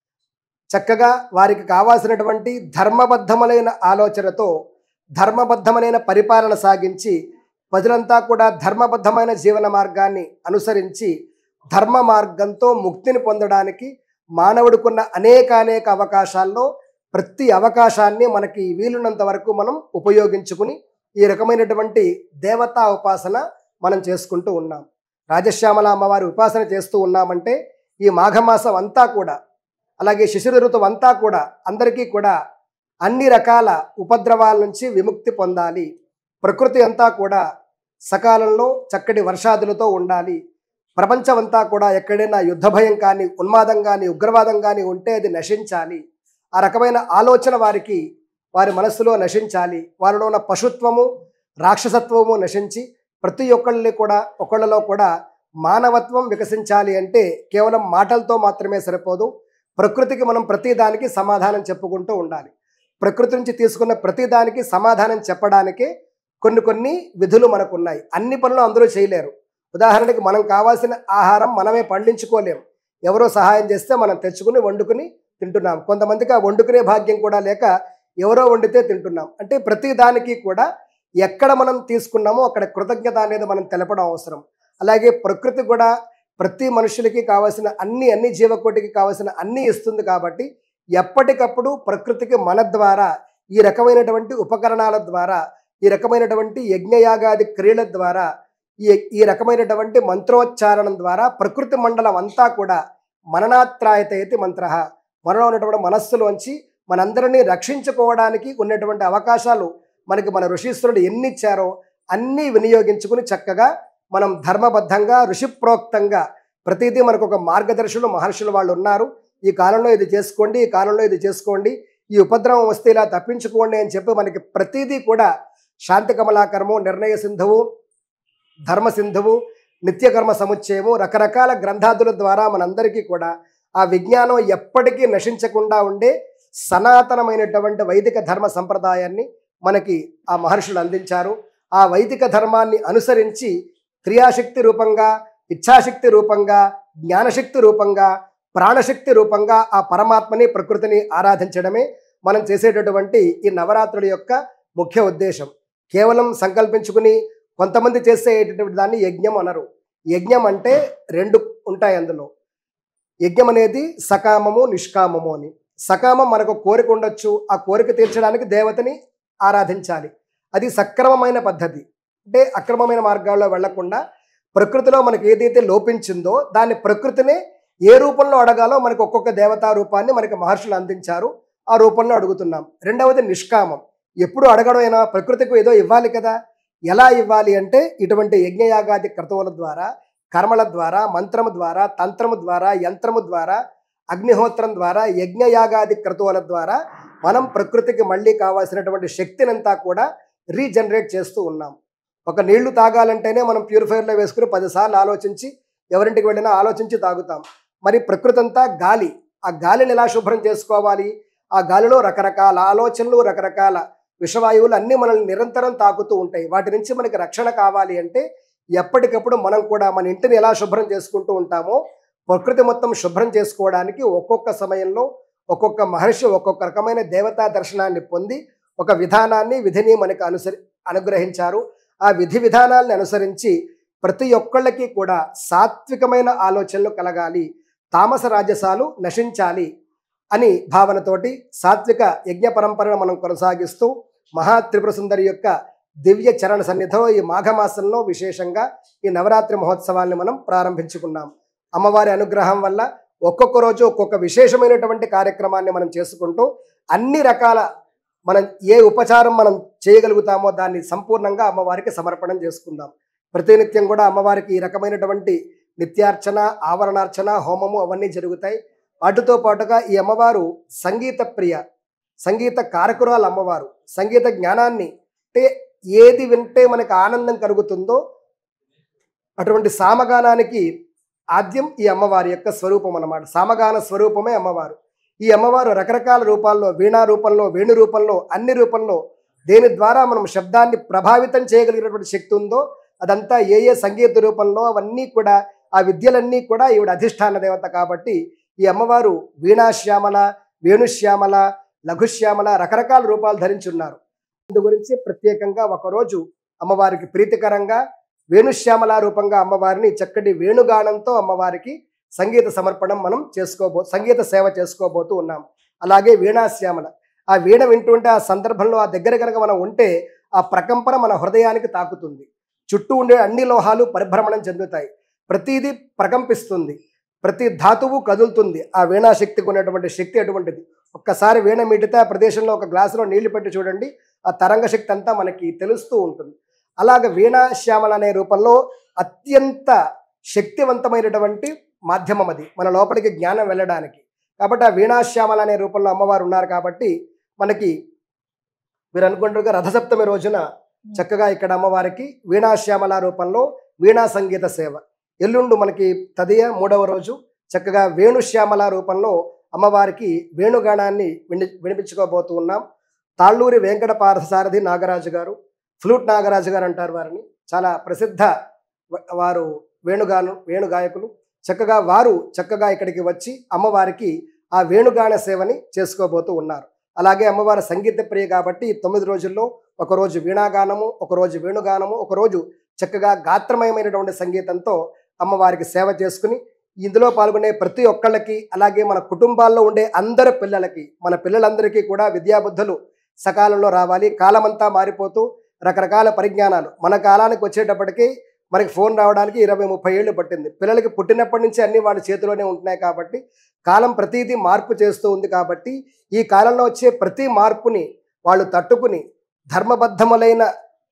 చక్కగా వారికి కావాల్సినటువంటి ధర్మబద్ధములైన ఆలోచనతో ధర్మబద్ధమైన పరిపాలన సాగించి ప్రజలంతా కూడా ధర్మబద్ధమైన జీవన మార్గాన్ని అనుసరించి ధర్మ మార్గంతో ముక్తిని పొందడానికి మానవుడికున్న అనేక అనేక అవకాశాల్లో ప్రతి అవకాశాన్ని మనకి వీలున్నంత వరకు మనం ఉపయోగించుకుని ఈ రకమైనటువంటి దేవతా ఉపాసన మనం చేసుకుంటూ ఉన్నాం రాజశ్యామల అమ్మవారి ఉపాసన చేస్తూ ఉన్నామంటే ఈ మాఘమాసం అంతా కూడా అలాగే శిశిర ఋతువు అంతా కూడా అందరికీ కూడా అన్ని రకాల ఉపద్రవాల నుంచి విముక్తి పొందాలి ప్రకృతి అంతా కూడా సకాలంలో చక్కటి వర్షాదులతో ఉండాలి ప్రపంచం అంతా కూడా ఎక్కడైనా యుద్ధ భయం కానీ ఉన్మాదం కానీ ఉగ్రవాదం కానీ ఉంటే అది నశించాలి ఆ రకమైన ఆలోచన వారికి వారి మనస్సులో నశించాలి వారిలో ఉన్న పశుత్వము రాక్షసత్వము నశించి ప్రతి ఒక్కళ్ళని కూడా ఒకళ్ళలో కూడా మానవత్వం వికసించాలి అంటే కేవలం మాటలతో మాత్రమే సరిపోదు ప్రకృతికి మనం ప్రతి దానికి సమాధానం చెప్పుకుంటూ ఉండాలి ప్రకృతి నుంచి తీసుకున్న ప్రతి దానికి సమాధానం చెప్పడానికే కొన్ని కొన్ని విధులు మనకు ఉన్నాయి అన్ని పనులు అందరూ చేయలేరు ఉదాహరణకి మనం కావాల్సిన ఆహారం మనమే పండించుకోలేం ఎవరో సహాయం చేస్తే మనం తెచ్చుకుని వండుకుని తింటున్నాం కొంతమందికి ఆ వండుకునే భాగ్యం కూడా లేక ఎవరో వండితే తింటున్నాం అంటే ప్రతి దానికి కూడా ఎక్కడ మనం తీసుకున్నామో అక్కడ కృతజ్ఞత అనేది మనం తెలపడం అవసరం అలాగే ప్రకృతి కూడా ప్రతి మనుషులకి కావాల్సిన అన్ని అన్ని జీవకోటికి కావాల్సిన అన్ని ఇస్తుంది కాబట్టి ఎప్పటికప్పుడు ప్రకృతికి మన ద్వారా ఈ రకమైనటువంటి ఉపకరణాల ద్వారా ఈ రకమైనటువంటి యజ్ఞయాగాది క్రియల ద్వారా ఈ ఈ రకమైనటువంటి మంత్రోచ్చారణం ద్వారా ప్రకృతి మండలం అంతా కూడా మననాత్రాయతయతి మంత్ర మనలో ఉన్నటువంటి మనస్సులోంచి మనందరినీ రక్షించుకోవడానికి ఉన్నటువంటి అవకాశాలు మనకి మన ఋషీశ్వరుడు ఎన్ని ఇచ్చారో అన్నీ వినియోగించుకుని చక్కగా మనం ధర్మబద్ధంగా ఋషిప్రోక్తంగా ప్రతిదీ మనకు ఒక మార్గదర్శులు మహర్షులు వాళ్ళు ఉన్నారు ఈ కాలంలో ఇది చేసుకోండి ఈ కాలంలో ఇది చేసుకోండి ఈ ఉపద్రవం వస్తే ఇలా తప్పించుకోండి అని చెప్పి మనకి ప్రతిదీ కూడా శాంతి కమలాకరము నిర్ణయ సింధువు ధర్మ సింధువు నిత్యకర్మ సముచ్చయము రకరకాల గ్రంథాదుల ద్వారా మనందరికీ కూడా ఆ విజ్ఞానం ఎప్పటికీ నశించకుండా ఉండే సనాతనమైనటువంటి వైదిక ధర్మ సంప్రదాయాన్ని మనకి ఆ మహర్షులు అందించారు ఆ వైదిక ధర్మాన్ని అనుసరించి క్రియాశక్తి రూపంగా ఇచ్ఛాశక్తి రూపంగా జ్ఞానశక్తి రూపంగా ప్రాణశక్తి రూపంగా ఆ పరమాత్మని ప్రకృతిని ఆరాధించడమే మనం చేసేటటువంటి ఈ నవరాత్రుల యొక్క ముఖ్య ఉద్దేశం కేవలం సంకల్పించుకుని కొంతమంది చేసేటటువంటి దాన్ని యజ్ఞం అనరు యజ్ఞం అంటే రెండు ఉంటాయి అందులో యజ్ఞం అనేది సకామము నిష్కామము అని సకామం మనకు కోరిక ఉండొచ్చు ఆ కోరిక తీర్చడానికి దేవతని ఆరాధించాలి అది సక్రమమైన పద్ధతి అంటే అక్రమమైన మార్గాల్లో వెళ్లకుండా ప్రకృతిలో మనకి ఏదైతే లోపించిందో దాన్ని ప్రకృతినే ఏ రూపంలో అడగాలో మనకు ఒక్కొక్క దేవతా రూపాన్ని మనకి మహర్షులు అందించారు ఆ రూపంలో అడుగుతున్నాం రెండవది నిష్కామం ఎప్పుడు అడగడమైనా ప్రకృతికి ఏదో ఇవ్వాలి కదా ఎలా ఇవ్వాలి అంటే ఇటువంటి యజ్ఞయాగాది క్రతువుల ద్వారా కర్మల ద్వారా మంత్రము ద్వారా తంత్రము ద్వారా యంత్రము ద్వారా అగ్నిహోత్రం ద్వారా యజ్ఞయాగాది క్రతువుల ద్వారా మనం ప్రకృతికి మళ్ళీ కావాల్సినటువంటి శక్తినంతా కూడా రీజనరేట్ చేస్తూ ఉన్నాం ఒక నీళ్లు తాగాలంటేనే మనం ప్యూరిఫైర్లో వేసుకుని పదిసార్లు ఆలోచించి ఎవరింటికి వెళ్ళినా ఆలోచించి తాగుతాం మరి ప్రకృతి అంతా గాలి ఆ గాలిని ఎలా శుభ్రం చేసుకోవాలి ఆ గాలిలో రకరకాల ఆలోచనలు రకరకాల విషవాయువులు అన్నీ మనల్ని నిరంతరం తాకుతూ ఉంటాయి వాటి నుంచి మనకి రక్షణ కావాలి అంటే ఎప్పటికప్పుడు మనం కూడా మన ఇంటిని ఎలా శుభ్రం చేసుకుంటూ ఉంటామో ప్రకృతి మొత్తం శుభ్రం చేసుకోవడానికి ఒక్కొక్క సమయంలో ఒక్కొక్క మహర్షి ఒక్కొక్క రకమైన దేవతా దర్శనాన్ని పొంది ఒక విధానాన్ని విధిని మనకు అనుసరి అనుగ్రహించారు ఆ విధి విధానాలను అనుసరించి ప్రతి ఒక్కళ్ళకి కూడా సాత్వికమైన ఆలోచనలు కలగాలి తామస రాజసాలు నశించాలి అని భావనతోటి సాత్విక యజ్ఞ పరంపరను మనం కొనసాగిస్తూ మహా త్రిపుర సుందరి యొక్క దివ్య చరణ సన్నిధో ఈ మాఘమాసంలో విశేషంగా ఈ నవరాత్రి మహోత్సవాల్ని మనం ప్రారంభించుకున్నాం అమ్మవారి అనుగ్రహం వల్ల ఒక్కొక్క రోజు ఒక్కొక్క విశేషమైనటువంటి కార్యక్రమాన్ని మనం చేసుకుంటూ అన్ని రకాల మనం ఏ ఉపచారం మనం చేయగలుగుతామో దాన్ని సంపూర్ణంగా అమ్మవారికి సమర్పణం చేసుకుందాం ప్రతినిత్యం కూడా అమ్మవారికి ఈ రకమైనటువంటి నిత్యార్చన ఆవరణార్చన హోమము అవన్నీ జరుగుతాయి వాటితో పాటుగా ఈ అమ్మవారు సంగీత ప్రియ సంగీత కారకురాలు అమ్మవారు సంగీత జ్ఞానాన్ని అంటే ఏది వింటే మనకు ఆనందం కలుగుతుందో అటువంటి సామగానానికి ఆద్యం ఈ అమ్మవారి యొక్క స్వరూపం అన్నమాట సామగాన స్వరూపమే అమ్మవారు ఈ అమ్మవారు రకరకాల రూపాల్లో వీణా రూపంలో వేణు రూపంలో అన్ని రూపంలో దేని ద్వారా మనం శబ్దాన్ని ప్రభావితం చేయగలిగినటువంటి శక్తి ఉందో అదంతా ఏ ఏ సంగీత రూపంలో అవన్నీ కూడా ఆ విద్యలన్నీ కూడా ఈవిడ అధిష్టాన దేవత కాబట్టి ఈ అమ్మవారు వీణాశ్యామల వేణుశ్యామల లఘుశ్యామల రకరకాల రూపాలు ధరించి ఉన్నారు అందు గురించి ప్రత్యేకంగా ఒకరోజు అమ్మవారికి ప్రీతికరంగా వేణుశ్యామల రూపంగా అమ్మవారిని చక్కటి వేణుగానంతో అమ్మవారికి సంగీత సమర్పణం మనం చేసుకోబో సంగీత సేవ చేసుకోబోతూ ఉన్నాం అలాగే వీణాశ్యామల ఆ వీణ వింటుంటే ఆ సందర్భంలో ఆ దగ్గర కనుక మనం ఉంటే ఆ ప్రకంపన మన హృదయానికి తాకుతుంది చుట్టూ ఉండే అన్ని లోహాలు పరిభ్రమణం చెందుతాయి ప్రతిదీ ప్రకంపిస్తుంది ప్రతి ధాతువు కదులుతుంది ఆ వీణా శక్తికి ఉన్నటువంటి శక్తి అటువంటిది ఒక్కసారి వీణ మీటితే ఆ ప్రదేశంలో ఒక గ్లాసులో నీళ్లు పెట్టి చూడండి ఆ తరంగ శక్తి అంతా మనకి తెలుస్తూ ఉంటుంది అలాగ వీణా శ్యామల అనే రూపంలో అత్యంత శక్తివంతమైనటువంటి మాధ్యమం అది మన లోపలికి జ్ఞానం వెళ్ళడానికి కాబట్టి ఆ వీణాశ్యామల అనే రూపంలో అమ్మవారు ఉన్నారు కాబట్టి మనకి మీరు అనుకుంటారుగా రథసప్తమి రోజున చక్కగా ఇక్కడ అమ్మవారికి వీణాశ్యామల రూపంలో వీణా సంగీత సేవ ఎల్లుండు మనకి తదియ మూడవ రోజు చక్కగా వేణుశ్యామల రూపంలో అమ్మవారికి వేణుగానాన్ని విని వినిపించుకోబోతూ ఉన్నాం తాళ్ళూరి వెంకట పార్థసారథి నాగరాజు గారు ఫ్లూట్ నాగరాజు గారు అంటారు వారిని చాలా ప్రసిద్ధ వ- వారు వేణుగాను వేణుగాయకులు చక్కగా వారు చక్కగా ఇక్కడికి వచ్చి అమ్మవారికి ఆ వేణుగాన సేవని చేసుకోబోతూ ఉన్నారు అలాగే అమ్మవారి సంగీత ప్రియ కాబట్టి ఈ తొమ్మిది రోజుల్లో ఒకరోజు వీణాగానము ఒకరోజు వేణుగానము ఒకరోజు చక్కగా గాత్రమయమైనటువంటి సంగీతంతో అమ్మవారికి సేవ చేసుకుని ఇందులో పాల్గొనే ప్రతి ఒక్కళ్ళకి అలాగే మన కుటుంబాల్లో ఉండే అందరి పిల్లలకి మన పిల్లలందరికీ కూడా విద్యాబుద్ధులు సకాలంలో రావాలి కాలమంతా మారిపోతూ రకరకాల పరిజ్ఞానాలు మన కాలానికి వచ్చేటప్పటికి మనకి ఫోన్ రావడానికి ఇరవై ముప్పై ఏళ్ళు పట్టింది పిల్లలకి పుట్టినప్పటి నుంచి అన్ని వాళ్ళ చేతిలోనే ఉంటున్నాయి కాబట్టి కాలం ప్రతిదీ మార్పు చేస్తూ ఉంది కాబట్టి ఈ కాలంలో వచ్చే ప్రతి మార్పుని వాళ్ళు తట్టుకుని ధర్మబద్ధములైన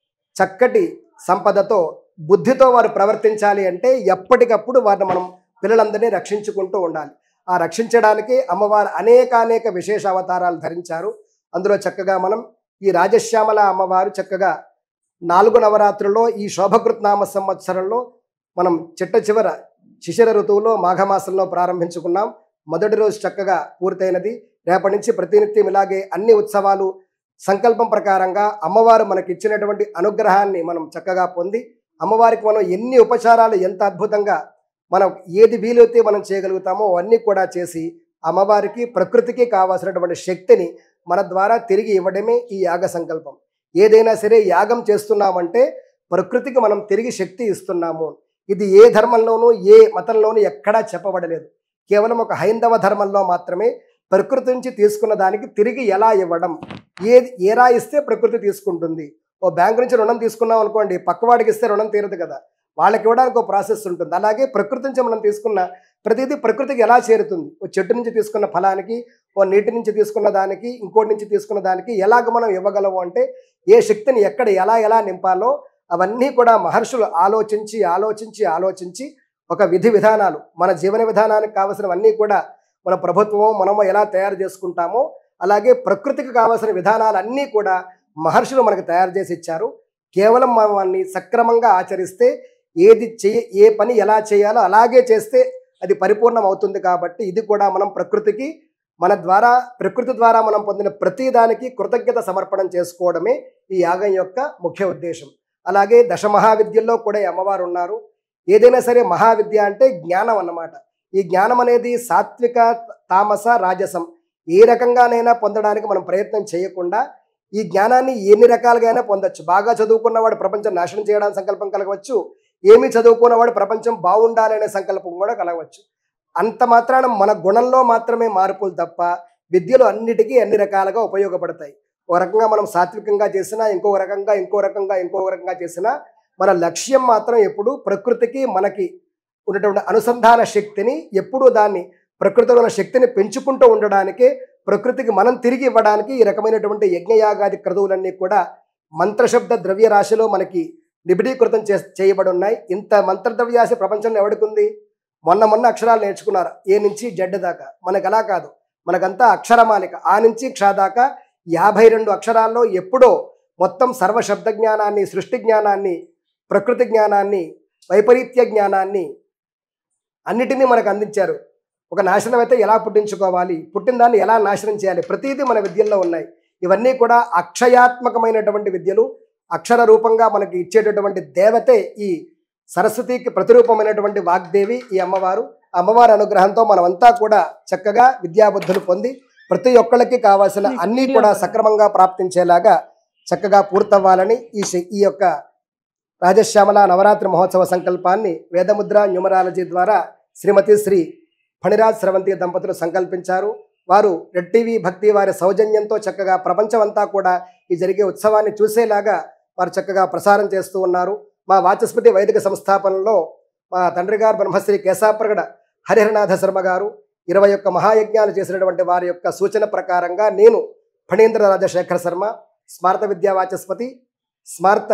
చక్కటి సంపదతో బుద్ధితో వారు ప్రవర్తించాలి అంటే ఎప్పటికప్పుడు వారిని మనం పిల్లలందరినీ రక్షించుకుంటూ ఉండాలి ఆ రక్షించడానికి అమ్మవారు అనేక అనేక విశేష అవతారాలు ధరించారు అందులో చక్కగా మనం ఈ రాజశ్యామల అమ్మవారు చక్కగా నాలుగు నవరాత్రుల్లో ఈ శోభకృత్ నామ సంవత్సరంలో మనం చిట్ట చివర శిశిర ఋతువులో మాఘమాసంలో ప్రారంభించుకున్నాం మొదటి రోజు చక్కగా పూర్తయినది రేపటి నుంచి ప్రతినిత్యం ఇలాగే అన్ని ఉత్సవాలు సంకల్పం ప్రకారంగా అమ్మవారు మనకి ఇచ్చినటువంటి అనుగ్రహాన్ని మనం చక్కగా పొంది అమ్మవారికి మనం ఎన్ని ఉపచారాలు ఎంత అద్భుతంగా మనం ఏది వీలైతే మనం చేయగలుగుతామో అన్నీ కూడా చేసి అమ్మవారికి ప్రకృతికి కావాల్సినటువంటి శక్తిని మన ద్వారా తిరిగి ఇవ్వడమే ఈ యాగ సంకల్పం ఏదైనా సరే యాగం చేస్తున్నామంటే ప్రకృతికి మనం తిరిగి శక్తి ఇస్తున్నాము ఇది ఏ ధర్మంలోనూ ఏ మతంలోనూ ఎక్కడా చెప్పబడలేదు కేవలం ఒక హైందవ ధర్మంలో మాత్రమే ప్రకృతి నుంచి తీసుకున్న దానికి తిరిగి ఎలా ఇవ్వడం ఏ ఏరా ఇస్తే ప్రకృతి తీసుకుంటుంది ఓ బ్యాంకు నుంచి రుణం తీసుకున్నాం అనుకోండి పక్కవాడికి ఇస్తే రుణం తీరదు కదా వాళ్ళకి ఇవ్వడానికి ఒక ప్రాసెస్ ఉంటుంది అలాగే ప్రకృతి నుంచి మనం తీసుకున్న ప్రతిదీ ప్రకృతికి ఎలా చేరుతుంది ఓ చెట్టు నుంచి తీసుకున్న ఫలానికి ఓ నీటి నుంచి తీసుకున్న దానికి ఇంకోటి నుంచి తీసుకున్న దానికి ఎలాగ మనం ఇవ్వగలము అంటే ఏ శక్తిని ఎక్కడ ఎలా ఎలా నింపాలో అవన్నీ కూడా మహర్షులు ఆలోచించి ఆలోచించి ఆలోచించి ఒక విధి విధానాలు మన జీవన విధానానికి కావలసినవన్నీ కూడా మన ప్రభుత్వమో మనమో ఎలా తయారు చేసుకుంటామో అలాగే ప్రకృతికి కావలసిన విధానాలన్నీ కూడా మహర్షులు మనకు తయారు చేసి ఇచ్చారు కేవలం మనం వాన్ని సక్రమంగా ఆచరిస్తే ఏది చే ఏ పని ఎలా చేయాలో అలాగే చేస్తే అది పరిపూర్ణం అవుతుంది కాబట్టి ఇది కూడా మనం ప్రకృతికి మన ద్వారా ప్రకృతి ద్వారా మనం పొందిన ప్రతి దానికి కృతజ్ఞత సమర్పణం చేసుకోవడమే ఈ యాగం యొక్క ముఖ్య ఉద్దేశం అలాగే దశ మహావిద్యల్లో కూడా ఈ అమ్మవారు ఉన్నారు ఏదైనా సరే మహావిద్య అంటే జ్ఞానం అన్నమాట ఈ జ్ఞానం అనేది సాత్విక తామస రాజసం ఏ రకంగానైనా పొందడానికి మనం ప్రయత్నం చేయకుండా ఈ జ్ఞానాన్ని ఎన్ని రకాలుగా పొందొచ్చు బాగా చదువుకున్నవాడు ప్రపంచం నాశనం చేయడానికి సంకల్పం కలగవచ్చు ఏమి చదువుకున్నవాడు ప్రపంచం బాగుండాలనే సంకల్పం కూడా కలగవచ్చు అంత మాత్రాన మన గుణంలో మాత్రమే మార్పులు తప్ప విద్యలు అన్నిటికీ అన్ని రకాలుగా ఉపయోగపడతాయి ఒక రకంగా మనం సాత్వికంగా చేసినా ఇంకో రకంగా ఇంకో రకంగా ఇంకో రకంగా చేసినా మన లక్ష్యం మాత్రం ఎప్పుడు ప్రకృతికి మనకి ఉన్నటువంటి అనుసంధాన శక్తిని ఎప్పుడూ దాన్ని ప్రకృతిలో ఉన్న శక్తిని పెంచుకుంటూ ఉండడానికి ప్రకృతికి మనం తిరిగి ఇవ్వడానికి ఈ రకమైనటువంటి యజ్ఞయాగాది క్రతువులన్నీ కూడా మంత్రశబ్ద ద్రవ్య రాశిలో మనకి నిబిడీకృతం చే చేయబడి ఉన్నాయి ఇంత మంత్రద్రవ్యాసి ప్రపంచంలో ఎవరికి ఉంది మొన్న మొన్న అక్షరాలు నేర్చుకున్నారు ఏ నుంచి జడ్ దాకా మనకు అలా కాదు మనకంతా అక్షరమాలిక ఆ నుంచి క్ష దాకా యాభై రెండు అక్షరాల్లో ఎప్పుడో మొత్తం సర్వ శబ్ద జ్ఞానాన్ని సృష్టి జ్ఞానాన్ని ప్రకృతి జ్ఞానాన్ని వైపరీత్య జ్ఞానాన్ని అన్నిటినీ మనకు అందించారు ఒక నాశనం అయితే ఎలా పుట్టించుకోవాలి పుట్టిన దాన్ని ఎలా నాశనం చేయాలి ప్రతిదీ మన విద్యల్లో ఉన్నాయి ఇవన్నీ కూడా అక్షయాత్మకమైనటువంటి విద్యలు అక్షర రూపంగా మనకి ఇచ్చేటటువంటి దేవతే ఈ సరస్వతికి ప్రతిరూపమైనటువంటి వాగ్దేవి ఈ అమ్మవారు ఆ అమ్మవారి అనుగ్రహంతో మనమంతా కూడా చక్కగా విద్యాబుద్ధులు పొంది ప్రతి ఒక్కళ్ళకి కావాల్సిన అన్నీ కూడా సక్రమంగా ప్రాప్తించేలాగా చక్కగా పూర్తవ్వాలని ఈ శ- ఈ యొక్క రాజశ్యామల నవరాత్రి మహోత్సవ సంకల్పాన్ని వేదముద్ర న్యూమరాలజీ ద్వారా శ్రీమతి శ్రీ ఫణిరాజ్ స్రవంతి దంపతులు సంకల్పించారు వారు రెడ్ టీవీ భక్తి వారి సౌజన్యంతో చక్కగా ప్రపంచమంతా కూడా ఈ జరిగే ఉత్సవాన్ని చూసేలాగా వారు చక్కగా ప్రసారం చేస్తూ ఉన్నారు మా వాచస్పతి వైదిక సంస్థాపనలో మా తండ్రి గారు బ్రహ్మశ్రీ కేశాప్రగడ హరిహరనాథ శర్మ గారు ఇరవై ఒక్క మహాయజ్ఞాలు చేసినటువంటి వారి యొక్క సూచన ప్రకారంగా నేను ఫణీంద్ర రాజశేఖర శర్మ స్మార్త విద్యా వాచస్పతి స్మార్త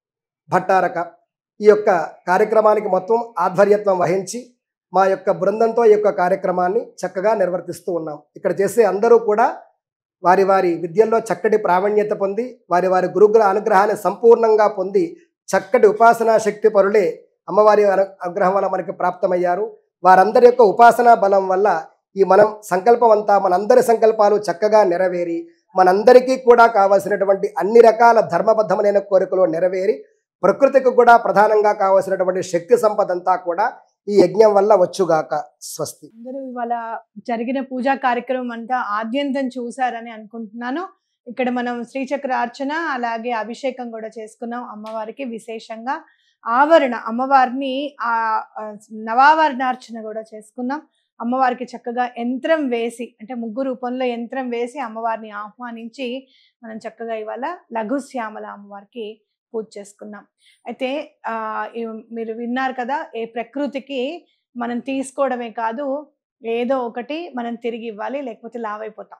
భట్టారక ఈ యొక్క కార్యక్రమానికి మొత్తం ఆధ్వర్యత్వం వహించి మా యొక్క బృందంతో ఈ యొక్క కార్యక్రమాన్ని చక్కగా నిర్వర్తిస్తూ ఉన్నాం ఇక్కడ చేసే అందరూ కూడా వారి వారి విద్యల్లో చక్కటి ప్రావీణ్యత పొంది వారి వారి గురుగ్రహ అనుగ్రహాన్ని సంపూర్ణంగా పొంది చక్కటి ఉపాసనా శక్తి పరులే అమ్మవారి అను- అనుగ్రహం వల్ల మనకి ప్రాప్తమయ్యారు వారందరి యొక్క ఉపాసనా బలం వల్ల ఈ మనం సంకల్పం అంతా మనందరి సంకల్పాలు చక్కగా నెరవేరి మనందరికీ కూడా కావాల్సినటువంటి అన్ని రకాల ధర్మబద్ధమైన కోరికలు నెరవేరి ప్రకృతికి కూడా ప్రధానంగా కావాల్సినటువంటి శక్తి సంపద అంతా కూడా ఈ యజ్ఞం వల్ల వచ్చుగాక స్వస్తి అందరూ ఇవాళ జరిగిన పూజా కార్యక్రమం అంతా ఆద్యంతం చూసారని అనుకుంటున్నాను ఇక్కడ మనం శ్రీచక్ర అర్చన అలాగే అభిషేకం కూడా చేసుకున్నాం అమ్మవారికి విశేషంగా ఆవరణ అమ్మవారిని ఆ ఆ, నవావరణార్చన కూడా చేసుకున్నాం అమ్మవారికి చక్కగా యంత్రం వేసి అంటే ముగ్గు రూపంలో యంత్రం వేసి అమ్మవారిని ఆహ్వానించి మనం చక్కగా ఇవాళ లఘుశ్యామల అమ్మవారికి పూజ చేసుకున్నాం అయితే ఆ ఈ- మీరు విన్నారు కదా ఏ ప్రకృతికి మనం తీసుకోవడమే కాదు ఏదో ఒకటి మనం తిరిగి ఇవ్వాలి లేకపోతే లావైపోతాం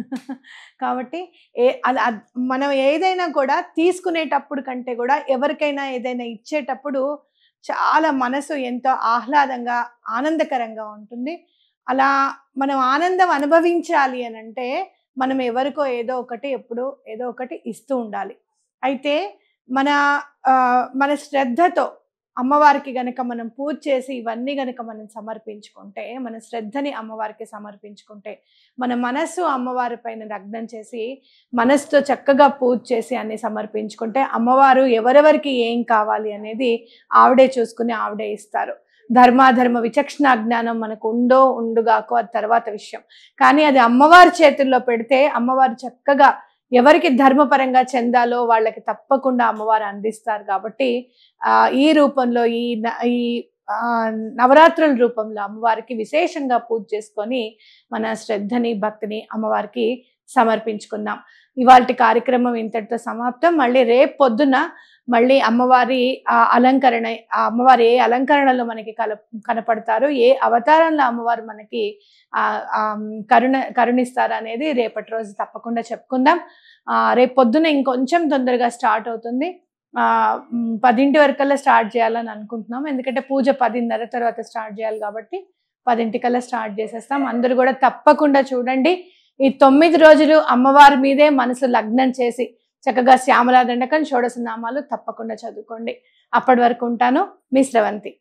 కాబట్టి ఏ అలా అద్- మనం ఏదైనా కూడా తీసుకునేటప్పుడు కంటే కూడా ఎవరికైనా ఏదైనా ఇచ్చేటప్పుడు చాలా మనసు ఎంతో ఆహ్లాదంగా ఆనందకరంగా ఉంటుంది అలా మనం ఆనందం అనుభవించాలి అని అంటే మనం ఎవరికో ఏదో ఒకటి ఎప్పుడు ఏదో ఒకటి ఇస్తూ ఉండాలి అయితే మన ఆ, మన శ్రద్ధతో అమ్మవారికి గనక మనం పూజ చేసి ఇవన్నీ గనక మనం సమర్పించుకుంటే మన శ్రద్ధని అమ్మవారికి సమర్పించుకుంటే మన మనస్సు అమ్మవారి పైన లగ్నం చేసి మనసుతో చక్కగా పూజ చేసి అన్ని సమర్పించుకుంటే అమ్మవారు ఎవరెవరికి ఏం కావాలి అనేది ఆవిడే చూసుకుని ఆవిడే ఇస్తారు ధర్మాధర్మ విచక్షణ జ్ఞానం మనకు ఉందో ఉండుగాకో అది తర్వాత విషయం కానీ అది అమ్మవారి చేతుల్లో పెడితే అమ్మవారు చక్కగా ఎవరికి ధర్మపరంగా చెందాలో వాళ్ళకి తప్పకుండా అమ్మవారు అందిస్తారు కాబట్టి ఆ, ఈ రూపంలో ఈ న- ఈ ఆ, నవరాత్రుల రూపంలో అమ్మవారికి విశేషంగా పూజ చేసుకొని మన శ్రద్ధని భక్తిని అమ్మవారికి సమర్పించుకుందాం ఇవాళ కార్యక్రమం ఇంతటితో సమాప్తం మళ్ళీ రేపు పొద్దున మళ్ళీ అమ్మవారి ఆ అలంకరణ ఆ అమ్మవారి ఏ అలంకరణలో మనకి కల కనపడతారు ఏ అవతారంలో అమ్మవారు మనకి ఆ ఆ కరుణ కరుణిస్తారు అనేది రేపటి రోజు తప్పకుండా చెప్పుకుందాం ఆ రేపు పొద్దున ఇంకొంచెం తొందరగా స్టార్ట్ అవుతుంది ఆ మ్, పదింటి వరకల్లా స్టార్ట్ చేయాలని అనుకుంటున్నాం ఎందుకంటే పూజ పదిన్నర తర్వాత స్టార్ట్ చేయాలి కాబట్టి పదింటికల్లా స్టార్ట్ చేసేస్తాం అందరూ కూడా తప్పకుండా చూడండి ఈ తొమ్మిది రోజులు అమ్మవారి మీదే మనసు లగ్నం చేసి చక్కగా శ్యామలా దండకం షోడశ నామాలు తప్పకుండా చదువుకోండి అప్పటి వరకు ఉంటాను మీ స్రవంతి